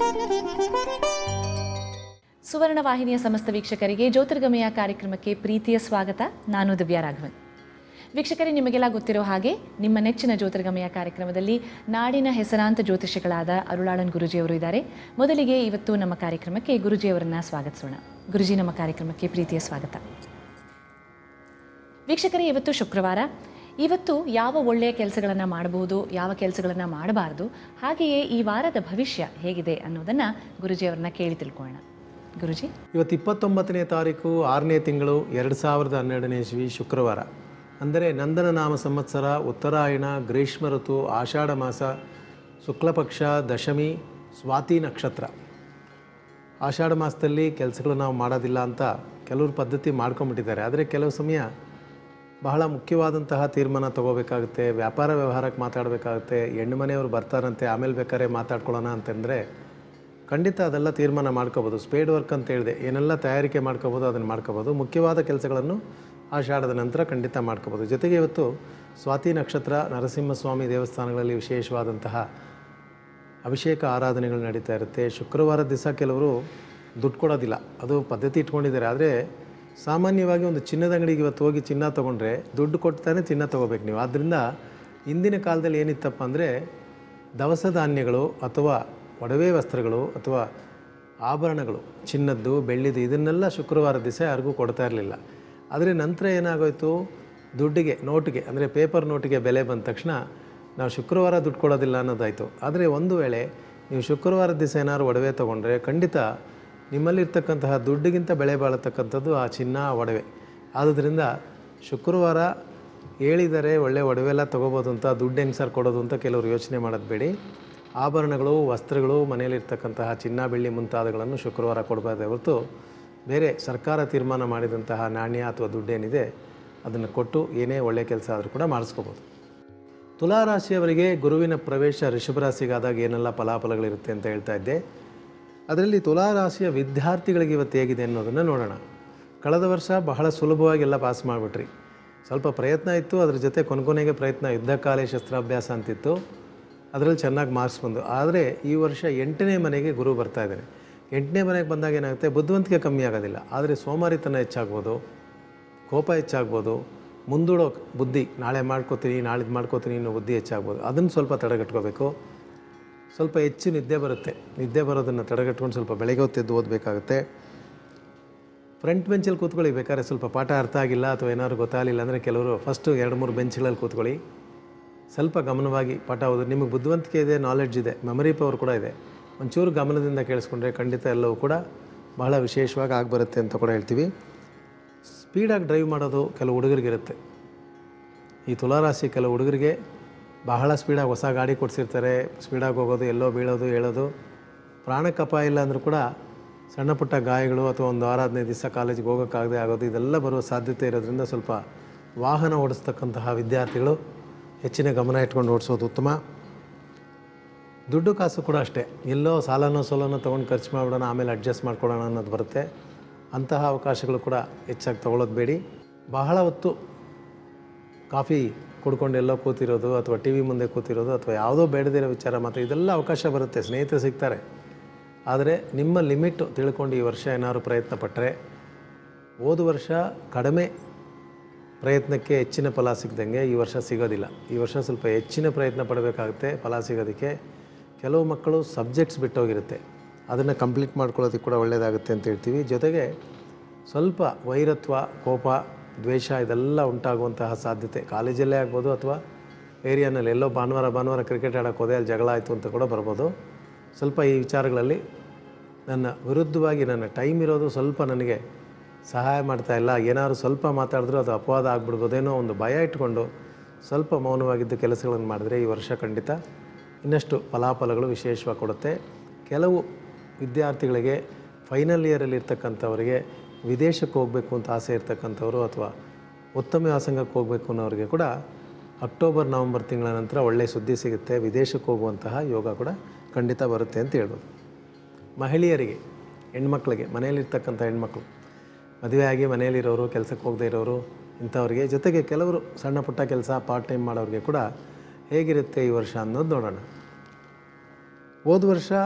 ಸುವರ್ಣ ವಾಹಿನಿಯ ಸಮಸ್ತ ವೀಕ್ಷಕರಿಗೆ ಜ್ಯೋತಿರ್ಗಮಯ ಕಾರ್ಯಕ್ರಮಕ್ಕೆ ಪ್ರೀತಿಯ ಸ್ವಾಗತ ನಾನು ದಿವ್ಯಾ ರಾಘವನ್ ವೀಕ್ಷಕರೇ ನಿಮಗೆಲ್ಲ ಗೊತ್ತಿರೋ ಹಾಗೆ ನಿಮ್ಮ ನೆಚ್ಚಿನ ಜ್ಯೋತಿರ್ಗಮಯ ಕಾರ್ಯಕ್ರಮದಲ್ಲಿ ನಾಡಿನ ಹೆಸರಾಂತ ಜ್ಯೋತಿಷಿಗಳಾದ ಅರುಳಾಳನ್ ಗುರುಜಿಯವರು ಇದ್ದಾರೆ ಮೊದಲಿಗೆ ಇವತ್ತು ನಮ್ಮ ಕಾರ್ಯಕ್ರಮಕ್ಕೆ ಗುರುಜಿಯವರನ್ನ ಸ್ವಾಗತಿಸೋಣ ಗುರುಜಿ ನಮ್ಮ ಕಾರ್ಯಕ್ರಮಕ್ಕೆ ಪ್ರೀತಿಯ ಸ್ವಾಗತ ವೀಕ್ಷಕರೇ ಇವತ್ತು ಶುಕ್ರವಾರ ಇವತ್ತು ಯಾವ ಒಳ್ಳೆಯ ಕೆಲಸಗಳನ್ನು ಮಾಡಬಹುದು ಯಾವ ಕೆಲಸಗಳನ್ನು ಮಾಡಬಾರ್ದು ಹಾಗೆಯೇ ಈ ವಾರದ ಭವಿಷ್ಯ ಹೇಗಿದೆ ಅನ್ನೋದನ್ನು ಗುರುಜಿಯವರನ್ನ ಕೇಳಿ ತಿಳ್ಕೊಳ್ಳೋಣ ಗುರುಜಿ ಇವತ್ತು ಇಪ್ಪತ್ತೊಂಬತ್ತನೇ ತಾರೀಕು ಆರನೇ ತಿಂಗಳು ಎರಡು ಸಾವಿರದ ಹನ್ನೆರಡನೇ ಇಸ್ವಿ ಶುಕ್ರವಾರ ಅಂದರೆ ನಂದನ ನಾಮ ಸಂವತ್ಸರ ಉತ್ತರಾಯಣ ಗ್ರೀಷ್ಮ ಋತು ಆಷಾಢ ಮಾಸ ಶುಕ್ಲಪಕ್ಷ ದಶಮಿ ಸ್ವಾತಿ ನಕ್ಷತ್ರ ಆಷಾಢ ಮಾಸದಲ್ಲಿ ಕೆಲಸಗಳು ನಾವು ಮಾಡೋದಿಲ್ಲ ಅಂತ ಕೆಲವರು ಪದ್ಧತಿ ಮಾಡ್ಕೊಂಬಿಟ್ಟಿದ್ದಾರೆ ಆದರೆ ಕೆಲವು ಸಮಯ ಬಹಳ ಮುಖ್ಯವಾದಂತಹ ತೀರ್ಮಾನ ತಗೋಬೇಕಾಗುತ್ತೆ ವ್ಯಾಪಾರ ವ್ಯವಹಾರಕ್ಕೆ ಮಾತಾಡಬೇಕಾಗುತ್ತೆ ಹೆಣ್ಣು ಮನೆಯವರು ಬರ್ತಾರಂತೆ ಆಮೇಲೆ ಬೇಕಾದ್ರೆ ಮಾತಾಡ್ಕೊಳ್ಳೋಣ ಅಂತಂದರೆ ಖಂಡಿತ ಅದೆಲ್ಲ ತೀರ್ಮಾನ ಮಾಡ್ಕೋಬೋದು ಸ್ಪೇಡ್ ವರ್ಕ್ ಅಂತ ಹೇಳಿದೆ ಏನೆಲ್ಲ ತಯಾರಿಕೆ ಮಾಡ್ಕೋಬೋದು ಅದನ್ನು ಮಾಡ್ಕೋಬೋದು ಮುಖ್ಯವಾದ ಕೆಲಸಗಳನ್ನು ಆಷಾಢದ ನಂತರ ಖಂಡಿತ ಮಾಡ್ಕೋಬೋದು ಜೊತೆಗೆ ಇವತ್ತು ಸ್ವಾತಿ ನಕ್ಷತ್ರ ನರಸಿಂಹಸ್ವಾಮಿ ದೇವಸ್ಥಾನಗಳಲ್ಲಿ ವಿಶೇಷವಾದಂತಹ ಅಭಿಷೇಕ ಆರಾಧನೆಗಳು ನಡೀತಾ ಇರುತ್ತೆ ಶುಕ್ರವಾರ ದಿವಸ ಕೆಲವರು ದುಡ್ಡು ಕೊಡೋದಿಲ್ಲ ಅದು ಪದ್ಧತಿ ಇಟ್ಕೊಂಡಿದ್ದಾರೆ ಆದರೆ ಸಾಮಾನ್ಯವಾಗಿ ಒಂದು ಚಿನ್ನದ ಅಂಗಡಿಗೆ ಇವತ್ತು ಹೋಗಿ ಚಿನ್ನ ತೊಗೊಂಡ್ರೆ ದುಡ್ಡು ಕೊಡ್ತಾನೆ ಚಿನ್ನ ತೊಗೋಬೇಕು ನೀವು ಆದ್ದರಿಂದ ಇಂದಿನ ಕಾಲದಲ್ಲಿ ಏನಿತ್ತಪ್ಪ ಅಂದರೆ ದವಸ ಧಾನ್ಯಗಳು ಅಥವಾ ಒಡವೆ ವಸ್ತ್ರಗಳು ಅಥವಾ ಆಭರಣಗಳು ಚಿನ್ನದ್ದು ಬೆಳ್ಳಿದು ಇದನ್ನೆಲ್ಲ ಶುಕ್ರವಾರ ದಿವಸ ಯಾರಿಗೂ ಕೊಡ್ತಾ ಇರಲಿಲ್ಲ ಆದರೆ ನಂತರ ಏನಾಗೋಯ್ತು ದುಡ್ಡಿಗೆ ನೋಟಿಗೆ ಅಂದರೆ ಪೇಪರ್ ನೋಟಿಗೆ ಬೆಲೆ ಬಂದ ತಕ್ಷಣ ನಾವು ಶುಕ್ರವಾರ ದುಡ್ಡು ಕೊಡೋದಿಲ್ಲ ಅನ್ನೋದಾಯಿತು ಆದರೆ ಒಂದು ವೇಳೆ ನೀವು ಶುಕ್ರವಾರ ದಿವಸ ಏನಾದ್ರು ಒಡವೆ ತೊಗೊಂಡ್ರೆ ಖಂಡಿತ ನಿಮ್ಮಲ್ಲಿರ್ತಕ್ಕಂತಹ ದುಡ್ಡಿಗಿಂತ ಬೆಲೆ ಬಾಳತಕ್ಕಂಥದ್ದು ಆ ಚಿನ್ನ ಆ ಒಡವೆ ಆದುದರಿಂದ ಶುಕ್ರವಾರ ಹೇಳಿದರೆ ಒಳ್ಳೆ ಒಡವೆ ಎಲ್ಲ ತೊಗೋಬೋದು ಅಂತ ದುಡ್ಡು ಹೆಂಗೆ ಸರ್ ಕೊಡೋದು ಅಂತ ಕೆಲವರು ಯೋಚನೆ ಮಾಡೋದು ಬೇಡಿ ಆಭರಣಗಳು ವಸ್ತ್ರಗಳು ಮನೆಯಲ್ಲಿರ್ತಕ್ಕಂತಹ ಚಿನ್ನ ಬೆಳ್ಳಿ ಮುಂತಾದಗಳನ್ನು ಶುಕ್ರವಾರ ಕೊಡಬಾರ್ದೆ ಹೊರತು ಬೇರೆ ಸರ್ಕಾರ ತೀರ್ಮಾನ ಮಾಡಿದಂತಹ ನಾಣ್ಯ ಅಥವಾ ದುಡ್ಡೇನಿದೆ ಅದನ್ನು ಕೊಟ್ಟು ಏನೇ ಒಳ್ಳೆಯ ಕೆಲಸ ಆದರೂ ಕೂಡ ಮಾಡಿಸ್ಕೋಬೋದು ತುಲಾರಾಶಿಯವರಿಗೆ ಗುರುವಿನ ಪ್ರವೇಶ ಋಷಭರಾಶಿಗಾದಾಗ ಏನೆಲ್ಲ ಫಲಾಫಲಗಳಿರುತ್ತೆ ಅಂತ ಹೇಳ್ತಾ ಇದ್ದೆ ಅದರಲ್ಲಿ ತುಲಾರಾಶಿಯ ವಿದ್ಯಾರ್ಥಿಗಳಿಗೆ ಇವತ್ತು ಹೇಗಿದೆ ಅನ್ನೋದನ್ನು ನೋಡೋಣ ಕಳೆದ ವರ್ಷ ಬಹಳ ಸುಲಭವಾಗಿ ಎಲ್ಲ ಪಾಸ್ ಮಾಡಿಬಿಟ್ರಿ ಸ್ವಲ್ಪ ಪ್ರಯತ್ನ ಇತ್ತು ಅದ್ರ ಜೊತೆ ಕೊನೆಗೆ ಪ್ರಯತ್ನ ಯುದ್ಧಕಾಲೇ ಶಸ್ತ್ರಾಭ್ಯಾಸ ಅಂತಿತ್ತು ಅದರಲ್ಲಿ ಚೆನ್ನಾಗಿ ಮಾರ್ಕ್ಸ್ ಬಂದು ಆದರೆ ಈ ವರ್ಷ ಎಂಟನೇ ಮನೆಗೆ ಗುರು ಬರ್ತಾ ಇದ್ದಾನೆ ಎಂಟನೇ ಮನೆಗೆ ಬಂದಾಗ ಏನಾಗುತ್ತೆ ಬುದ್ಧಿವಂತಿಕೆ ಕಮ್ಮಿ ಆಗೋದಿಲ್ಲ ಆದರೆ ಸೋಮಾರಿತನ ಹೆಚ್ಚಾಗ್ಬೋದು ಕೋಪ ಹೆಚ್ಚಾಗ್ಬೋದು ಮುಂದೂಡೋ ಬುದ್ಧಿ ನಾಳೆ ಮಾಡ್ಕೋತೀನಿ ನಾಳಿದ್ದು ಮಾಡ್ಕೋತೀನಿ ಅನ್ನೋ ಬುದ್ಧಿ ಹೆಚ್ಚಾಗ್ಬೋದು ಅದನ್ನು ಸ್ವಲ್ಪ ತಡೆಗಟ್ಕೋಬೇಕು ಸ್ವಲ್ಪ ಹೆಚ್ಚು ನಿದ್ದೆ ಬರುತ್ತೆ ನಿದ್ದೆ ಬರೋದನ್ನು ತಡೆಗಟ್ಕೊಂಡು ಸ್ವಲ್ಪ ಬೆಳಗ್ಗೆ ಹೊತ್ತೆದ್ದು ಓದಬೇಕಾಗುತ್ತೆ ಫ್ರಂಟ್ ಬೆಂಚಲ್ಲಿ ಕೂತ್ಕೊಳ್ಳಿ ಬೇಕಾದ್ರೆ ಸ್ವಲ್ಪ ಪಾಠ ಅರ್ಥ ಆಗಿಲ್ಲ ಅಥವಾ ಏನಾದ್ರು ಗೊತ್ತಾಗಲಿಲ್ಲ ಅಂದರೆ ಕೆಲವರು ಫಸ್ಟು ಎರಡು ಮೂರು ಬೆಂಚ್ಗಳಲ್ಲಿ ಕೂತ್ಕೊಳ್ಳಿ ಸ್ವಲ್ಪ ಗಮನವಾಗಿ ಪಾಠ ಓದು ನಿಮಗೆ ಬುದ್ಧಿವಂತಿಕೆ ಇದೆ ನಾಲೆಡ್ಜ್ ಇದೆ ಮೆಮರಿ ಪವರ್ ಕೂಡ ಇದೆ ಒಂಚೂರು ಗಮನದಿಂದ ಕೇಳಿಸ್ಕೊಂಡ್ರೆ ಖಂಡಿತ ಎಲ್ಲವೂ ಕೂಡ ಬಹಳ ವಿಶೇಷವಾಗಿ ಆಗಿಬರುತ್ತೆ ಅಂತ ಕೂಡ ಹೇಳ್ತೀವಿ ಸ್ಪೀಡಾಗಿ ಡ್ರೈವ್ ಮಾಡೋದು ಕೆಲವು ಹುಡುಗರಿಗಿರುತ್ತೆ ಈ ತುಲಾರಾಶಿ ಕೆಲವು ಹುಡುಗರಿಗೆ ಬಹಳ ಸ್ಪೀಡಾಗಿ ಹೊಸ ಗಾಡಿ ಕೊಡಿಸಿರ್ತಾರೆ ಸ್ಪೀಡಾಗಿ ಹೋಗೋದು ಎಲ್ಲೋ ಬೀಳೋದು ಹೇಳೋದು ಪ್ರಾಣಕ್ಕೆ ಅಪಾಯ ಇಲ್ಲ ಅಂದರೂ ಕೂಡ ಸಣ್ಣ ಪುಟ್ಟ ಗಾಯಗಳು ಅಥವಾ ಒಂದು ವಾರ ಹದಿನೈದು ದಿವಸ ಕಾಲೇಜಿಗೆ ಹೋಗೋಕ್ಕಾಗದೆ ಆಗೋದು ಇದೆಲ್ಲ ಬರುವ ಸಾಧ್ಯತೆ ಇರೋದ್ರಿಂದ ಸ್ವಲ್ಪ ವಾಹನ ಓಡಿಸ್ತಕ್ಕಂತಹ ವಿದ್ಯಾರ್ಥಿಗಳು ಹೆಚ್ಚಿನ ಗಮನ ಇಟ್ಕೊಂಡು ಓಡಿಸೋದು ಉತ್ತಮ ದುಡ್ಡು ಕಾಸು ಕೂಡ ಅಷ್ಟೇ ಎಲ್ಲೋ ಸಾಲನೋ ಸೋಲನೋ ತೊಗೊಂಡು ಖರ್ಚು ಮಾಡಿಬಿಡೋಣ ಆಮೇಲೆ ಅಡ್ಜಸ್ಟ್ ಮಾಡ್ಕೊಳ್ಳೋಣ ಅನ್ನೋದು ಬರುತ್ತೆ ಅಂತಹ ಅವಕಾಶಗಳು ಕೂಡ ಹೆಚ್ಚಾಗಿ ತೊಗೊಳ್ಳೋದು ಬೇಡಿ ಬಹಳ ಹೊತ್ತು ಕಾಫಿ ಕುಡ್ಕೊಂಡು ಎಲ್ಲೋ ಕೂತಿರೋದು ಅಥವಾ ಟಿ ವಿ ಮುಂದೆ ಕೂತಿರೋದು ಅಥವಾ ಯಾವುದೋ ಬೇಡದಿರೋ ವಿಚಾರ ಮಾತ್ರ ಇದೆಲ್ಲ ಅವಕಾಶ ಬರುತ್ತೆ ಸ್ನೇಹಿತರು ಸಿಗ್ತಾರೆ ಆದರೆ ನಿಮ್ಮ ಲಿಮಿಟ್ ತಿಳ್ಕೊಂಡು ಈ ವರ್ಷ ಏನಾದ್ರು ಪ್ರಯತ್ನ ಪಟ್ಟರೆ ಹೋದ ವರ್ಷ ಕಡಿಮೆ ಪ್ರಯತ್ನಕ್ಕೆ ಹೆಚ್ಚಿನ ಫಲ ಸಿಗ್ದಂಗೆ ಈ ವರ್ಷ ಸಿಗೋದಿಲ್ಲ ಈ ವರ್ಷ ಸ್ವಲ್ಪ ಹೆಚ್ಚಿನ ಪ್ರಯತ್ನ ಪಡಬೇಕಾಗುತ್ತೆ ಫಲ ಸಿಗೋದಕ್ಕೆ ಕೆಲವು ಮಕ್ಕಳು ಸಬ್ಜೆಕ್ಟ್ಸ್ ಬಿಟ್ಟೋಗಿರುತ್ತೆ ಅದನ್ನು ಕಂಪ್ಲೀಟ್ ಮಾಡ್ಕೊಳ್ಳೋದಕ್ಕೆ ಕೂಡ ಒಳ್ಳೆಯದಾಗುತ್ತೆ ಅಂತ ಹೇಳ್ತೀವಿ ಜೊತೆಗೆ ಸ್ವಲ್ಪ ವೈರತ್ವ ಕೋಪ ದ್ವೇಷ ಇದೆಲ್ಲ ಉಂಟಾಗುವಂತಹ ಸಾಧ್ಯತೆ ಕಾಲೇಜಲ್ಲೇ ಆಗ್ಬೋದು ಅಥವಾ ಏರಿಯಾನಲ್ಲಿ ಎಲ್ಲೋ ಭಾನುವಾರ ಭಾನುವಾರ ಕ್ರಿಕೆಟ್ ಆಡೋಕ್ಕೆ ಹೋದೆ ಅಲ್ಲಿ ಜಗಳ ಆಯಿತು ಅಂತ ಕೂಡ ಬರ್ಬೋದು ಸ್ವಲ್ಪ ಈ ವಿಚಾರಗಳಲ್ಲಿ ನನ್ನ ವಿರುದ್ಧವಾಗಿ ನನ್ನ ಟೈಮ್ ಇರೋದು ಸ್ವಲ್ಪ ನನಗೆ ಸಹಾಯ ಮಾಡ್ತಾ ಇಲ್ಲ ಏನಾದ್ರು ಸ್ವಲ್ಪ ಮಾತಾಡಿದ್ರೂ ಅದು ಅಪವಾದ ಆಗ್ಬಿಡ್ಬೋದೇನೋ ಒಂದು ಭಯ ಇಟ್ಕೊಂಡು ಸ್ವಲ್ಪ ಮೌನವಾಗಿದ್ದು ಕೆಲಸಗಳನ್ನು ಮಾಡಿದ್ರೆ ಈ ವರ್ಷ ಖಂಡಿತ ಇನ್ನಷ್ಟು ಫಲಾಫಲಗಳು ವಿಶೇಷವಾಗಿ ಕೊಡುತ್ತೆ ಕೆಲವು ವಿದ್ಯಾರ್ಥಿಗಳಿಗೆ ಫೈನಲ್ ಇಯರಲ್ಲಿ ಇರ್ತಕ್ಕಂಥವರಿಗೆ ವಿದೇಶಕ್ಕೆ ಹೋಗಬೇಕು ಅಂತ ಆಸೆ ಇರ್ತಕ್ಕಂಥವ್ರು ಅಥವಾ ಉತ್ತಮ ವ್ಯಾಸಂಗಕ್ಕೆ ಹೋಗಬೇಕು ಅನ್ನೋರಿಗೆ ಕೂಡ ಅಕ್ಟೋಬರ್ ನವಂಬರ್ ತಿಂಗಳ ನಂತರ ಒಳ್ಳೆಯ ಸುದ್ದಿ ಸಿಗುತ್ತೆ ವಿದೇಶಕ್ಕೆ ಹೋಗುವಂತಹ ಯೋಗ ಕೂಡ ಖಂಡಿತ ಬರುತ್ತೆ ಅಂತ ಹೇಳ್ಬೋದು ಮಹಿಳೆಯರಿಗೆ ಹೆಣ್ಮಕ್ಳಿಗೆ ಮನೆಯಲ್ಲಿರ್ತಕ್ಕಂಥ ಹೆಣ್ಮಕ್ಳು ಮದುವೆ ಆಗಿ ಮನೆಯಲ್ಲಿರೋರು ಕೆಲಸಕ್ಕೆ ಹೋಗದೇ ಇರೋರು ಇಂಥವ್ರಿಗೆ ಜೊತೆಗೆ ಕೆಲವರು ಸಣ್ಣ ಪುಟ್ಟ ಕೆಲಸ ಪಾರ್ಟ್ ಟೈಮ್ ಮಾಡೋರಿಗೆ ಕೂಡ ಹೇಗಿರುತ್ತೆ ಈ ವರ್ಷ ಅನ್ನೋದು ನೋಡೋಣ ಹೋದ ವರ್ಷ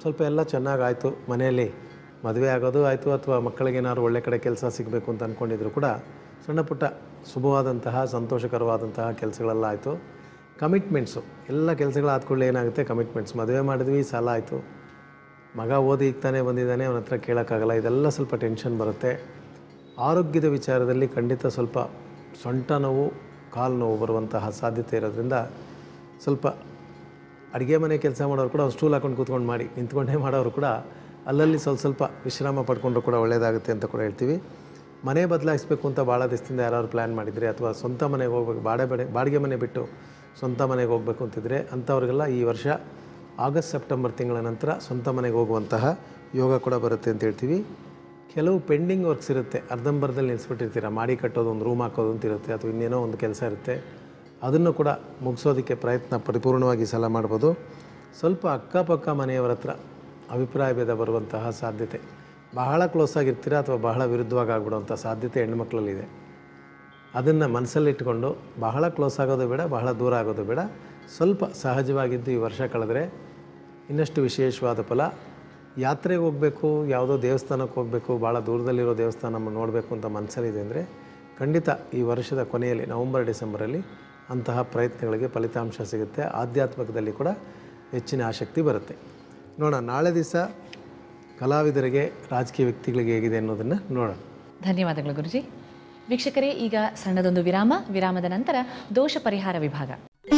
ಸ್ವಲ್ಪ ಎಲ್ಲ ಚೆನ್ನಾಗಾಯಿತು ಮನೆಯಲ್ಲಿ ಮದುವೆ ಆಗೋದು ಆಯಿತು ಅಥವಾ ಮಕ್ಕಳಿಗೆ ಏನಾದ್ರು ಒಳ್ಳೆ ಕಡೆ ಕೆಲಸ ಸಿಗಬೇಕು ಅಂತ ಅಂದ್ಕೊಂಡಿದ್ರು ಕೂಡ ಸಣ್ಣ ಪುಟ್ಟ ಶುಭವಾದಂತಹ ಸಂತೋಷಕರವಾದಂತಹ ಕೆಲಸಗಳೆಲ್ಲ ಆಯಿತು ಕಮಿಟ್ಮೆಂಟ್ಸು ಎಲ್ಲ ಕೆಲಸಗಳು ಆದ್ಕೊಳ್ಳಿ ಏನಾಗುತ್ತೆ ಕಮಿಟ್ಮೆಂಟ್ಸ್ ಮದುವೆ ಮಾಡಿದ್ವಿ ಸಾಲ ಆಯಿತು ಮಗ ಓದಿ ಈಗ ತಾನೇ ಬಂದಿದ್ದಾನೆ ಅವನ ಹತ್ರ ಕೇಳೋಕ್ಕಾಗಲ್ಲ ಇದೆಲ್ಲ ಸ್ವಲ್ಪ ಟೆನ್ಷನ್ ಬರುತ್ತೆ ಆರೋಗ್ಯದ ವಿಚಾರದಲ್ಲಿ ಖಂಡಿತ ಸ್ವಲ್ಪ ಸೊಂಟ ನೋವು ಕಾಲು ನೋವು ಬರುವಂತಹ ಸಾಧ್ಯತೆ ಇರೋದ್ರಿಂದ ಸ್ವಲ್ಪ ಅಡುಗೆ ಮನೆ ಕೆಲಸ ಮಾಡೋರು ಕೂಡ ಸ್ಟೂಲ್ ಹಾಕೊಂಡು ಕೂತ್ಕೊಂಡು ಮಾಡಿ ನಿಂತ್ಕೊಂಡೇ ಮಾಡೋರು ಕೂಡ ಅಲ್ಲಲ್ಲಿ ಸ್ವಲ್ಪ ಸ್ವಲ್ಪ ವಿಶ್ರಾಮ ಪಡ್ಕೊಂಡ್ರು ಕೂಡ ಒಳ್ಳೆಯದಾಗುತ್ತೆ ಅಂತ ಕೂಡ ಹೇಳ್ತೀವಿ ಮನೆ ಬದಲಾಯಿಸಬೇಕು ಅಂತ ಭಾಳ ದಿವಸದಿಂದ ಯಾರು ಪ್ಲ್ಯಾನ್ ಮಾಡಿದರೆ ಅಥವಾ ಸ್ವಂತ ಮನೆಗೆ ಹೋಗ್ಬೇಕು ಬಾಡೆ ಬಡೆ ಬಾಡಿಗೆ ಮನೆ ಬಿಟ್ಟು ಸ್ವಂತ ಮನೆಗೆ ಹೋಗಬೇಕು ಅಂತಿದ್ರೆ ಅಂಥವ್ರಿಗೆಲ್ಲ ಈ ವರ್ಷ ಆಗಸ್ಟ್ ಸೆಪ್ಟೆಂಬರ್ ತಿಂಗಳ ನಂತರ ಸ್ವಂತ ಮನೆಗೆ ಹೋಗುವಂತಹ ಯೋಗ ಕೂಡ ಬರುತ್ತೆ ಅಂತ ಹೇಳ್ತೀವಿ ಕೆಲವು ಪೆಂಡಿಂಗ್ ವರ್ಕ್ಸ್ ಇರುತ್ತೆ ಅರ್ಧಂಬರ್ಧದಲ್ಲಿ ನಿಲ್ಲಿಸ್ಬಿಟ್ಟಿರ್ತೀರ ಮಾಡಿ ಕಟ್ಟೋದು ಒಂದು ರೂಮ್ ಹಾಕೋದು ಅಂತ ಇರುತ್ತೆ ಅಥವಾ ಇನ್ನೇನೋ ಒಂದು ಕೆಲಸ ಇರುತ್ತೆ ಅದನ್ನು ಕೂಡ ಮುಗಿಸೋದಕ್ಕೆ ಪ್ರಯತ್ನ ಪರಿಪೂರ್ಣವಾಗಿ ಈ ಸಲ ಮಾಡ್ಬೋದು ಸ್ವಲ್ಪ ಅಕ್ಕಪಕ್ಕ ಮನೆಯವರ ಹತ್ರ ಅಭಿಪ್ರಾಯ ಭೇದ ಬರುವಂತಹ ಸಾಧ್ಯತೆ ಬಹಳ ಕ್ಲೋಸ್ ಆಗಿರ್ತೀರ ಅಥವಾ ಬಹಳ ವಿರುದ್ಧವಾಗಿ ಆಗ್ಬಿಡುವಂಥ ಸಾಧ್ಯತೆ ಹೆಣ್ಮಕ್ಳಲ್ಲಿದೆ ಅದನ್ನು ಮನಸ್ಸಲ್ಲಿಟ್ಕೊಂಡು ಬಹಳ ಕ್ಲೋಸ್ ಆಗೋದು ಬೇಡ ಬಹಳ ದೂರ ಆಗೋದು ಬೇಡ ಸ್ವಲ್ಪ ಸಹಜವಾಗಿದ್ದು ಈ ವರ್ಷ ಕಳೆದ್ರೆ ಇನ್ನಷ್ಟು ವಿಶೇಷವಾದ ಫಲ ಯಾತ್ರೆಗೆ ಹೋಗಬೇಕು ಯಾವುದೋ ದೇವಸ್ಥಾನಕ್ಕೆ ಹೋಗಬೇಕು ಭಾಳ ದೂರದಲ್ಲಿರೋ ದೇವಸ್ಥಾನ ನಮ್ಮ ನೋಡಬೇಕು ಅಂತ ಮನಸ್ಸಲ್ಲಿದೆ ಅಂದರೆ ಖಂಡಿತ ಈ ವರ್ಷದ ಕೊನೆಯಲ್ಲಿ ನವಂಬರ್ ಡಿಸೆಂಬರಲ್ಲಿ ಅಂತಹ ಪ್ರಯತ್ನಗಳಿಗೆ ಫಲಿತಾಂಶ ಸಿಗುತ್ತೆ ಆಧ್ಯಾತ್ಮಿಕದಲ್ಲಿ ಕೂಡ ಹೆಚ್ಚಿನ ಆಸಕ್ತಿ ಬರುತ್ತೆ ನೋಡೋಣ ನಾಳೆ ದಿವಸ ಕಲಾವಿದರಿಗೆ ರಾಜಕೀಯ ವ್ಯಕ್ತಿಗಳಿಗೆ ಹೇಗಿದೆ ಅನ್ನೋದನ್ನು ನೋಡೋಣ ಧನ್ಯವಾದಗಳು ಗುರುಜಿ ವೀಕ್ಷಕರೇ ಈಗ ಸಣ್ಣದೊಂದು ವಿರಾಮ ವಿರಾಮದ ನಂತರ ದೋಷ ಪರಿಹಾರ ವಿಭಾಗ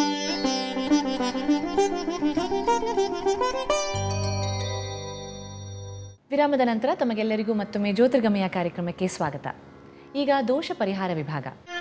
ವಿರಾಮದ ನಂತರ ತಮಗೆಲ್ಲರಿಗೂ ಮತ್ತೊಮ್ಮೆ ಜ್ಯೋತಿರ್ಗಮಯ ಕಾರ್ಯಕ್ರಮಕ್ಕೆ ಸ್ವಾಗತ ಈಗ ದೋಷ ಪರಿಹಾರ ವಿಭಾಗ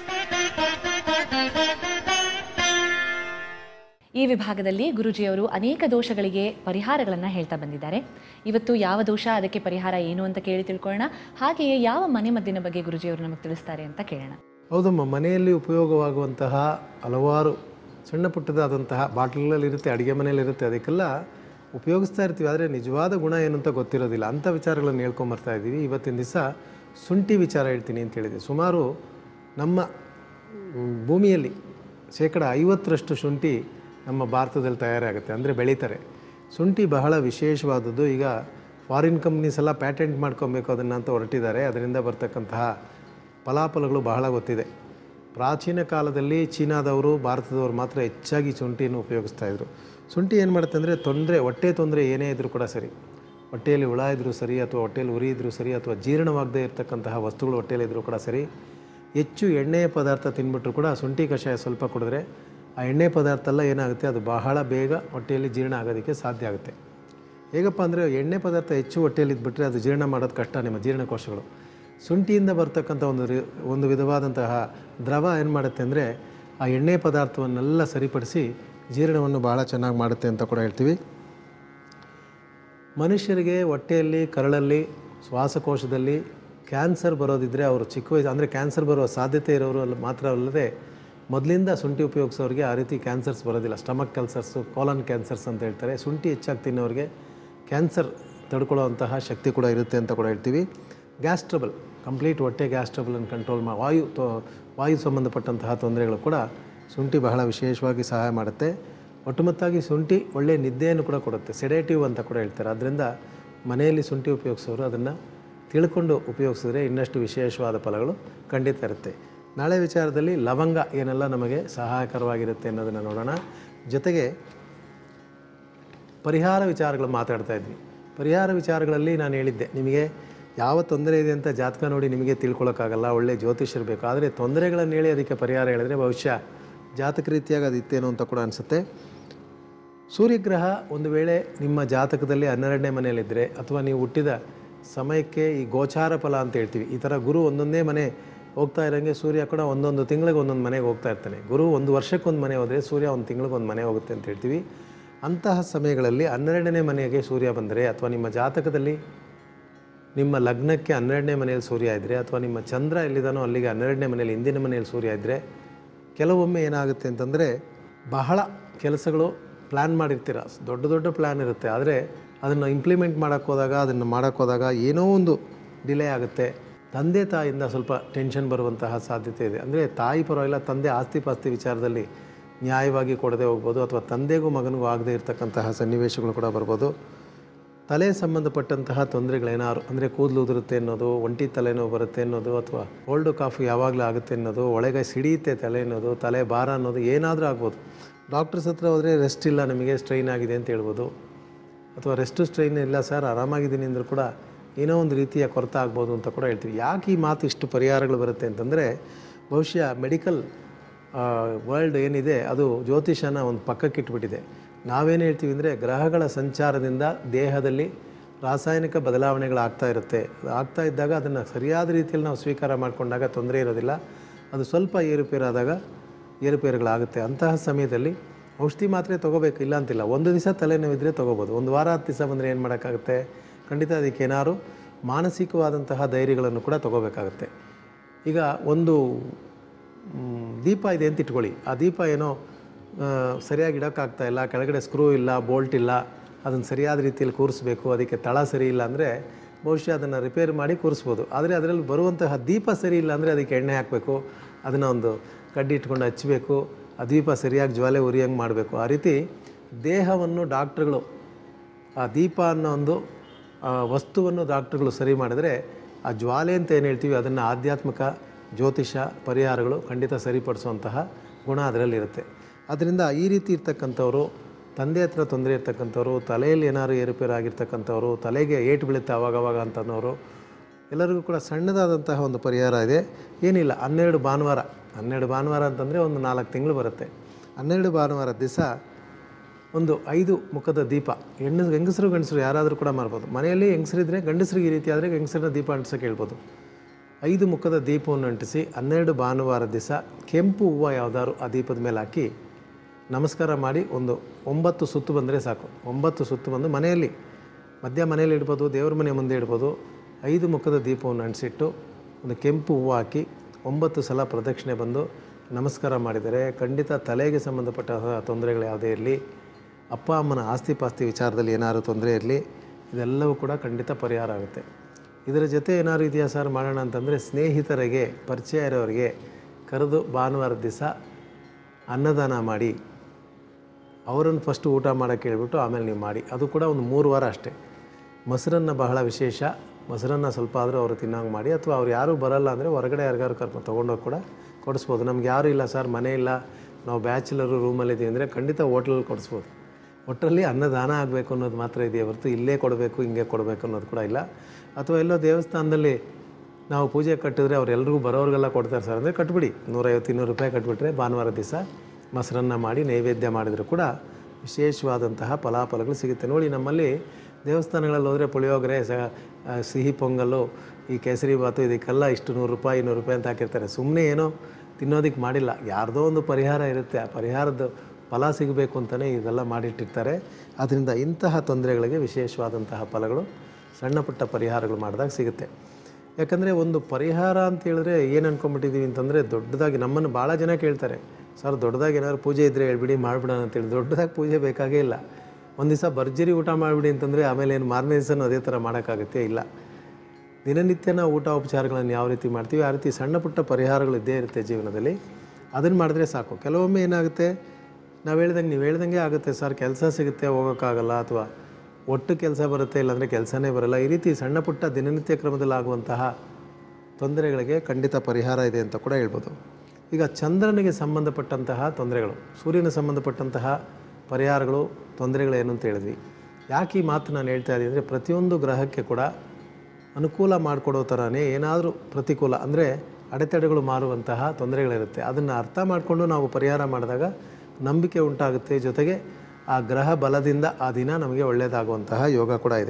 ಈ ವಿಭಾಗದಲ್ಲಿ ಗುರುಜಿಯವರು ಅನೇಕ ದೋಷಗಳಿಗೆ ಪರಿಹಾರಗಳನ್ನು ಹೇಳ್ತಾ ಬಂದಿದ್ದಾರೆ ಇವತ್ತು ಯಾವ ದೋಷ ಅದಕ್ಕೆ ಪರಿಹಾರ ಏನು ಅಂತ ಕೇಳಿ ತಿಳ್ಕೊಳ್ಳೋಣ ಹಾಗೆಯೇ ಯಾವ ಮನೆ ಮದ್ದಿನ ಬಗ್ಗೆ ಗುರುಜಿಯವರು ನಮಗೆ ತಿಳಿಸ್ತಾರೆ ಅಂತ ಕೇಳೋಣ ಹೌದಮ್ಮ ಮನೆಯಲ್ಲಿ ಉಪಯೋಗವಾಗುವಂತಹ ಹಲವಾರು ಸಣ್ಣ ಪುಟ್ಟದಾದಂತಹ ಬಾಟ್ಲಲ್ಲಿರುತ್ತೆ ಅಡುಗೆ ಮನೆಯಲ್ಲಿರುತ್ತೆ ಅದಕ್ಕೆಲ್ಲ ಉಪಯೋಗಿಸ್ತಾ ಇರ್ತೀವಿ ಆದರೆ ನಿಜವಾದ ಗುಣ ಏನು ಅಂತ ಗೊತ್ತಿರೋದಿಲ್ಲ ಅಂಥ ವಿಚಾರಗಳನ್ನು ಹೇಳ್ಕೊಂಬರ್ತಾ ಇದ್ದೀವಿ ಇವತ್ತಿನ ದಿವಸ ಶುಂಠಿ ವಿಚಾರ ಹೇಳ್ತೀನಿ ಅಂತ ಹೇಳಿದೆ ಸುಮಾರು ನಮ್ಮ ಮ್, ಭೂಮಿಯಲ್ಲಿ ಶೇಕಡ ಐವತ್ತರಷ್ಟು ಶುಂಠಿ ನಮ್ಮ ಭಾರತದಲ್ಲಿ ತಯಾರಾಗುತ್ತೆ ಅಂದರೆ ಬೆಳೀತಾರೆ ಶುಂಠಿ ಬಹಳ ವಿಶೇಷವಾದದ್ದು ಈಗ ಫಾರಿನ್ ಕಂಪ್ನೀಸ್ ಎಲ್ಲ ಪ್ಯಾಟೆಂಟ್ ಮಾಡ್ಕೊಬೇಕು ಅದನ್ನು ಅಂತ ಹೊರಟಿದ್ದಾರೆ ಅದರಿಂದ ಬರ್ತಕ್ಕಂತಹ ಫಲಾಫಲಗಳು ಬಹಳ ಗೊತ್ತಿದೆ ಪ್ರಾಚೀನ ಕಾಲದಲ್ಲಿ ಚೀನಾದವರು ಭಾರತದವರು ಮಾತ್ರ ಹೆಚ್ಚಾಗಿ ಶುಂಠಿಯನ್ನು ಉಪಯೋಗಿಸ್ತಾ ಇದ್ರು ಶುಂಠಿ ಏನು ಮಾಡುತ್ತೆ ಅಂದರೆ ತೊಂದರೆ ಹೊಟ್ಟೆ ತೊಂದರೆ ಏನೇ ಇದ್ದರೂ ಕೂಡ ಸರಿ ಹೊಟ್ಟೆಯಲ್ಲಿ ಹುಳ ಇದ್ದರೂ ಸರಿ ಅಥವಾ ಹೊಟ್ಟೆಯಲ್ಲಿ ಉರಿ ಇದ್ದರೂ ಸರಿ ಅಥವಾ ಜೀರ್ಣವಾಗದೇ ಇರತಕ್ಕಂತಹ ವಸ್ತುಗಳು ಹೊಟ್ಟೆಯಲ್ಲಿ ಇದ್ದರೂ ಕೂಡ ಸರಿ ಹೆಚ್ಚು ಎಣ್ಣೆಯ ಪದಾರ್ಥ ತಿಂದ್ಬಿಟ್ರು ಕೂಡ ಶುಂಠಿ ಕಷಾಯ ಸ್ವಲ್ಪ ಕುಡಿದ್ರೆ ಆ ಎಣ್ಣೆ ಪದಾರ್ಥ ಎಲ್ಲ ಏನಾಗುತ್ತೆ ಅದು ಬಹಳ ಬೇಗ ಹೊಟ್ಟೆಯಲ್ಲಿ ಜೀರ್ಣ ಆಗೋದಕ್ಕೆ ಸಾಧ್ಯ ಆಗುತ್ತೆ ಹೇಗಪ್ಪ ಅಂದರೆ ಎಣ್ಣೆ ಪದಾರ್ಥ ಹೆಚ್ಚು ಹೊಟ್ಟೆಯಲ್ಲಿ ಇದ್ಬಿಟ್ರೆ ಅದು ಜೀರ್ಣ ಮಾಡೋದು ಕಷ್ಟ ನಿಮ್ಮ ಜೀರ್ಣಕೋಶಗಳು ಶುಂಠಿಯಿಂದ ಬರ್ತಕ್ಕಂಥ ಒಂದು ರಿ ಒಂದು ವಿಧವಾದಂತಹ ದ್ರವ ಏನು ಮಾಡುತ್ತೆ ಅಂದರೆ ಆ ಎಣ್ಣೆ ಪದಾರ್ಥವನ್ನೆಲ್ಲ ಸರಿಪಡಿಸಿ ಜೀರ್ಣವನ್ನು ಭಾಳ ಚೆನ್ನಾಗಿ ಮಾಡುತ್ತೆ ಅಂತ ಕೂಡ ಹೇಳ್ತೀವಿ ಮನುಷ್ಯರಿಗೆ ಹೊಟ್ಟೆಯಲ್ಲಿ ಕರಳಲ್ಲಿ ಶ್ವಾಸಕೋಶದಲ್ಲಿ ಕ್ಯಾನ್ಸರ್ ಬರೋದಿದ್ದರೆ ಅವರು ಚಿಕ್ಕ ವಯಸ್ಸು ಅಂದರೆ ಕ್ಯಾನ್ಸರ್ ಬರುವ ಸಾಧ್ಯತೆ ಇರೋರು ಅಲ್ಲ ಮಾತ್ರ ಅಲ್ಲದೆ ಮೊದಲಿಂದ ಶುಂಠಿ ಉಪಯೋಗಿಸೋರಿಗೆ ಆ ರೀತಿ ಕ್ಯಾನ್ಸರ್ಸ್ ಬರೋದಿಲ್ಲ ಸ್ಟಮಕ್ ಕ್ಯಾನ್ಸರ್ಸು ಕೋಲನ್ ಕ್ಯಾನ್ಸರ್ಸ್ ಅಂತ ಹೇಳ್ತಾರೆ ಶುಂಠಿ ಹೆಚ್ಚಾಗಿ ತಿನ್ನೋರಿಗೆ ಕ್ಯಾನ್ಸರ್ ತಡ್ಕೊಳ್ಳೋವಂತಹ ಶಕ್ತಿ ಕೂಡ ಇರುತ್ತೆ ಅಂತ ಕೂಡ ಹೇಳ್ತೀವಿ ಗ್ಯಾಸ್ ಟ್ರಬಲ್ ಕಂಪ್ಲೀಟ್ ಹೊಟ್ಟೆ ಗ್ಯಾಸ್ ಟ್ರಬಲನ್ನು ಕಂಟ್ರೋಲ್ ಮಾ ವಾಯು ತೊ ವಾಯು ಸಂಬಂಧಪಟ್ಟಂತಹ ತೊಂದರೆಗಳು ಕೂಡ ಶುಂಠಿ ಬಹಳ ವಿಶೇಷವಾಗಿ ಸಹಾಯ ಮಾಡುತ್ತೆ ಒಟ್ಟುಮೊತ್ತಾಗಿ ಶುಂಠಿ ಒಳ್ಳೆಯ ನಿದ್ದೆಯನ್ನು ಕೂಡ ಕೊಡುತ್ತೆ ಸೆಡೇಟಿವ್ ಅಂತ ಕೂಡ ಹೇಳ್ತಾರೆ ಅದರಿಂದ ಮನೆಯಲ್ಲಿ ಶುಂಠಿ ಉಪಯೋಗಿಸೋರು ಅದನ್ನು ತಿಳ್ಕೊಂಡು ಉಪಯೋಗಿಸಿದ್ರೆ ಇನ್ನಷ್ಟು ವಿಶೇಷವಾದ ಫಲಗಳು ಖಂಡಿತ ಇರುತ್ತೆ ನಾಳೆ ವಿಚಾರದಲ್ಲಿ ಲವಂಗ ಏನೆಲ್ಲ ನಮಗೆ ಸಹಾಯಕರವಾಗಿರುತ್ತೆ ಅನ್ನೋದನ್ನು ನೋಡೋಣ ಜೊತೆಗೆ ಪರಿಹಾರ ವಿಚಾರಗಳು ಮಾತಾಡ್ತಾ ಇದ್ವಿ ಪರಿಹಾರ ವಿಚಾರಗಳಲ್ಲಿ ನಾನು ಹೇಳಿದ್ದೆ ನಿಮಗೆ ಯಾವ ತೊಂದರೆ ಇದೆ ಅಂತ ಜಾತಕ ನೋಡಿ ನಿಮಗೆ ತಿಳ್ಕೊಳ್ಳೋಕ್ಕಾಗಲ್ಲ ಒಳ್ಳೆ ಜ್ಯೋತಿಷ್ಯರು ಬೇಕು ಆದರೆ ತೊಂದರೆಗಳನ್ನು ಹೇಳಿ ಅದಕ್ಕೆ ಪರಿಹಾರ ಹೇಳಿದ್ರೆ ಬಹುಶಃ ಜಾತಕ ರೀತಿಯಾಗಿ ಅದು ಇತ್ತೇನೋ ಅಂತ ಕೂಡ ಅನಿಸುತ್ತೆ ಸೂರ್ಯಗ್ರಹ ಒಂದು ವೇಳೆ ನಿಮ್ಮ ಜಾತಕದಲ್ಲಿ ಹನ್ನೆರಡನೇ ಮನೆಯಲ್ಲಿದ್ದರೆ ಅಥವಾ ನೀವು ಹುಟ್ಟಿದ ಸಮಯಕ್ಕೆ ಈ ಗೋಚಾರ ಫಲ ಅಂತ ಹೇಳ್ತೀವಿ ಈ ಥರ ಗುರು ಒಂದೊಂದೇ ಮನೆ ಹೋಗ್ತಾ ಇರೋಂಗೆ ಸೂರ್ಯ ಕೂಡ ಒಂದೊಂದು ತಿಂಗಳಿಗೆ ಒಂದೊಂದು ಮನೆಗೆ ಹೋಗ್ತಾ ಇರ್ತಾನೆ ಗುರು ಒಂದು ವರ್ಷಕ್ಕೊಂದು ಮನೆ ಹೋದರೆ ಸೂರ್ಯ ಒಂದು ತಿಂಗಳಿಗೆ ಒಂದು ಮನೆ ಹೋಗುತ್ತೆ ಅಂತ ಹೇಳ್ತೀವಿ ಅಂತಹ ಸಮಯಗಳಲ್ಲಿ ಹನ್ನೆರಡನೇ ಮನೆಗೆ ಸೂರ್ಯ ಬಂದರೆ ಅಥವಾ ನಿಮ್ಮ ಜಾತಕದಲ್ಲಿ ನಿಮ್ಮ ಲಗ್ನಕ್ಕೆ ಹನ್ನೆರಡನೇ ಮನೆಯಲ್ಲಿ ಸೂರ್ಯ ಇದ್ದರೆ ಅಥವಾ ನಿಮ್ಮ ಚಂದ್ರ ಎಲ್ಲಿದ್ದಾನೋ ಅಲ್ಲಿಗೆ ಹನ್ನೆರಡನೇ ಮನೆಯಲ್ಲಿ ಹಿಂದಿನ ಮನೆಯಲ್ಲಿ ಸೂರ್ಯ ಇದ್ದರೆ ಕೆಲವೊಮ್ಮೆ ಏನಾಗುತ್ತೆ ಅಂತಂದರೆ ಬಹಳ ಕೆಲಸಗಳು ಪ್ಲ್ಯಾನ್ ಮಾಡಿರ್ತೀರ ದೊಡ್ಡ ದೊಡ್ಡ ಪ್ಲ್ಯಾನ್ ಇರುತ್ತೆ ಆದರೆ ಅದನ್ನು ಇಂಪ್ಲಿಮೆಂಟ್ ಮಾಡೋಕ್ಕೆ ಹೋದಾಗ ಅದನ್ನು ಮಾಡೋಕ್ಕೆ ಹೋದಾಗ ಏನೋ ಒಂದು ಡಿಲೇ ಆಗುತ್ತೆ ತಂದೆ ತಾಯಿಯಿಂದ ಸ್ವಲ್ಪ ಟೆನ್ಷನ್ ಬರುವಂತಹ ಸಾಧ್ಯತೆ ಇದೆ ಅಂದರೆ ತಾಯಿ ಪರವಾಗಿಲ್ಲ ತಂದೆ ಆಸ್ತಿ ಪಾಸ್ತಿ ವಿಚಾರದಲ್ಲಿ ನ್ಯಾಯವಾಗಿ ಕೊಡದೆ ಹೋಗ್ಬೋದು ಅಥವಾ ತಂದೆಗೂ ಮಗನಿಗೂ ಆಗದೆ ಇರತಕ್ಕಂತಹ ಸನ್ನಿವೇಶಗಳು ಕೂಡ ಬರ್ಬೋದು ತಲೆ ಸಂಬಂಧಪಟ್ಟಂತಹ ತೊಂದರೆಗಳೇನಾದ್ರು ಅಂದರೆ ಕೂದಲು ಉದುರುತ್ತೆ ಅನ್ನೋದು ಒಂಟಿ ತಲೆನೋವು ಬರುತ್ತೆ ಅನ್ನೋದು ಅಥವಾ ಕೋಲ್ಡ್ ಕಾಫಿ ಯಾವಾಗಲೂ ಆಗುತ್ತೆ ಅನ್ನೋದು ಒಳಗೆ ಸಿಡಿಯುತ್ತೆ ತಲೆ ಅನ್ನೋದು ತಲೆ ಭಾರ ಅನ್ನೋದು ಏನಾದರೂ ಆಗ್ಬೋದು ಡಾಕ್ಟರ್ಸ್ ಹತ್ರ ಹೋದರೆ ರೆಸ್ಟ್ ಇಲ್ಲ ನಮಗೆ ಸ್ಟ್ರೈನ್ ಆಗಿದೆ ಅಂತ ಹೇಳ್ಬೋದು ಅಥವಾ ರೆಸ್ಟು ಸ್ಟ್ರೈನ್ ಇಲ್ಲ ಸರ್ ಆರಾಮಾಗಿದ್ದೀನಿ ಅಂದರೂ ಕೂಡ ಏನೋ ಒಂದು ರೀತಿಯ ಕೊರತೆ ಆಗ್ಬೋದು ಅಂತ ಕೂಡ ಹೇಳ್ತೀವಿ ಯಾಕೆ ಈ ಮಾತು ಇಷ್ಟು ಪರಿಹಾರಗಳು ಬರುತ್ತೆ ಅಂತಂದರೆ ಬಹುಶಃ ಮೆಡಿಕಲ್ ವರ್ಲ್ಡ್ ಏನಿದೆ ಅದು ಜ್ಯೋತಿಷನ ಒಂದು ಪಕ್ಕಕ್ಕೆ ಇಟ್ಬಿಟ್ಟಿದೆ ನಾವೇನು ಹೇಳ್ತೀವಿ ಅಂದರೆ ಗ್ರಹಗಳ ಸಂಚಾರದಿಂದ ದೇಹದಲ್ಲಿ ರಾಸಾಯನಿಕ ಬದಲಾವಣೆಗಳಾಗ್ತಾ ಇರುತ್ತೆ ಅದು ಆಗ್ತಾ ಇದ್ದಾಗ ಅದನ್ನು ಸರಿಯಾದ ರೀತಿಯಲ್ಲಿ ನಾವು ಸ್ವೀಕಾರ ಮಾಡಿಕೊಂಡಾಗ ತೊಂದರೆ ಇರೋದಿಲ್ಲ ಅದು ಸ್ವಲ್ಪ ಏರುಪೇರಾದಾಗ ಏರುಪೇರುಗಳಾಗುತ್ತೆ ಅಂತಹ ಸಮಯದಲ್ಲಿ ಔಷಧಿ ಮಾತ್ರೆ ತೊಗೋಬೇಕು ಇಲ್ಲ ಅಂತಿಲ್ಲ ಒಂದು ದಿವಸ ತಲೆನೋವಿದ್ರೆ ತೊಗೋಬೋದು ಒಂದು ವಾರ ಹತ್ತು ದಿವಸ ಬಂದರೆ ಏನು ಮಾಡೋಕ್ಕಾಗುತ್ತೆ ಖಂಡಿತ ಅದಕ್ಕೆ ಏನಾದ್ರು ಮಾನಸಿಕವಾದಂತಹ ಧೈರ್ಯಗಳನ್ನು ಕೂಡ ತೊಗೋಬೇಕಾಗತ್ತೆ ಈಗ ಒಂದು ಮ್, ದೀಪ ಇದೆ ಅಂತ ಇಟ್ಕೊಳ್ಳಿ ಆ ದೀಪ ಏನೋ ಆ, ಸರಿಯಾಗಿ ಇಡೋಕ್ಕಾಗ್ತಾ ಇಲ್ಲ ಕೆಳಗಡೆ ಸ್ಕ್ರೂ ಇಲ್ಲ ಬೋಲ್ಟ್ ಇಲ್ಲ ಅದನ್ನು ಸರಿಯಾದ ರೀತಿಯಲ್ಲಿ ಕೂರಿಸ್ಬೇಕು ಅದಕ್ಕೆ ತಳ ಸರಿ ಇಲ್ಲ ಅಂದರೆ ಬಹುಶಃ ಅದನ್ನು ರಿಪೇರ್ ಮಾಡಿ ಕೂರಿಸ್ಬೋದು ಆದರೆ ಅದರಲ್ಲಿ ಬರುವಂತಹ ದೀಪ ಸರಿ ಇಲ್ಲ ಅಂದರೆ ಅದಕ್ಕೆ ಎಣ್ಣೆ ಹಾಕಬೇಕು ಅದನ್ನು ಒಂದು ಕಡ್ಡಿ ಇಟ್ಕೊಂಡು ಹಚ್ಚಬೇಕು ಆ ದೀಪ ಸರಿಯಾಗಿ ಜ್ವಾಲೆ ಉರಿಯಂಗೆ ಮಾಡಬೇಕು ಆ ರೀತಿ ದೇಹವನ್ನು ಡಾಕ್ಟ್ರುಗಳು ಆ ದೀಪ ಅನ್ನೋ ಒಂದು ಆ, ವಸ್ತುವನ್ನು ಡಾಕ್ಟ್ರುಗಳು ಸರಿ ಮಾಡಿದರೆ ಆ ಜ್ವಾಲೆ ಅಂತ ಏನು ಹೇಳ್ತೀವಿ ಅದನ್ನು ಆಧ್ಯಾತ್ಮಿಕ ಜ್ಯೋತಿಷ ಪರಿಹಾರಗಳು ಖಂಡಿತ ಸರಿಪಡಿಸುವಂತಹ ಗುಣ ಅದರಲ್ಲಿರುತ್ತೆ ಆದ್ದರಿಂದ ಈ ರೀತಿ ಇರ್ತಕ್ಕಂಥವ್ರು ತಂದೆ ಹತ್ರ ತೊಂದರೆ ಇರ್ತಕ್ಕಂಥವ್ರು ತಲೆಯಲ್ಲಿ ಏನಾದ್ರು ಏರುಪೇರು ಆಗಿರ್ತಕ್ಕಂಥವ್ರು ತಲೆಗೆ ಏಟು ಬೀಳುತ್ತೆ ಅವಾಗವಾಗ ಅಂತನೋರು ಎಲ್ಲರಿಗೂ ಕೂಡ ಸಣ್ಣದಾದಂತಹ ಒಂದು ಪರಿಹಾರ ಇದೆ ಏನಿಲ್ಲ ಹನ್ನೆರಡು ಭಾನುವಾರ ಹನ್ನೆರಡು ಭಾನುವಾರ ಅಂತಂದರೆ ಒಂದು ನಾಲ್ಕು ತಿಂಗಳು ಬರುತ್ತೆ ಹನ್ನೆರಡು ಭಾನುವಾರ ದಿವಸ ಒಂದು ಐದು ಮುಖದ ದೀಪ ಹೆಣ್ಣು ಹೆಂಗಸರು ಗಂಡಸರು ಯಾರಾದರೂ ಕೂಡ ಮಾಡ್ಬೋದು ಮನೆಯಲ್ಲಿ ಹೆಂಗಸರಿದ್ರೆ ಗಂಡಸರಿಗೆ ಈ ರೀತಿ ಆದರೆ ಹೆಂಗಸರನ್ನ ದೀಪ ಅಂಟಿಸೋಕೆ ಹೇಳ್ಬೋದು ಐದು ಮುಖದ ದೀಪವನ್ನು ಅಂಟಿಸಿ ಹನ್ನೆರಡು ಭಾನುವಾರ ದಿವಸ ಕೆಂಪು ಹೂವು ಯಾವ್ದಾದ್ರು ಆ ದೀಪದ ಮೇಲೆ ಹಾಕಿ ನಮಸ್ಕಾರ ಮಾಡಿ ಒಂದು ಒಂಬತ್ತು ಸುತ್ತು ಬಂದರೆ ಸಾಕು ಒಂಬತ್ತು ಸುತ್ತು ಬಂದು ಮನೆಯಲ್ಲಿ ಮಧ್ಯ ಮನೆಯಲ್ಲಿ ಇಡ್ಬೋದು ದೇವ್ರ ಮನೆ ಮುಂದೆ ಇಡ್ಬೋದು ಐದು ಮುಖದ ದೀಪವನ್ನು ಅಂಟಿಸಿಟ್ಟು ಒಂದು ಕೆಂಪು ಹೂವು ಹಾಕಿ ಒಂಬತ್ತು ಸಲ ಪ್ರದಕ್ಷಿಣೆ ಬಂದು ನಮಸ್ಕಾರ ಮಾಡಿದರೆ ಖಂಡಿತ ತಲೆಗೆ ಸಂಬಂಧಪಟ್ಟ ತೊಂದರೆಗಳು ಯಾವುದೇ ಇರಲಿ ಅಪ್ಪ ಅಮ್ಮನ ಆಸ್ತಿ ಪಾಸ್ತಿ ವಿಚಾರದಲ್ಲಿ ಏನಾದ್ರು ತೊಂದರೆ ಇರಲಿ ಇದೆಲ್ಲವೂ ಕೂಡ ಖಂಡಿತ ಪರಿಹಾರ ಆಗುತ್ತೆ ಇದರ ಜೊತೆ ಏನಾದ್ರು ಇದೆಯಾ ಸರ್ ಮಾಡೋಣ ಅಂತಂದರೆ ಸ್ನೇಹಿತರಿಗೆ ಪರಿಚಯ ಇರೋರಿಗೆ ಕರೆದು ಭಾನುವಾರ ದಿವಸ ಅನ್ನದಾನ ಮಾಡಿ ಅವರನ್ನು ಫಸ್ಟ್ ಊಟ ಮಾಡೋಕ್ಕೆ ಹೇಳ್ಬಿಟ್ಟು ಆಮೇಲೆ ನೀವು ಮಾಡಿ ಅದು ಕೂಡ ಒಂದು ಮೂರು ವಾರ ಅಷ್ಟೇ ಮೊಸರನ್ನು ಬಹಳ ವಿಶೇಷ ಮೊಸರನ್ನು ಸ್ವಲ್ಪ ಆದರೂ ಅವರು ತಿನ್ನೋಂಗೆ ಮಾಡಿ ಅಥವಾ ಅವ್ರು ಯಾರೂ ಬರಲ್ಲ ಅಂದರೆ ಹೊರಗಡೆ ಯಾರಿಗಾರು ಕರ್ಕೊಂಡು ತೊಗೊಂಡೋಗಿ ಕೂಡ ಕೊಡಿಸ್ಬೋದು ನಮ್ಗೆ ಯಾರೂ ಇಲ್ಲ ಸರ್ ಮನೆ ಇಲ್ಲ ನಾವು ಬ್ಯಾಚುಲರು ರೂಮಲ್ಲಿದ್ದೀವಿ ಅಂದರೆ ಖಂಡಿತ ಹೋಟ್ಲಲ್ಲಿ ಕೊಡಿಸ್ಬೋದು ಒಟ್ಟರಲ್ಲಿ ಅನ್ನದಾನ ಆಗಬೇಕು ಅನ್ನೋದು ಮಾತ್ರ ಇದೆಯೇ ಹೊರತು ಇಲ್ಲೇ ಕೊಡಬೇಕು ಹಿಂಗೆ ಕೊಡಬೇಕು ಅನ್ನೋದು ಕೂಡ ಇಲ್ಲ ಅಥವಾ ಎಲ್ಲೋ ದೇವಸ್ಥಾನದಲ್ಲಿ ನಾವು ಪೂಜೆ ಕಟ್ಟಿದ್ರೆ ಅವರೆಲ್ಲರಿಗೂ ಬರೋರಿಗೆಲ್ಲ ಕೊಡ್ತಾರೆ ಸರ್ ಅಂದರೆ ಕಟ್ಬಿಡಿ ನೂರೈವತ್ತು ಇನ್ನೂರು ರೂಪಾಯಿ ಕಟ್ಬಿಟ್ರೆ ಭಾನುವಾರ ದಿವಸ ಮೊಸರನ್ನ ಮಾಡಿ ನೈವೇದ್ಯ ಮಾಡಿದರೂ ಕೂಡ ವಿಶೇಷವಾದಂತಹ ಫಲಾಫಲಗಳು ಸಿಗುತ್ತೆ ನೋಡಿ ನಮ್ಮಲ್ಲಿ ದೇವಸ್ಥಾನಗಳಲ್ಲಿ ಹೋದರೆ ಪುಳಿಯೋಗರೆ ಸ ಆ, ಸಿಹಿ ಪೊಂಗಲ್ಲು ಈ ಕೇಸರಿ ಬಾತು ಇದಕ್ಕೆಲ್ಲ ಇಷ್ಟು ನೂರು ರೂಪಾಯಿ ಇನ್ನೂರು ರೂಪಾಯಿ ಅಂತ ಹಾಕಿರ್ತಾರೆ ಸುಮ್ಮನೆ ಏನೋ ತಿನ್ನೋದಕ್ಕೆ ಮಾಡಿಲ್ಲ ಯಾರ್ದೋ ಒಂದು ಪರಿಹಾರ ಇರುತ್ತೆ ಆ ಪರಿಹಾರದ ಫಲ ಸಿಗಬೇಕು ಅಂತಲೇ ಇದೆಲ್ಲ ಮಾಡಿಟ್ಟಿರ್ತಾರೆ ಆದ್ದರಿಂದ ಇಂತಹ ತೊಂದರೆಗಳಿಗೆ ವಿಶೇಷವಾದಂತಹ ಫಲಗಳು ಸಣ್ಣ ಪುಟ್ಟ ಪರಿಹಾರಗಳು ಮಾಡಿದಾಗ ಸಿಗುತ್ತೆ ಯಾಕಂದರೆ ಒಂದು ಪರಿಹಾರ ಅಂತ ಹೇಳಿದ್ರೆ ಏನು ಅನ್ಕೊಂಬಿಟ್ಟಿದ್ದೀವಿ ಅಂತಂದರೆ ದೊಡ್ಡದಾಗಿ ನಮ್ಮನ್ನು ಭಾಳ ಜನ ಕೇಳ್ತಾರೆ ಸರ್ ದೊಡ್ಡದಾಗಿ ಏನಾದ್ರು ಪೂಜೆ ಇದ್ದರೆ ಹೇಳ್ಬಿಡಿ ಮಾಡಿಬಿಡೋಣ ಅಂತೇಳಿ ದೊಡ್ಡದಾಗಿ ಪೂಜೆ ಬೇಕಾಗೇ ಇಲ್ಲ ಒಂದು ದಿವಸ ಭರ್ಜರಿ ಊಟ ಮಾಡಿಬಿಡಿ ಅಂತಂದರೆ ಆಮೇಲೆ ಏನು ಮಾರನೇ ದಿವಸನೂ ಅದೇ ಥರ ಮಾಡೋಕ್ಕಾಗುತ್ತೆ ಇಲ್ಲ ದಿನನಿತ್ಯ ನಾವು ಊಟ ಉಪಚಾರಗಳನ್ನು ಯಾವ ರೀತಿ ಮಾಡ್ತೀವಿ ಆ ರೀತಿ ಸಣ್ಣ ಪುಟ್ಟ ಪರಿಹಾರಗಳು ಇದ್ದೇ ಇರುತ್ತೆ ಜೀವನದಲ್ಲಿ ಅದನ್ನು ಮಾಡಿದ್ರೆ ಸಾಕು ಕೆಲವೊಮ್ಮೆ ಏನಾಗುತ್ತೆ ನಾವು ಹೇಳ್ದಂಗೆ ನೀವು ಹೇಳ್ದಂಗೆ ಆಗುತ್ತೆ ಸರ್ ಕೆಲಸ ಸಿಗುತ್ತೆ ಹೋಗೋಕ್ಕಾಗಲ್ಲ ಅಥವಾ ಒಟ್ಟು ಕೆಲಸ ಬರುತ್ತೆ ಇಲ್ಲಾಂದರೆ ಕೆಲಸನೇ ಬರಲ್ಲ ಈ ರೀತಿ ಸಣ್ಣ ಪುಟ್ಟ ದಿನನಿತ್ಯ ಕ್ರಮದಲ್ಲಿ ಆಗುವಂತಹ ತೊಂದರೆಗಳಿಗೆ ಖಂಡಿತ ಪರಿಹಾರ ಇದೆ ಅಂತ ಕೂಡ ಹೇಳ್ಬೋದು ಈಗ ಚಂದ್ರನಿಗೆ ಸಂಬಂಧಪಟ್ಟಂತಹ ತೊಂದರೆಗಳು ಸೂರ್ಯನ ಸಂಬಂಧಪಟ್ಟಂತಹ ಪರಿಹಾರಗಳು ತೊಂದರೆಗಳೇನು ಅಂತ ಹೇಳಿದ್ವಿ ಯಾಕೆ ಈ ಮಾತು ನಾನು ಹೇಳ್ತಾ ಇದ್ದೀನಿ ಅಂದರೆ ಪ್ರತಿಯೊಂದು ಗ್ರಹಕ್ಕೆ ಕೂಡ ಅನುಕೂಲ ಮಾಡಿಕೊಡೋ ಥರನೇ ಏನಾದರೂ ಪ್ರತಿಕೂಲ ಅಂದರೆ ಅಡೆತಡೆಗಳು ಮಾರುವಂತಹ ತೊಂದರೆಗಳಿರುತ್ತೆ ಅದನ್ನು ಅರ್ಥ ಮಾಡಿಕೊಂಡು ನಾವು ಪರಿಹಾರ ಮಾಡಿದಾಗ ನಂಬಿಕೆ ಉಂಟಾಗುತ್ತೆ ಜೊತೆಗೆ ಆ ಗ್ರಹ ಬಲದಿಂದ ಆ ದಿನ ನಮಗೆ ಒಳ್ಳೆಯದಾಗುವಂತಹ ಯೋಗ ಕೂಡ ಇದೆ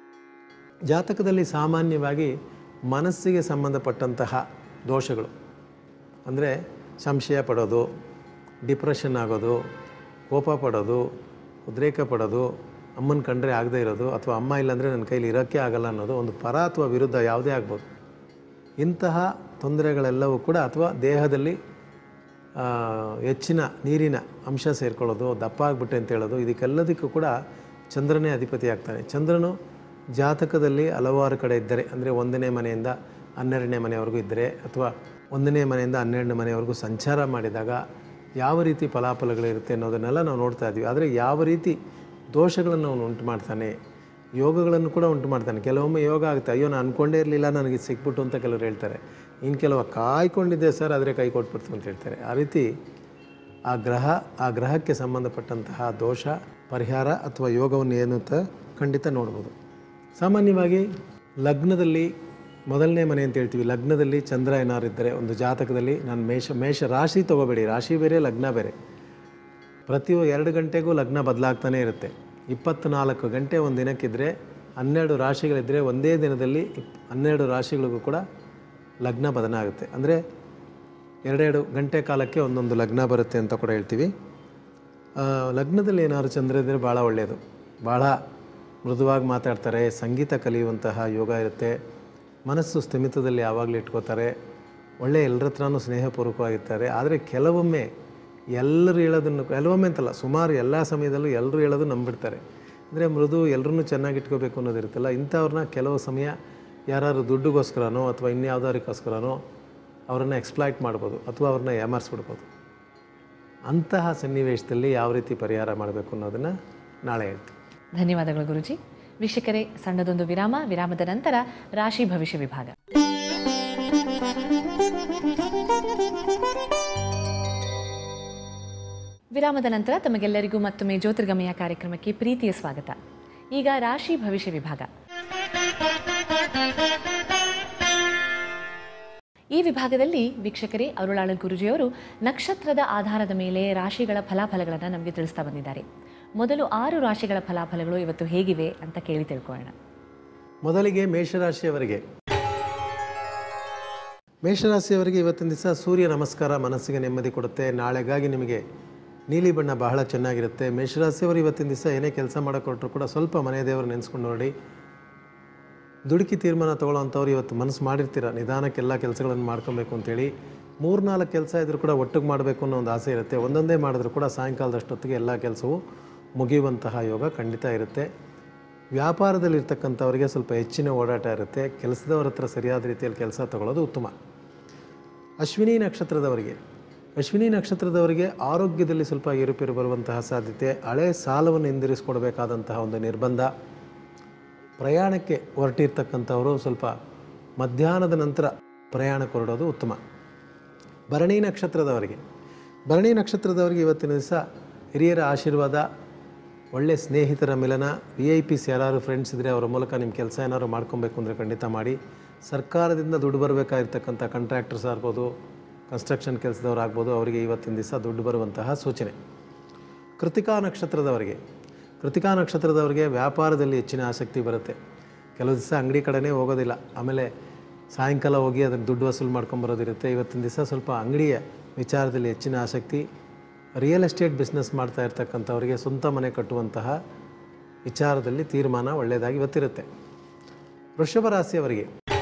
ಜಾತಕದಲ್ಲಿ ಸಾಮಾನ್ಯವಾಗಿ ಮನಸ್ಸಿಗೆ ಸಂಬಂಧಪಟ್ಟಂತಹ ದೋಷಗಳು ಅಂದರೆ ಸಂಶಯ ಪಡೋದು ಡಿಪ್ರೆಷನ್ ಆಗೋದು ಕೋಪ ಪಡೋದು ಉದ್ರೇಕ ಪಡೋದು ಅಮ್ಮನ ಕಂಡ್ರೆ ಆಗದೇ ಇರೋದು ಅಥವಾ ಅಮ್ಮ ಇಲ್ಲಾಂದರೆ ನನ್ನ ಕೈಲಿ ಇರೋಕ್ಕೆ ಆಗಲ್ಲ ಅನ್ನೋದು ಒಂದು ಪರ ಅಥವಾ ವಿರುದ್ಧ ಯಾವುದೇ ಆಗ್ಬೋದು ಇಂತಹ ತೊಂದರೆಗಳೆಲ್ಲವೂ ಕೂಡ ಅಥವಾ ದೇಹದಲ್ಲಿ ಆ, ಹೆಚ್ಚಿನ ನೀರಿನ ಅಂಶ ಸೇರ್ಕೊಳ್ಳೋದು ದಪ್ಪ ಆಗ್ಬಿಟ್ಟೆ ಅಂತ ಹೇಳೋದು ಇದಕ್ಕೆಲ್ಲದಕ್ಕೂ ಕೂಡ ಚಂದ್ರನೇ ಅಧಿಪತಿ ಆಗ್ತಾನೆ ಚಂದ್ರನು ಜಾತಕದಲ್ಲಿ ಹಲವಾರು ಕಡೆ ಇದ್ದರೆ ಅಂದರೆ ಒಂದನೇ ಮನೆಯಿಂದ ಹನ್ನೆರಡನೇ ಮನೆಯವರೆಗೂ ಇದ್ದರೆ ಅಥವಾ ಒಂದನೇ ಮನೆಯಿಂದ ಹನ್ನೆರಡನೇ ಮನೆಯವರೆಗೂ ಸಂಚಾರ ಮಾಡಿದಾಗ ಯಾವ ರೀತಿ ಫಲಾಫಲಗಳಿರುತ್ತೆ ಅನ್ನೋದನ್ನೆಲ್ಲ ನಾವು ನೋಡ್ತಾ ಇದ್ದೀವಿ ಆದರೆ ಯಾವ ರೀತಿ ದೋಷಗಳನ್ನು ಅವನು ಉಂಟು ಮಾಡ್ತಾನೆ ಯೋಗಗಳನ್ನು ಕೂಡ ಉಂಟು ಮಾಡ್ತಾನೆ ಕೆಲವೊಮ್ಮೆ ಯೋಗ ಆಗುತ್ತೆ ಅಯ್ಯೋ ನಾನು ಅಂದ್ಕೊಂಡೇ ಇರಲಿಲ್ಲ ನನಗೆ ಇದು ಸಿಕ್ಬಿಟ್ಟು ಅಂತ ಕೆಲವರು ಹೇಳ್ತಾರೆ ಇನ್ನು ಕೆಲವು ಕಾಯ್ಕೊಂಡಿದ್ದೆ ಸರ್ ಆದರೆ ಕೈ ಕೊಟ್ಬಿಡ್ತು ಅಂತ ಹೇಳ್ತಾರೆ ಆ ರೀತಿ ಆ ಗ್ರಹ ಆ ಗ್ರಹಕ್ಕೆ ಸಂಬಂಧಪಟ್ಟಂತಹ ದೋಷ ಪರಿಹಾರ ಅಥವಾ ಯೋಗವನ್ನು ಏನು ಅಂತ ಖಂಡಿತ ನೋಡ್ಬೋದು ಸಾಮಾನ್ಯವಾಗಿ ಲಗ್ನದಲ್ಲಿ ಮೊದಲನೇ ಮನೆ ಅಂತ ಹೇಳ್ತೀವಿ ಲಗ್ನದಲ್ಲಿ ಚಂದ್ರ ಏನಾರು ಇದ್ದರೆ ಒಂದು ಜಾತಕದಲ್ಲಿ ನಾನು ಮೇಷ ಮೇಷ ರಾಶಿ ತೊಗೋಬೇಡಿ ರಾಶಿ ಬೇರೆ ಲಗ್ನ ಬೇರೆ ಪ್ರತಿ ಎರಡು ಗಂಟೆಗೂ ಲಗ್ನ ಬದಲಾಗ್ತಾನೇ ಇರುತ್ತೆ ಇಪ್ಪತ್ತ್ನಾಲ್ಕು ಗಂಟೆ ಒಂದು ದಿನಕ್ಕಿದ್ರೆ ಹನ್ನೆರಡು ರಾಶಿಗಳಿದ್ದರೆ ಒಂದೇ ದಿನದಲ್ಲಿ ಇಪ್ ಹನ್ನೆರಡು ರಾಶಿಗಳಿಗೂ ಕೂಡ ಲಗ್ನ ಬದಲಾಗುತ್ತೆ ಅಂದರೆ ಎರಡೆರಡು ಗಂಟೆ ಕಾಲಕ್ಕೆ ಒಂದೊಂದು ಲಗ್ನ ಬರುತ್ತೆ ಅಂತ ಕೂಡ ಹೇಳ್ತೀವಿ ಆ, ಲಗ್ನದಲ್ಲಿ ಏನಾದ್ರು ಚಂದ್ರ ಇದ್ದರೆ ಭಾಳ ಒಳ್ಳೆಯದು ಭಾಳ ಮೃದುವಾಗಿ ಮಾತಾಡ್ತಾರೆ ಸಂಗೀತ ಕಲಿಯುವಂತಹ ಯೋಗ ಇರುತ್ತೆ ಮನಸ್ಸು ಸ್ಥಿಮಿತದಲ್ಲಿ ಯಾವಾಗಲೂ ಇಟ್ಕೋತಾರೆ ಒಳ್ಳೆಯ ಎಲ್ಲರ ಹತ್ರನೂ ಸ್ನೇಹಪೂರ್ವಕವಾಗಿರ್ತಾರೆ ಆದರೆ ಕೆಲವೊಮ್ಮೆ ಎಲ್ಲರೂ ಹೇಳೋದನ್ನು ಕೆಲವೊಮ್ಮೆ ಅಂತಲ್ಲ ಸುಮಾರು ಎಲ್ಲ ಸಮಯದಲ್ಲೂ ಎಲ್ಲರೂ ಹೇಳೋದು ನಂಬಿಡ್ತಾರೆ ಅಂದರೆ ಮೃದು ಎಲ್ಲರನ್ನೂ ಚೆನ್ನಾಗಿ ಇಟ್ಕೋಬೇಕು ಅನ್ನೋದಿರುತ್ತಲ್ಲ ಇಂಥವ್ರನ್ನ ಕೆಲವು ಸಮಯ ಯಾರಾದ್ರು ದುಡ್ಡುಗೋಸ್ಕರನೋ ಅಥವಾ ಇನ್ಯಾವುದಕ್ಕೋಸ್ಕರನೋ ಅವರನ್ನು ಎಕ್ಸ್ಪ್ಲಾಯ್ಟ್ ಮಾಡ್ಬೋದು ಅಥವಾ ಅವ್ರನ್ನ ಏಮಾರಿಸ್ಬಿಡ್ಬೋದು ಅಂತಹ ಸನ್ನಿವೇಶದಲ್ಲಿ ಯಾವ ರೀತಿ ಪರಿಹಾರ ಮಾಡಬೇಕು ಅನ್ನೋದನ್ನು ನಾಳೆ ಹೇಳ್ತೀನಿ ಧನ್ಯವಾದಗಳು ಗುರುಜಿ ವೀಕ್ಷಕರೇ ಸಣ್ಣದೊಂದು ವಿರಾಮ ವಿರಾಮದ ನಂತರ ರಾಶಿ ಭವಿಷ್ಯ ವಿಭಾಗ ವಿರಾಮದ ನಂತರ ತಮಗೆಲ್ಲರಿಗೂ ಮತ್ತೊಮ್ಮೆ ಜ್ಯೋತಿರ್ಗಮಯ ಕಾರ್ಯಕ್ರಮಕ್ಕೆ ಪ್ರೀತಿಯ ಸ್ವಾಗತ ಈಗ ರಾಶಿ ಭವಿಷ್ಯ ವಿಭಾಗ ಈ ವಿಭಾಗದಲ್ಲಿ ವೀಕ್ಷಕರೇ ಅರುಳಾಳ ಗುರುಜಿಯವರು ನಕ್ಷತ್ರದ ಆಧಾರದ ಮೇಲೆ ರಾಶಿಗಳ ಫಲಾಫಲಗಳನ್ನು ನಮಗೆ ತಿಳಿಸ್ತಾ ಬಂದಿದ್ದಾರೆ ಮೊದಲು ಆರು ರಾಶಿಗಳ ಫಲಾಫಲಗಳು ಇವತ್ತು ಹೇಗಿವೆ ಅಂತ ಕೇಳಿ ತಿಳ್ಕೊಳ್ಳೋಣ ಮೊದಲಿಗೆ ಮೇಷರಾಶಿಯವರಿಗೆ ಮೇಷರಾಶಿಯವರಿಗೆ ಇವತ್ತಿನ ದಿವಸ ಸೂರ್ಯ ನಮಸ್ಕಾರ ಮನಸ್ಸಿಗೆ ನೆಮ್ಮದಿ ಕೊಡುತ್ತೆ ನಾಳೆಗಾಗಿ ನಿಮಗೆ ನೀಲಿ ಬಣ್ಣ ಬಹಳ ಚೆನ್ನಾಗಿರುತ್ತೆ ಮೇಷರಾಶಿಯವರು ಇವತ್ತಿನ ದಿವಸ ಏನೇ ಕೆಲಸ ಮಾಡೋಕೊಟ್ರು ಕೂಡ ಸ್ವಲ್ಪ ಮನೆ ದೇವರು ನೆನೆಸ್ಕೊಂಡು ನೋಡಿ ದುಡುಕಿ ತೀರ್ಮಾನ ತೊಗೊಳ್ಳೋಂಥವ್ರು ಇವತ್ತು ಮನಸ್ಸು ಮಾಡಿರ್ತೀರ ನಿಧಾನಕ್ಕೆಲ್ಲ ಕೆಲಸಗಳನ್ನು ಮಾಡ್ಕೊಬೇಕು ಅಂತೇಳಿ ಮೂರ್ನಾಲ್ಕು ಕೆಲಸ ಇದ್ರೂ ಕೂಡ ಒಟ್ಟಿಗೆ ಮಾಡಬೇಕು ಅನ್ನೋ ಒಂದು ಆಸೆ ಇರುತ್ತೆ ಒಂದೊಂದೇ ಮಾಡಿದ್ರು ಕೂಡ ಸಾಯಂಕಾಲದಷ್ಟೊತ್ತಿಗೆ ಎಲ್ಲ ಕೆಲಸವು ಮುಗಿಯುವಂತಹ ಯೋಗ ಖಂಡಿತ ಇರುತ್ತೆ ವ್ಯಾಪಾರದಲ್ಲಿರ್ತಕ್ಕಂಥವರಿಗೆ ಸ್ವಲ್ಪ ಹೆಚ್ಚಿನ ಓಡಾಟ ಇರುತ್ತೆ ಕೆಲಸದವ್ರ ಹತ್ರ ಸರಿಯಾದ ರೀತಿಯಲ್ಲಿ ಕೆಲಸ ತಗೊಳ್ಳೋದು ಉತ್ತಮ ಅಶ್ವಿನಿ ನಕ್ಷತ್ರದವರಿಗೆ ಅಶ್ವಿನಿ ನಕ್ಷತ್ರದವರಿಗೆ ಆರೋಗ್ಯದಲ್ಲಿ ಸ್ವಲ್ಪ ಏರುಪೇರು ಬರುವಂತಹ ಸಾಧ್ಯತೆ ಹಳೆ ಸಾಲವನ್ನು ಹಿಂದಿರಿಸ್ಕೊಡ್ಬೇಕಾದಂತಹ ಒಂದು ನಿರ್ಬಂಧ ಪ್ರಯಾಣಕ್ಕೆ ಹೊರಟಿರ್ತಕ್ಕಂಥವರು ಸ್ವಲ್ಪ ಮಧ್ಯಾಹ್ನದ ನಂತರ ಪ್ರಯಾಣಕ್ಕೆ ಹೊರಡೋದು ಉತ್ತಮ ಭರಣಿ ನಕ್ಷತ್ರದವರಿಗೆ ಭರಣಿ ನಕ್ಷತ್ರದವರಿಗೆ ಇವತ್ತಿನ ದಿವಸ ಹಿರಿಯರ ಆಶೀರ್ವಾದ ಒಳ್ಳೆ ಸ್ನೇಹಿತರ ಮಿಲನ ವಿ ಐ ಪಿಸ್ ಯಾರು ಫ್ರೆಂಡ್ಸ್ ಇದ್ದರೆ ಅವರ ಮೂಲಕ ನಿಮ್ಮ ಕೆಲಸ ಏನಾದ್ರು ಮಾಡ್ಕೊಬೇಕು ಅಂದರೆ ಖಂಡಿತ ಮಾಡಿ ಸರ್ಕಾರದಿಂದ ದುಡ್ಡು ಬರಬೇಕಾಗಿರ್ತಕ್ಕಂಥ ಕಾಂಟ್ರಾಕ್ಟರ್ಸ್ ಆಗ್ಬೋದು ಕನ್ಸ್ಟ್ರಕ್ಷನ್ ಕೆಲಸದವ್ರು ಆಗ್ಬೋದು ಅವರಿಗೆ ಇವತ್ತಿನ ದಿವಸ ದುಡ್ಡು ಬರುವಂತಹ ಸೂಚನೆ ಕೃತಿಕಾ ನಕ್ಷತ್ರದವರಿಗೆ ಕೃತಿಕಾ ನಕ್ಷತ್ರದವರಿಗೆ ವ್ಯಾಪಾರದಲ್ಲಿ ಹೆಚ್ಚಿನ ಆಸಕ್ತಿ ಬರುತ್ತೆ ಕೆಲವು ದಿವಸ ಅಂಗಡಿ ಕಡೆನೇ ಹೋಗೋದಿಲ್ಲ ಆಮೇಲೆ ಸಾಯಂಕಾಲ ಹೋಗಿ ಅದಕ್ಕೆ ದುಡ್ಡು ವಸೂಲು ಮಾಡ್ಕೊಂಬರೋದಿರುತ್ತೆ ಇವತ್ತಿನ ದಿವಸ ಸ್ವಲ್ಪ ಅಂಗಡಿಯ ವಿಚಾರದಲ್ಲಿ ಹೆಚ್ಚಿನ ಆಸಕ್ತಿ ರಿಯಲ್ ಎಸ್ಟೇಟ್ ಬಿಸ್ನೆಸ್ ಮಾಡ್ತಾ ಇರ್ತಕ್ಕಂಥವರಿಗೆ ಸ್ವಂತ ಮನೆ ಕಟ್ಟುವಂತಹ ವಿಚಾರದಲ್ಲಿ ತೀರ್ಮಾನ ಒಳ್ಳೆಯದಾಗಿ ಇವತ್ತಿರುತ್ತೆ ವೃಷಭ ರಾಶಿಯವರಿಗೆ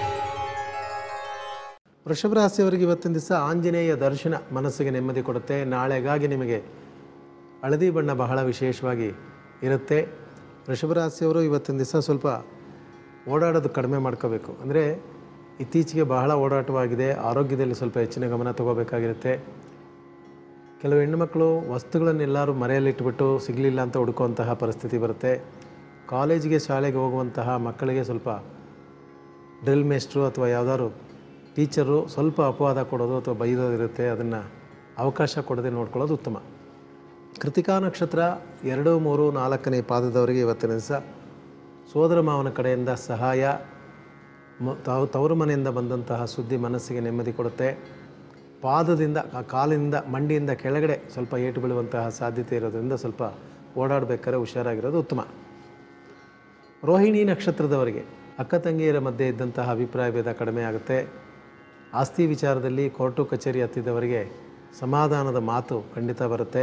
ವೃಷಭ ರಾಶಿಯವರಿಗೆ ಇವತ್ತಿನ ದಿವಸ ಆಂಜನೇಯ ದರ್ಶನ ಮನಸ್ಸಿಗೆ ನೆಮ್ಮದಿ ಕೊಡುತ್ತೆ ನಾಳೆಗಾಗಿ ನಿಮಗೆ ಹಳದಿ ಬಣ್ಣ ಬಹಳ ವಿಶೇಷವಾಗಿ ಇರುತ್ತೆ ವೃಷಭ ರಾಶಿಯವರು ಇವತ್ತಿನ ದಿವಸ ಸ್ವಲ್ಪ ಓಡಾಡೋದು ಕಡಿಮೆ ಮಾಡ್ಕೋಬೇಕು ಅಂದರೆ ಇತ್ತೀಚೆಗೆ ಬಹಳ ಓಡಾಟವಾಗಿದೆ ಆರೋಗ್ಯದಲ್ಲಿ ಸ್ವಲ್ಪ ಹೆಚ್ಚಿನ ಗಮನ ತಗೋಬೇಕಾಗಿರುತ್ತೆ ಕೆಲವು ಹೆಣ್ಣುಮಕ್ಕಳು ವಸ್ತುಗಳನ್ನೆಲ್ಲರೂ ಮರೆಯಲ್ಲಿಟ್ಬಿಟ್ಟು ಸಿಗಲಿಲ್ಲ ಅಂತ ಹುಡುಕುವಂತಹ ಪರಿಸ್ಥಿತಿ ಬರುತ್ತೆ ಕಾಲೇಜಿಗೆ ಶಾಲೆಗೆ ಹೋಗುವಂತಹ ಮಕ್ಕಳಿಗೆ ಸ್ವಲ್ಪ ಡ್ರಿಲ್ ಮೇಸ್ಟ್ರು ಅಥವಾ ಯಾವುದಾದ್ರು ಟೀಚರು ಸ್ವಲ್ಪ ಅಪವಾದ ಕೊಡೋದು ಅಥವಾ ಬೈಯೋದಿರುತ್ತೆ ಅದನ್ನು ಅವಕಾಶ ಕೊಡದೆ ನೋಡ್ಕೊಳ್ಳೋದು ಉತ್ತಮ ಕೃತಿಕಾ ನಕ್ಷತ್ರ ಎರಡು ಮೂರು ನಾಲ್ಕನೇ ಪಾದದವರಿಗೆ ಇವತ್ತಿನ ದಿವಸ ಸೋದರ ಮಾವನ ಕಡೆಯಿಂದ ಸಹಾಯ ಮ- ತಾವು ತವರು ಮನೆಯಿಂದ ಬಂದಂತಹ ಸುದ್ದಿ ಮನಸ್ಸಿಗೆ ನೆಮ್ಮದಿ ಕೊಡುತ್ತೆ ಪಾದದಿಂದ ಆ ಕಾಲಿನಿಂದ ಮಂಡಿಯಿಂದ ಕೆಳಗಡೆ ಸ್ವಲ್ಪ ಏಟು ಬೀಳುವಂತಹ ಸಾಧ್ಯತೆ ಇರೋದ್ರಿಂದ ಸ್ವಲ್ಪ ಓಡಾಡಬೇಕಾದ್ರೆ ಹುಷಾರಾಗಿರೋದು ಉತ್ತಮ ರೋಹಿಣಿ ನಕ್ಷತ್ರದವರಿಗೆ ಅಕ್ಕ ತಂಗಿಯರ ಮಧ್ಯೆ ಇದ್ದಂತಹ ಅಭಿಪ್ರಾಯ ಭೇದ ಕಡಿಮೆ ಆಗುತ್ತೆ ಆಸ್ತಿ ವಿಚಾರದಲ್ಲಿ ಕೋರ್ಟು ಕಚೇರಿ ಹತ್ತಿದವರಿಗೆ ಸಮಾಧಾನದ ಮಾತು ಖಂಡಿತ ಬರುತ್ತೆ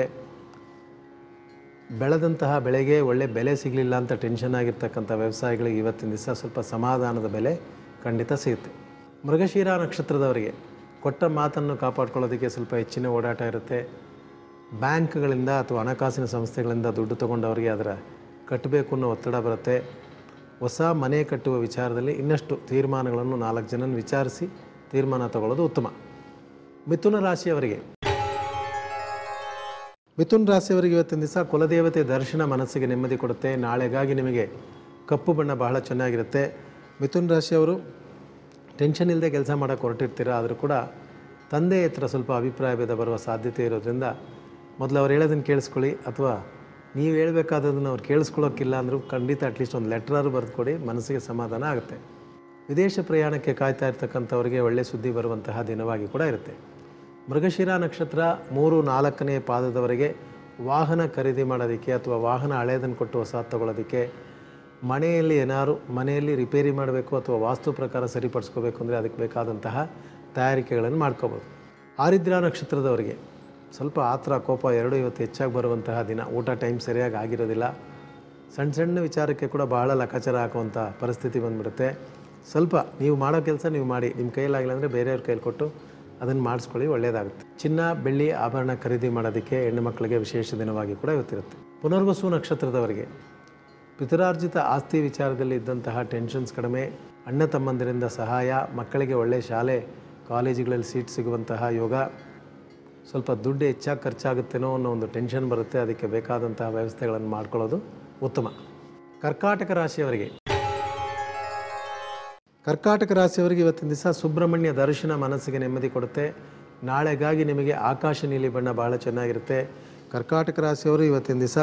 ಬೆಳೆದಂತಹ ಬೆಳೆಗೆ ಒಳ್ಳೆ ಬೆಲೆ ಸಿಗಲಿಲ್ಲ ಅಂತ ಟೆನ್ಷನ್ ಆಗಿರ್ತಕ್ಕಂಥ ವ್ಯವಸಾಯಗಳಿಗೆ ಇವತ್ತಿನ ದಿವಸ ಸ್ವಲ್ಪ ಸಮಾಧಾನದ ಬೆಲೆ ಖಂಡಿತ ಸಿಗುತ್ತೆ ಮೃಗಶಿರ ನಕ್ಷತ್ರದವರಿಗೆ ಕೊಟ್ಟ ಮಾತನ್ನು ಕಾಪಾಡ್ಕೊಳ್ಳೋದಕ್ಕೆ ಸ್ವಲ್ಪ ಹೆಚ್ಚಿನ ಓಡಾಟ ಇರುತ್ತೆ ಬ್ಯಾಂಕ್ಗಳಿಂದ ಅಥವಾ ಹಣಕಾಸಿನ ಸಂಸ್ಥೆಗಳಿಂದ ದುಡ್ಡು ತೊಗೊಂಡವರಿಗೆ ಅದರ ಕಟ್ಟಬೇಕು ಅನ್ನೋ ಒತ್ತಡ ಬರುತ್ತೆ ಹೊಸ ಮನೆ ಕಟ್ಟುವ ವಿಚಾರದಲ್ಲಿ ಇನ್ನಷ್ಟು ತೀರ್ಮಾನಗಳನ್ನು ನಾಲ್ಕು ಜನನ ವಿಚಾರಿಸಿ ತೀರ್ಮಾನ ತಗೊಳ್ಳೋದು ಉತ್ತಮ ಮಿಥುನ ರಾಶಿಯವರಿಗೆ ಮಿಥುನ್ ರಾಶಿಯವರಿಗೆ ಇವತ್ತಿನ ದಿವಸ ಕುಲದೇವತೆ ದರ್ಶನ ಮನಸ್ಸಿಗೆ ನೆಮ್ಮದಿ ಕೊಡುತ್ತೆ ನಾಳೆಗಾಗಿ ನಿಮಗೆ ಕಪ್ಪು ಬಣ್ಣ ಬಹಳ ಚೆನ್ನಾಗಿರುತ್ತೆ ಮಿಥುನ್ ರಾಶಿಯವರು ಟೆನ್ಷನ್ ಇಲ್ಲದೆ ಕೆಲಸ ಮಾಡೋಕ್ಕೆ ಹೊರಟಿರ್ತೀರ ಆದರೂ ಕೂಡ ತಂದೆ ಹತ್ರ ಸ್ವಲ್ಪ ಅಭಿಪ್ರಾಯ ಭೇದ ಬರುವ ಸಾಧ್ಯತೆ ಇರೋದ್ರಿಂದ ಮೊದಲು ಅವ್ರು ಹೇಳೋದನ್ನು ಕೇಳಿಸ್ಕೊಳ್ಳಿ ಅಥವಾ ನೀವು ಹೇಳಬೇಕಾದದನ್ನು ಅವ್ರು ಕೇಳಿಸ್ಕೊಳ್ಳೋಕ್ಕಿಲ್ಲ ಅಂದರೂ ಖಂಡಿತ ಅಟ್ಲೀಸ್ಟ್ ಒಂದು ಲೆಟ್ರಾರು ಬರೆದು ಕೊಡಿ ಮನಸ್ಸಿಗೆ ಸಮಾಧಾನ ಆಗುತ್ತೆ ವಿದೇಶ ಪ್ರಯಾಣಕ್ಕೆ ಕಾಯ್ತಾ ಇರ್ತಕ್ಕಂಥವ್ರಿಗೆ ಒಳ್ಳೆಯ ಸುದ್ದಿ ಬರುವಂತಹ ದಿನವಾಗಿ ಕೂಡ ಇರುತ್ತೆ ಮೃಗಶಿರ ನಕ್ಷತ್ರ ಮೂರು ನಾಲ್ಕನೇ ಪಾದದವರೆಗೆ ವಾಹನ ಖರೀದಿ ಮಾಡೋದಕ್ಕೆ ಅಥವಾ ವಾಹನ ಹಳೆಯದನ್ನು ಕೊಟ್ಟು ಹೊಸ ತಗೊಳ್ಳೋದಕ್ಕೆ ಮನೆಯಲ್ಲಿ ಏನಾದ್ರು ಮನೆಯಲ್ಲಿ ರಿಪೇರಿ ಮಾಡಬೇಕು ಅಥವಾ ವಾಸ್ತು ಪ್ರಕಾರ ಸರಿಪಡಿಸ್ಕೋಬೇಕು ಅಂದರೆ ಅದಕ್ಕೆ ಬೇಕಾದಂತಹ ತಯಾರಿಕೆಗಳನ್ನು ಮಾಡ್ಕೋಬೋದು ಆರಿದ್ರ ನಕ್ಷತ್ರದವರಿಗೆ ಸ್ವಲ್ಪ ಆತರ ಕೋಪ ಎರಡು ಇವತ್ತು ಹೆಚ್ಚಾಗಿ ಬರುವಂತಹ ದಿನ ಊಟ ಟೈಮ್ ಸರಿಯಾಗಿ ಆಗಿರೋದಿಲ್ಲ ಸಣ್ಣ ಸಣ್ಣ ವಿಚಾರಕ್ಕೆ ಕೂಡ ಬಹಳ ಲೆಕ್ಕಾಚಾರ ಹಾಕುವಂಥ ಪರಿಸ್ಥಿತಿ ಬಂದ್ಬಿಡುತ್ತೆ ಸ್ವಲ್ಪ ನೀವು ಮಾಡೋ ಕೆಲಸ ನೀವು ಮಾಡಿ ನಿಮ್ಮ ಕೈಲಾಗಿಲ್ಲ ಅಂದರೆ ಬೇರೆಯವ್ರ ಕೈಲಿ ಕೊಟ್ಟು ಅದನ್ನು ಮಾಡಿಸ್ಕೊಳ್ಳಿ ಒಳ್ಳೆಯದಾಗುತ್ತೆ ಚಿನ್ನ ಬೆಳ್ಳಿ ಆಭರಣ ಖರೀದಿ ಮಾಡೋದಕ್ಕೆ ಹೆಣ್ಣು ಮಕ್ಕಳಿಗೆ ವಿಶೇಷ ದಿನವಾಗಿ ಕೂಡ ಇವತ್ತಿರುತ್ತೆ ಪುನರ್ವಸು ನಕ್ಷತ್ರದವರಿಗೆ ಪಿತರಾರ್ಜಿತ ಆಸ್ತಿ ವಿಚಾರದಲ್ಲಿ ಇದ್ದಂತಹ ಟೆನ್ಷನ್ಸ್ ಕಡಿಮೆ ಅಣ್ಣ ತಮ್ಮಂದಿರಿಂದ ಸಹಾಯ ಮಕ್ಕಳಿಗೆ ಒಳ್ಳೆಯ ಶಾಲೆ ಕಾಲೇಜುಗಳಲ್ಲಿ ಸೀಟ್ ಸಿಗುವಂತಹ ಯೋಗ ಸ್ವಲ್ಪ ದುಡ್ಡು ಹೆಚ್ಚಾಗಿ ಖರ್ಚಾಗುತ್ತೇನೋ ಅನ್ನೋ ಒಂದು ಟೆನ್ಷನ್ ಬರುತ್ತೆ ಅದಕ್ಕೆ ಬೇಕಾದಂತಹ ವ್ಯವಸ್ಥೆಗಳನ್ನು ಮಾಡ್ಕೊಳ್ಳೋದು ಉತ್ತಮ ಕರ್ಕಾಟಕ ರಾಶಿಯವರಿಗೆ ಕರ್ಕಾಟಕ ರಾಶಿಯವರಿಗೆ ಇವತ್ತಿನ ದಿವಸ ಸುಬ್ರಹ್ಮಣ್ಯ ದರ್ಶನ ಮನಸ್ಸಿಗೆ ನೆಮ್ಮದಿ ಕೊಡುತ್ತೆ ನಾಳೆಗಾಗಿ ನಿಮಗೆ ಆಕಾಶ ನೀಲಿ ಬಣ್ಣ ಭಾಳ ಚೆನ್ನಾಗಿರುತ್ತೆ ಕರ್ಕಾಟಕ ರಾಶಿಯವರು ಇವತ್ತಿನ ದಿವಸ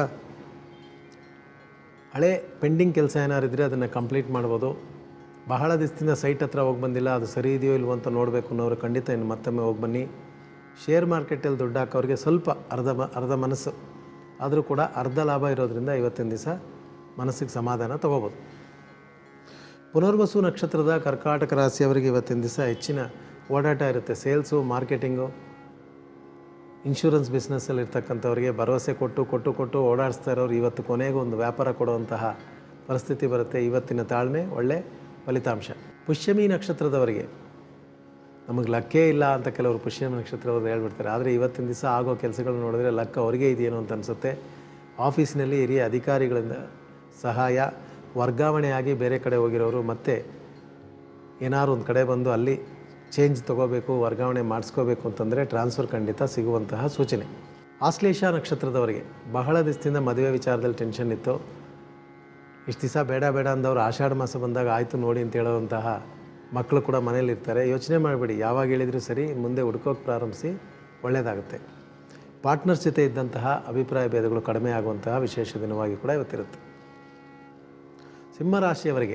ಹಳೆ ಪೆಂಡಿಂಗ್ ಕೆಲಸ ಏನಾರು ಇದ್ದರೆ ಅದನ್ನು ಕಂಪ್ಲೀಟ್ ಮಾಡ್ಬೋದು ಬಹಳ ದಿವಸದಿಂದ ಸೈಟ್ ಹತ್ರ ಹೋಗಿ ಬಂದಿಲ್ಲ ಅದು ಸರಿ ಇದೆಯೋ ಇಲ್ವೋ ಅಂತ ನೋಡಬೇಕು ಅನ್ನೋರು ಖಂಡಿತ ಇನ್ನು ಮತ್ತೊಮ್ಮೆ ಹೋಗಿ ಬನ್ನಿ ಶೇರ್ ಮಾರ್ಕೆಟಲ್ಲಿ ದುಡ್ಡು ಹಾಕೋರಿಗೆ ಸ್ವಲ್ಪ ಅರ್ಧ ಮ ಅರ್ಧ ಮನಸ್ಸು ಆದರೂ ಕೂಡ ಅರ್ಧ ಲಾಭ ಇರೋದ್ರಿಂದ ಇವತ್ತಿನ ದಿವಸ ಮನಸ್ಸಿಗೆ ಸಮಾಧಾನ ತೊಗೋಬೋದು ಪುನರ್ವಸು ನಕ್ಷತ್ರದ ಕರ್ಕಾಟಕ ರಾಶಿಯವರಿಗೆ ಇವತ್ತಿನ ದಿವಸ ಹೆಚ್ಚಿನ ಓಡಾಟ ಇರುತ್ತೆ ಸೇಲ್ಸು ಮಾರ್ಕೆಟಿಂಗು ಇನ್ಶೂರೆನ್ಸ್ ಬಿಸ್ನೆಸ್ಸಲ್ಲಿ ಇರ್ತಕ್ಕಂಥವ್ರಿಗೆ ಭರವಸೆ ಕೊಟ್ಟು ಕೊಟ್ಟು ಕೊಟ್ಟು ಓಡಾಡಿಸ್ತಾ ಇರೋರು ಇವತ್ತು ಕೊನೆಗೂ ಒಂದು ವ್ಯಾಪಾರ ಕೊಡುವಂತಹ ಪರಿಸ್ಥಿತಿ ಬರುತ್ತೆ ಇವತ್ತಿನ ತಾಳ್ಮೆ ಒಳ್ಳೆ ಫಲಿತಾಂಶ ಪುಷ್ಯಮಿ ನಕ್ಷತ್ರದವರಿಗೆ ನಮಗೆ ಲಕ್ಕೇ ಇಲ್ಲ ಅಂತ ಕೆಲವರು ಪುಷ್ಯಮಿ ನಕ್ಷತ್ರದವ್ರು ಹೇಳ್ಬಿಡ್ತಾರೆ ಆದರೆ ಇವತ್ತಿನ ದಿವಸ ಆಗೋ ಕೆಲಸಗಳು ನೋಡಿದ್ರೆ ಲಕ್ಕ ಅವರಿಗೆ ಇದೆಯೇನೋ ಅಂತ ಅನಿಸುತ್ತೆ ಆಫೀಸಿನಲ್ಲಿ ಹಿರಿಯ ಅಧಿಕಾರಿಗಳಿಂದ ಸಹಾಯ ವರ್ಗಾವಣೆಯಾಗಿ ಬೇರೆ ಕಡೆ ಹೋಗಿರೋರು ಮತ್ತೆ ಏನಾದ್ರು ಒಂದು ಕಡೆ ಬಂದು ಅಲ್ಲಿ ಚೇಂಜ್ ತೊಗೋಬೇಕು ವರ್ಗಾವಣೆ ಮಾಡಿಸ್ಕೋಬೇಕು ಅಂತಂದರೆ ಟ್ರಾನ್ಸ್ಫರ್ ಖಂಡಿತ ಸಿಗುವಂತಹ ಸೂಚನೆ ಆಶ್ಲೇಷ ನಕ್ಷತ್ರದವರಿಗೆ ಬಹಳ ದಿವಸದಿಂದ ಮದುವೆ ವಿಚಾರದಲ್ಲಿ ಟೆನ್ಷನ್ ಇತ್ತು ಇಷ್ಟು ದಿವಸ ಬೇಡ ಬೇಡ ಅಂದವರು ಆಷಾಢ ಮಾಸ ಬಂದಾಗ ಆಯಿತು ನೋಡಿ ಅಂತ ಹೇಳುವಂತಹ ಮಕ್ಕಳು ಕೂಡ ಮನೇಲಿ ಇರ್ತಾರೆ ಯೋಚನೆ ಮಾಡಬೇಡಿ ಯಾವಾಗ ಹೇಳಿದರೂ ಸರಿ ಮುಂದೆ ಹುಡ್ಕೋಕೆ ಪ್ರಾರಂಭಿಸಿ ಒಳ್ಳೆಯದಾಗುತ್ತೆ ಪಾರ್ಟ್ನರ್ಸ್ ಜೊತೆ ಇದ್ದಂತಹ ಅಭಿಪ್ರಾಯ ಭೇದಗಳು ಕಡಿಮೆ ಆಗುವಂತಹ ವಿಶೇಷ ದಿನವಾಗಿ ಕೂಡ ಇವತ್ತಿರುತ್ತೆ ಸಿಂಹರಾಶಿಯವರಿಗೆ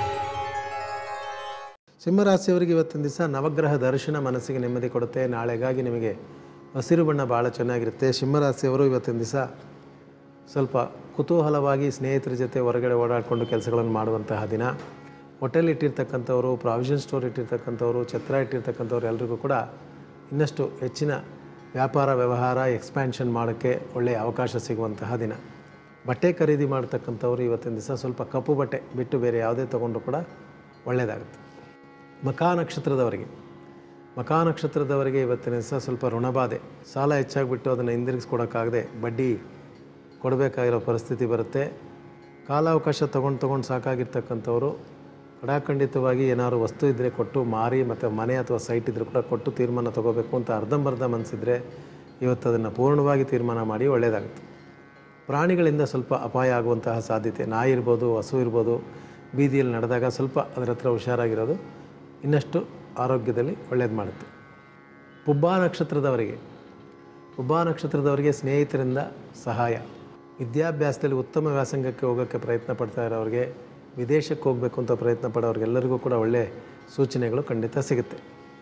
ಸಿಂಹರಾಶಿಯವರಿಗೆ ಇವತ್ತಿನ ದಿವಸ ನವಗ್ರಹ ದರ್ಶನ ಮನಸ್ಸಿಗೆ ನೆಮ್ಮದಿ ಕೊಡುತ್ತೆ ನಾಳೆಗಾಗಿ ನಿಮಗೆ ಹಸಿರು ಬಣ್ಣ ಭಾಳ ಚೆನ್ನಾಗಿರುತ್ತೆ ಸಿಂಹರಾಶಿಯವರು ಇವತ್ತಿನ ದಿವಸ ಸ್ವಲ್ಪ ಕುತೂಹಲವಾಗಿ ಸ್ನೇಹಿತರ ಜೊತೆ ಹೊರಗಡೆ ಓಡಾಡಿಕೊಂಡು ಕೆಲಸಗಳನ್ನು ಮಾಡುವಂತಹ ದಿನ ಹೋಟೆಲ್ ಇಟ್ಟಿರ್ತಕ್ಕಂಥವ್ರು ಪ್ರಾವಿಷನ್ ಸ್ಟೋರ್ ಇಟ್ಟಿರ್ತಕ್ಕಂಥವ್ರು ಛತ್ರ ಇಟ್ಟಿರ್ತಕ್ಕಂಥವ್ರು ಎಲ್ರಿಗೂ ಕೂಡ ಇನ್ನಷ್ಟು ಹೆಚ್ಚಿನ ವ್ಯಾಪಾರ ವ್ಯವಹಾರ ಎಕ್ಸ್ಪ್ಯಾನ್ಷನ್ ಮಾಡೋಕ್ಕೆ ಒಳ್ಳೆಯ ಅವಕಾಶ ಸಿಗುವಂತಹ ದಿನ ಬಟ್ಟೆ ಖರೀದಿ ಮಾಡ್ತಕ್ಕಂಥವ್ರು ಇವತ್ತಿನ ದಿವಸ ಸ್ವಲ್ಪ ಕಪ್ಪು ಬಟ್ಟೆ ಬಿಟ್ಟು ಬೇರೆ ಯಾವುದೇ ತೊಗೊಂಡ್ರು ಕೂಡ ಒಳ್ಳೆಯದಾಗುತ್ತೆ ಮಕಾ ನಕ್ಷತ್ರದವರಿಗೆ ಮಕಾ ನಕ್ಷತ್ರದವರಿಗೆ ಇವತ್ತಿನ ದಿವಸ ಸ್ವಲ್ಪ ಋಣಬಾಧೆ ಸಾಲ ಹೆಚ್ಚಾಗಿಬಿಟ್ಟು ಅದನ್ನು ಹಿಂದಿರುಗಿಸ್ಕೊಡೋಕ್ಕಾಗದೆ ಬಡ್ಡಿ ಕೊಡಬೇಕಾಗಿರೋ ಪರಿಸ್ಥಿತಿ ಬರುತ್ತೆ ಕಾಲಾವಕಾಶ ತೊಗೊಂಡು ತೊಗೊಂಡು ಸಾಕಾಗಿರ್ತಕ್ಕಂಥವ್ರು ಕಡಾಖಂಡಿತವಾಗಿ ಏನಾದ್ರು ವಸ್ತು ಇದ್ದರೆ ಕೊಟ್ಟು ಮಾರಿ ಮತ್ತು ಮನೆ ಅಥವಾ ಸೈಟ್ ಇದ್ದರೂ ಕೂಡ ಕೊಟ್ಟು ತೀರ್ಮಾನ ತೊಗೋಬೇಕು ಅಂತ ಅರ್ಧಂಬರ್ಧ ಮನಸ್ಸಿದ್ರೆ ಇವತ್ತು ಅದನ್ನು ಪೂರ್ಣವಾಗಿ ತೀರ್ಮಾನ ಮಾಡಿ ಒಳ್ಳೆಯದಾಗುತ್ತೆ ಪ್ರಾಣಿಗಳಿಂದ ಸ್ವಲ್ಪ ಅಪಾಯ ಆಗುವಂತಹ ಸಾಧ್ಯತೆ ನಾಯಿ ಇರ್ಬೋದು ಹಸು ಇರ್ಬೋದು ಬೀದಿಯಲ್ಲಿ ನಡೆದಾಗ ಸ್ವಲ್ಪ ಅದರ ಹತ್ರ ಹುಷಾರಾಗಿರೋದು ಇನ್ನಷ್ಟು ಆರೋಗ್ಯದಲ್ಲಿ ಒಳ್ಳೇದು ಮಾಡುತ್ತೆ ಪುಬ್ಬಾ ನಕ್ಷತ್ರದವರಿಗೆ ಪುಬ್ಬಾ ನಕ್ಷತ್ರದವರಿಗೆ ಸ್ನೇಹಿತರಿಂದ ಸಹಾಯ ವಿದ್ಯಾಭ್ಯಾಸದಲ್ಲಿ ಉತ್ತಮ ವ್ಯಾಸಂಗಕ್ಕೆ ಹೋಗೋಕ್ಕೆ ಪ್ರಯತ್ನ ಪಡ್ತಾ ಇರೋರಿಗೆ ವಿದೇಶಕ್ಕೆ ಹೋಗಬೇಕು ಅಂತ ಪ್ರಯತ್ನ ಪಡೋರಿಗೆಲ್ಲರಿಗೂ ಕೂಡ ಒಳ್ಳೆಯ ಸೂಚನೆಗಳು ಖಂಡಿತ ಸಿಗುತ್ತೆ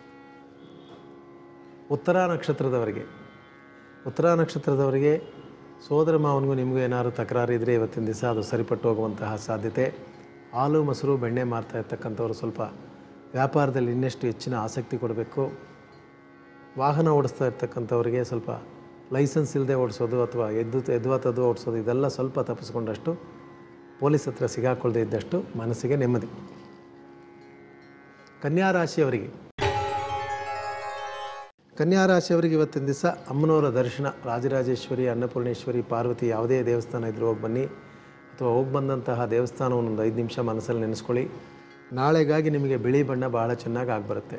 ಉತ್ತರ ನಕ್ಷತ್ರದವರಿಗೆ ಉತ್ತರ ನಕ್ಷತ್ರದವರಿಗೆ ಸೋದರ ಮಾವನಿಗೂ ನಿಮಗೂ ಏನಾದ್ರು ತಕರಾರು ಇದ್ದರೆ ಇವತ್ತಿನ ದಿವಸ ಅದು ಸರಿಪಟ್ಟು ಹೋಗುವಂತಹ ಸಾಧ್ಯತೆ ಹಾಲು ಮೊಸರು ಬೆಣ್ಣೆ ಮಾರ್ತಾ ಇರ್ತಕ್ಕಂಥವ್ರು ಸ್ವಲ್ಪ ವ್ಯಾಪಾರದಲ್ಲಿ ಇನ್ನಷ್ಟು ಹೆಚ್ಚಿನ ಆಸಕ್ತಿ ಕೊಡಬೇಕು ವಾಹನ ಓಡಿಸ್ತಾ ಇರ್ತಕ್ಕಂಥವ್ರಿಗೆ ಸ್ವಲ್ಪ ಲೈಸೆನ್ಸ್ ಇಲ್ಲದೆ ಓಡಿಸೋದು ಅಥವಾ ಎದ್ದು ಎದ್ವಾ ತದ್ವಾ ಓಡಿಸೋದು ಇದೆಲ್ಲ ಸ್ವಲ್ಪ ತಪ್ಪಿಸ್ಕೊಂಡಷ್ಟು ಪೊಲೀಸ್ ಹತ್ರ ಸಿಗಾಕೊಳ್ಳದೆ ಇದ್ದಷ್ಟು ಮನಸ್ಸಿಗೆ ನೆಮ್ಮದಿ ಕನ್ಯಾ ರಾಶಿಯವರಿಗೆ ಕನ್ಯಾ ರಾಶಿಯವರಿಗೆ ಇವತ್ತಿನ ದಿವಸ ಅಮ್ಮನವರ ದರ್ಶನ ರಾಜರಾಜೇಶ್ವರಿ ಅನ್ನಪೂರ್ಣೇಶ್ವರಿ ಪಾರ್ವತಿ ಯಾವುದೇ ದೇವಸ್ಥಾನ ಇದ್ರೂ ಹೋಗಿ ಬನ್ನಿ ಅಥವಾ ಹೋಗಿ ಬಂದಂತಹ ದೇವಸ್ಥಾನವನ್ನು ಒಂದು ಐದು ನಿಮಿಷ ಮನಸ್ಸಲ್ಲಿ ನೆನೆಸ್ಕೊಳ್ಳಿ ನಾಳೆಗಾಗಿ ನಿಮಗೆ ಬಿಳಿ ಬಣ್ಣ ಬಹಳ ಚೆನ್ನಾಗಿ ಆಗಿಬರುತ್ತೆ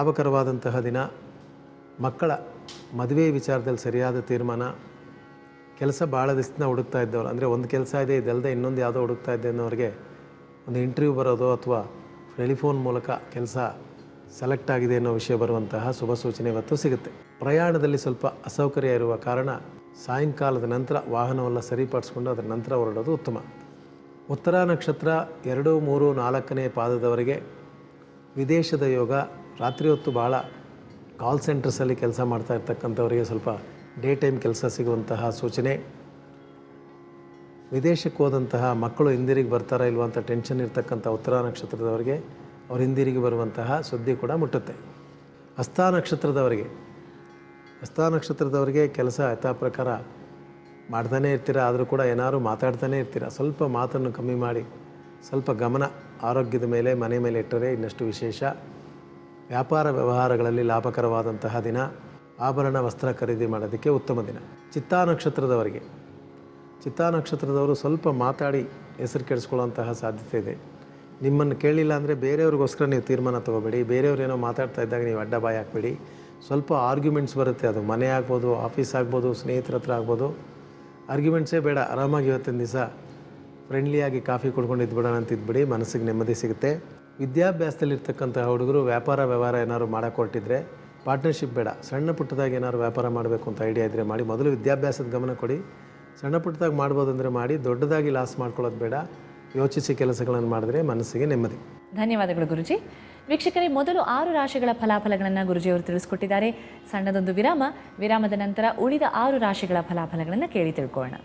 ಲಾಭಕರವಾದಂತಹ ದಿನ ಮಕ್ಕಳ ಮದುವೆ ವಿಚಾರದಲ್ಲಿ ಸರಿಯಾದ ತೀರ್ಮಾನ ಕೆಲಸ ಭಾಳ ದಿವಸನ ಹುಡುಕ್ತಾ ಇದ್ದವ್ರು ಅಂದರೆ ಒಂದು ಕೆಲಸ ಇದೆ ಇದಲ್ಲದೆ ಇನ್ನೊಂದು ಯಾವುದೋ ಹುಡುಕ್ತಾ ಇದ್ದೆ ಅನ್ನೋರಿಗೆ ಒಂದು ಇಂಟರ್ವ್ಯೂ ಬರೋದು ಅಥವಾ ಟೆಲಿಫೋನ್ ಮೂಲಕ ಕೆಲಸ ಸೆಲೆಕ್ಟ್ ಆಗಿದೆ ಅನ್ನೋ ವಿಷಯ ಬರುವಂತಹ ಶುಭ ಸೂಚನೆ ಇವತ್ತು ಸಿಗುತ್ತೆ ಪ್ರಯಾಣದಲ್ಲಿ ಸ್ವಲ್ಪ ಅಸೌಕರ್ಯ ಇರುವ ಕಾರಣ ಸಾಯಂಕಾಲದ ನಂತರ ವಾಹನವೆಲ್ಲ ಸರಿಪಡಿಸ್ಕೊಂಡು ಅದರ ನಂತರ ಹೊರಡೋದು ಉತ್ತಮ ಉತ್ತರ ನಕ್ಷತ್ರ ಎರಡು ಮೂರು ನಾಲ್ಕನೇ ಪಾದದವರೆಗೆ ವಿದೇಶದ ಯೋಗ ರಾತ್ರಿ ಹೊತ್ತು ಭಾಳ ಕಾಲ್ ಸೆಂಟರ್ಸಲ್ಲಿ ಕೆಲಸ ಮಾಡ್ತಾ ಇರ್ತಕ್ಕಂಥವರಿಗೆ ಸ್ವಲ್ಪ ಡೇ ಟೈಮ್ ಕೆಲಸ ಸಿಗುವಂತಹ ಸೂಚನೆ ವಿದೇಶಕ್ಕೆ ಹೋದಂತಹ ಮಕ್ಕಳು ಹಿಂದಿರುಗಿ ಬರ್ತಾರಾ ಇಲ್ವಾ ಅಂತ ಟೆನ್ಷನ್ ಇರ್ತಕ್ಕಂಥ ಉತ್ತರ ನಕ್ಷತ್ರದವರಿಗೆ ಅವ್ರು ಹಿಂದಿರುಗಿ ಬರುವಂತಹ ಸುದ್ದಿ ಕೂಡ ಮುಟ್ಟುತ್ತೆ ಹಸ್ತ ನಕ್ಷತ್ರದವರಿಗೆ ಹಸ್ತ ನಕ್ಷತ್ರದವರಿಗೆ ಕೆಲಸ ಯಥಾ ಪ್ರಕಾರ ಮಾಡ್ತಾನೇ ಇರ್ತೀರ ಆದರೂ ಕೂಡ ಏನಾದ್ರು ಮಾತಾಡ್ತಾನೇ ಇರ್ತೀರ ಸ್ವಲ್ಪ ಮಾತನ್ನು ಕಮ್ಮಿ ಮಾಡಿ ಸ್ವಲ್ಪ ಗಮನ ಆರೋಗ್ಯದ ಮೇಲೆ ಮನೆ ಮೇಲೆ ಇಟ್ಟರೆ ಇನ್ನಷ್ಟು ವಿಶೇಷ ವ್ಯಾಪಾರ ವ್ಯವಹಾರಗಳಲ್ಲಿ ಲಾಭಕರವಾದಂತಹ ದಿನ ಆಭರಣ ವಸ್ತ್ರ ಖರೀದಿ ಮಾಡೋದಕ್ಕೆ ಉತ್ತಮ ದಿನ ಚಿತ್ತಾ ನಕ್ಷತ್ರದವರಿಗೆ ಚಿತ್ತಾ ನಕ್ಷತ್ರದವರು ಸ್ವಲ್ಪ ಮಾತಾಡಿ ಹೆಸರು ಕೆಡಿಸ್ಕೊಳ್ಳುವಂತಹ ಸಾಧ್ಯತೆ ಇದೆ ನಿಮ್ಮನ್ನು ಕೇಳಿಲ್ಲ ಅಂದರೆ ಬೇರೆಯವ್ರಿಗೋಸ್ಕರ ನೀವು ತೀರ್ಮಾನ ತೊಗೋಬೇಡಿ ಬೇರೆಯವ್ರು ಏನೋ ಮಾತಾಡ್ತಾ ಇದ್ದಾಗ ನೀವು ಅಡ್ಡ ಬಾಯಿ ಹಾಕ್ಬೇಡಿ ಸ್ವಲ್ಪ ಆರ್ಗ್ಯುಮೆಂಟ್ಸ್ ಬರುತ್ತೆ ಅದು ಮನೆ ಆಗ್ಬೋದು ಆಫೀಸ್ ಆಗ್ಬೋದು ಸ್ನೇಹಿತರ ಹತ್ರ ಆಗ್ಬೋದು ಆರ್ಗ್ಯುಮೆಂಟ್ಸೇ ಬೇಡ ಆರಾಮಾಗಿ ಇವತ್ತಿನ ದಿವಸ ಫ್ರೆಂಡ್ಲಿಯಾಗಿ ಕಾಫಿ ಕುಡ್ಕೊಂಡು ಇದ್ಬಿಡೋಣ ಅಂತ ಇದ್ಬಿಡಿ ಮನಸ್ಸಿಗೆ ನೆಮ್ಮದಿ ಸಿಗುತ್ತೆ ವಿದ್ಯಾಭ್ಯಾಸದಲ್ಲಿರ್ತಕ್ಕಂಥ ಹುಡುಗರು ವ್ಯಾಪಾರ ವ್ಯವಹಾರ ಏನಾದ್ರು ಮಾಡೋಕೆ ಹೊರಟಿದ್ರೆ ಪಾರ್ಟ್ನರ್ಶಿಪ್ ಬೇಡ ಸಣ್ಣ ಪುಟ್ಟದಾಗಿ ಏನಾದ್ರು ವ್ಯಾಪಾರ ಮಾಡಬೇಕು ಅಂತ ಐಡಿಯಾ ಇದ್ದರೆ ಮಾಡಿ ಮೊದಲು ವಿದ್ಯಾಭ್ಯಾಸದ ಗಮನ ಕೊಡಿ ಸಣ್ಣ ಪುಟ್ಟದಾಗಿ ಮಾಡ್ಬೋದು ಅಂದರೆ ಮಾಡಿ ದೊಡ್ಡದಾಗಿ ಲಾಸ್ ಮಾಡ್ಕೊಳ್ಳೋದು ಬೇಡ ಯೋಚಿಸಿ ಕೆಲಸಗಳನ್ನು ಮಾಡಿದ್ರೆ ಮನಸ್ಸಿಗೆ ನೆಮ್ಮದಿ ಧನ್ಯವಾದಗಳು ಗುರುಜಿ ವೀಕ್ಷಕರೇ ಮೊದಲು ಆರು ರಾಶಿಗಳ ಫಲಾಫಲಗಳನ್ನು ಗುರುಜಿಯವರು ತಿಳಿಸ್ಕೊಟ್ಟಿದ್ದಾರೆ ಸಣ್ಣದೊಂದು ವಿರಾಮ ವಿರಾಮದ ನಂತರ ಉಳಿದ ಆರು ರಾಶಿಗಳ ಫಲಾಫಲಗಳನ್ನು ಕೇಳಿ ತಿಳ್ಕೊಳ್ಳೋಣ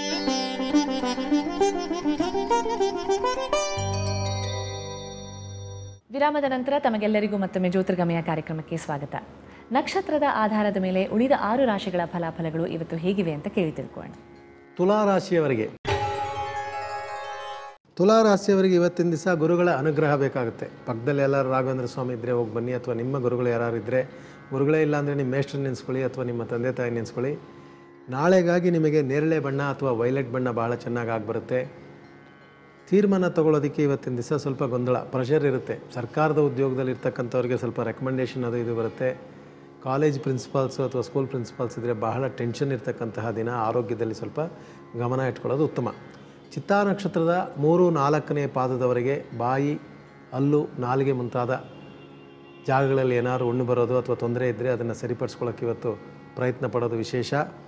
ವಿರಾಮದ ನಂತರ ತಮಗೆಲ್ಲರಿಗೂ ಮತ್ತೊಮ್ಮೆ ಜ್ಯೋತಿರ್ಗಮಯ ಕಾರ್ಯಕ್ರಮಕ್ಕೆ ಸ್ವಾಗತ ನಕ್ಷತ್ರದ ಆಧಾರದ ಮೇಲೆ ಉಳಿದ ಆರು ರಾಶಿಗಳ ಫಲಾಫಲಗಳು ಇವತ್ತು ಹೇಗಿವೆ ಅಂತ ಕೇಳಿ ತಿಳ್ಕೊಳ್ಳೋಣ ತುಲಾ ರಾಶಿಯವರಿಗೆ ತುಲಾ ರಾಶಿಯವರಿಗೆ ಇವತ್ತಿನ ದಿವಸ ಗುರುಗಳ ಅನುಗ್ರಹ ಬೇಕಾಗುತ್ತೆ ಪಕ್ಕದಲ್ಲಿ ಎಲ್ಲರೂ ರಾಘವೇಂದ್ರ ಸ್ವಾಮಿ ಇದ್ದರೆ ಹೋಗಿ ಬನ್ನಿ ಅಥವಾ ನಿಮ್ಮ ಗುರುಗಳು ಯಾರು ಇದ್ದರೆ ಗುರುಗಳೇ ಇಲ್ಲ ಅಂದರೆ ನಿಮ್ಮ ಮೇಷ್ಟ್ರು ನೆನೆಸ್ಕೊಳ್ಳಿ ಅಥವಾ ನಿಮ್ಮ ತಂದೆ ತಾಯಿ ನೆನೆಸ್ಕೊಳ್ಳಿ ನಾಳೆಗಾಗಿ ನಿಮಗೆ ನೇರಳೆ ಬಣ್ಣ ಅಥವಾ ವೈಲೆಟ್ ಬಣ್ಣ ಭಾಳ ಚೆನ್ನಾಗಿ ಆಗಿಬರುತ್ತೆ ತೀರ್ಮಾನ ತಗೊಳ್ಳೋದಕ್ಕೆ ಇವತ್ತಿನ ದಿವಸ ಸ್ವಲ್ಪ ಗೊಂದಲ ಪ್ರೆಷರ್ ಇರುತ್ತೆ ಸರ್ಕಾರದ ಉದ್ಯೋಗದಲ್ಲಿ ಇರ್ತಕ್ಕಂಥವ್ರಿಗೆ ಸ್ವಲ್ಪ ರೆಕಮೆಂಡೇಷನ್ ಅದು ಇದು ಬರುತ್ತೆ ಕಾಲೇಜ್ ಪ್ರಿನ್ಸಿಪಾಲ್ಸು ಅಥವಾ ಸ್ಕೂಲ್ ಪ್ರಿನ್ಸಿಪಾಲ್ಸ್ ಇದ್ದರೆ ಬಹಳ ಟೆನ್ಷನ್ ಇರ್ತಕ್ಕಂತಹ ದಿನ ಆರೋಗ್ಯದಲ್ಲಿ ಸ್ವಲ್ಪ ಗಮನ ಇಟ್ಕೊಳ್ಳೋದು ಉತ್ತಮ ಚಿತ್ತಾ ನಕ್ಷತ್ರದ ಮೂರು ನಾಲ್ಕನೇ ಪಾದದವರೆಗೆ ಬಾಯಿ ಹಲ್ಲು ನಾಲಿಗೆ ಮುಂತಾದ ಜಾಗಗಳಲ್ಲಿ ಏನಾದ್ರು ಉಣ್ಣು ಬರೋದು ಅಥವಾ ತೊಂದರೆ ಇದ್ದರೆ ಅದನ್ನು ಸರಿಪಡಿಸ್ಕೊಳ್ಳೋಕೆ ಇವತ್ತು ಪ್ರಯತ್ನ ಪಡೋದು ವಿಶೇಷ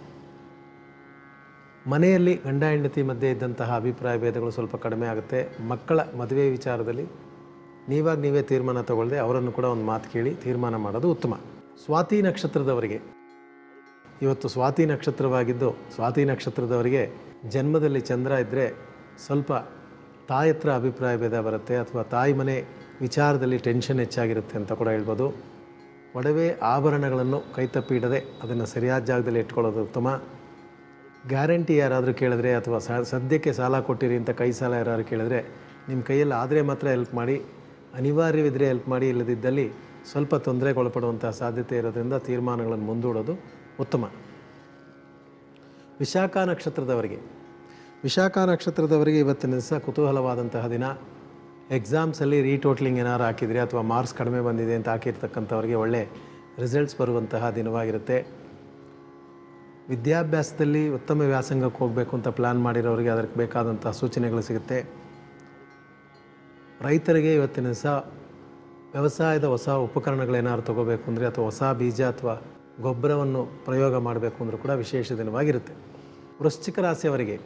ಮನೆಯಲ್ಲಿ ಗಂಡ ಹೆಂಡತಿ ಮಧ್ಯೆ ಇದ್ದಂತಹ ಅಭಿಪ್ರಾಯ ಭೇದಗಳು ಸ್ವಲ್ಪ ಕಡಿಮೆ ಆಗುತ್ತೆ ಮಕ್ಕಳ ಮದುವೆ ವಿಚಾರದಲ್ಲಿ ನೀವಾಗ ನೀವೇ ತೀರ್ಮಾನ ತಗೊಳ್ಳದೆ ಅವರನ್ನು ಕೂಡ ಒಂದು ಮಾತು ಕೇಳಿ ತೀರ್ಮಾನ ಮಾಡೋದು ಉತ್ತಮ ಸ್ವಾತಿ ನಕ್ಷತ್ರದವರಿಗೆ ಇವತ್ತು ಸ್ವಾತಿ ನಕ್ಷತ್ರವಾಗಿದ್ದು ಸ್ವಾತಿ ನಕ್ಷತ್ರದವರಿಗೆ ಜನ್ಮದಲ್ಲಿ ಚಂದ್ರ ಇದ್ದರೆ ಸ್ವಲ್ಪ ತಾಯಿ ಹತ್ರ ಅಭಿಪ್ರಾಯ ಭೇದ ಬರುತ್ತೆ ಅಥವಾ ತಾಯಿ ಮನೆ ವಿಚಾರದಲ್ಲಿ ಟೆನ್ಷನ್ ಹೆಚ್ಚಾಗಿರುತ್ತೆ ಅಂತ ಕೂಡ ಹೇಳ್ಬೋದು ಒಡವೆ ಆಭರಣಗಳನ್ನು ಕೈತಪ್ಪಿ ಇಡದೆ ಅದನ್ನು ಸರಿಯಾದ ಜಾಗದಲ್ಲಿ ಇಟ್ಕೊಳ್ಳೋದು ಉತ್ತಮ ಗ್ಯಾರಂಟಿ ಯಾರಾದರೂ ಕೇಳಿದ್ರೆ ಅಥವಾ ಸ ಸದ್ಯಕ್ಕೆ ಸಾಲ ಕೊಟ್ಟಿರಿ ಅಂತ ಕೈ ಸಾಲ ಯಾರಾದ್ರು ಕೇಳಿದ್ರೆ ನಿಮ್ಮ ಕೈಯಲ್ಲಿ ಆದರೆ ಮಾತ್ರ ಹೆಲ್ಪ್ ಮಾಡಿ ಅನಿವಾರ್ಯವಿದ್ದರೆ ಹೆಲ್ಪ್ ಮಾಡಿ ಇಲ್ಲದಿದ್ದಲ್ಲಿ ಸ್ವಲ್ಪ ತೊಂದರೆಗೊಳಪಡುವಂಥ ಸಾಧ್ಯತೆ ಇರೋದ್ರಿಂದ ತೀರ್ಮಾನಗಳನ್ನು ಮುಂದೂಡೋದು ಉತ್ತಮ ವಿಶಾಖ ನಕ್ಷತ್ರದವರಿಗೆ ವಿಶಾಖ ನಕ್ಷತ್ರದವರಿಗೆ ಇವತ್ತಿನ ದಿವಸ ಕುತೂಹಲವಾದಂತಹ ದಿನ ಎಕ್ಸಾಮ್ಸಲ್ಲಿ ರೀಟೋಟ್ಲಿಂಗ್ ಏನಾರು ಹಾಕಿದರೆ ಅಥವಾ ಮಾರ್ಕ್ಸ್ ಕಡಿಮೆ ಬಂದಿದೆ ಅಂತ ಹಾಕಿರ್ತಕ್ಕಂಥವ್ರಿಗೆ ಒಳ್ಳೆ ರಿಸಲ್ಟ್ಸ್ ಬರುವಂತಹ ದಿನವಾಗಿರುತ್ತೆ ವಿದ್ಯಾಭ್ಯಾಸದಲ್ಲಿ ಉತ್ತಮ ವ್ಯಾಸಂಗಕ್ಕೆ ಹೋಗಬೇಕು ಅಂತ ಪ್ಲ್ಯಾನ್ ಮಾಡಿರೋರಿಗೆ ಅದಕ್ಕೆ ಬೇಕಾದಂಥ ಸೂಚನೆಗಳು ಸಿಗುತ್ತೆ ರೈತರಿಗೆ ಇವತ್ತಿನ ದಿವಸ ವ್ಯವಸಾಯದ ಹೊಸ ಉಪಕರಣಗಳೇನಾದ್ರು ತಗೋಬೇಕು ಅಂದರೆ ಅಥವಾ ಹೊಸ ಬೀಜ ಅಥವಾ ಗೊಬ್ಬರವನ್ನು ಪ್ರಯೋಗ ಮಾಡಬೇಕು ಅಂದರೂ ಕೂಡ ವಿಶೇಷ ದಿನವಾಗಿರುತ್ತೆ ವೃಶ್ಚಿಕ ರಾಶಿಯವರಿಗೆ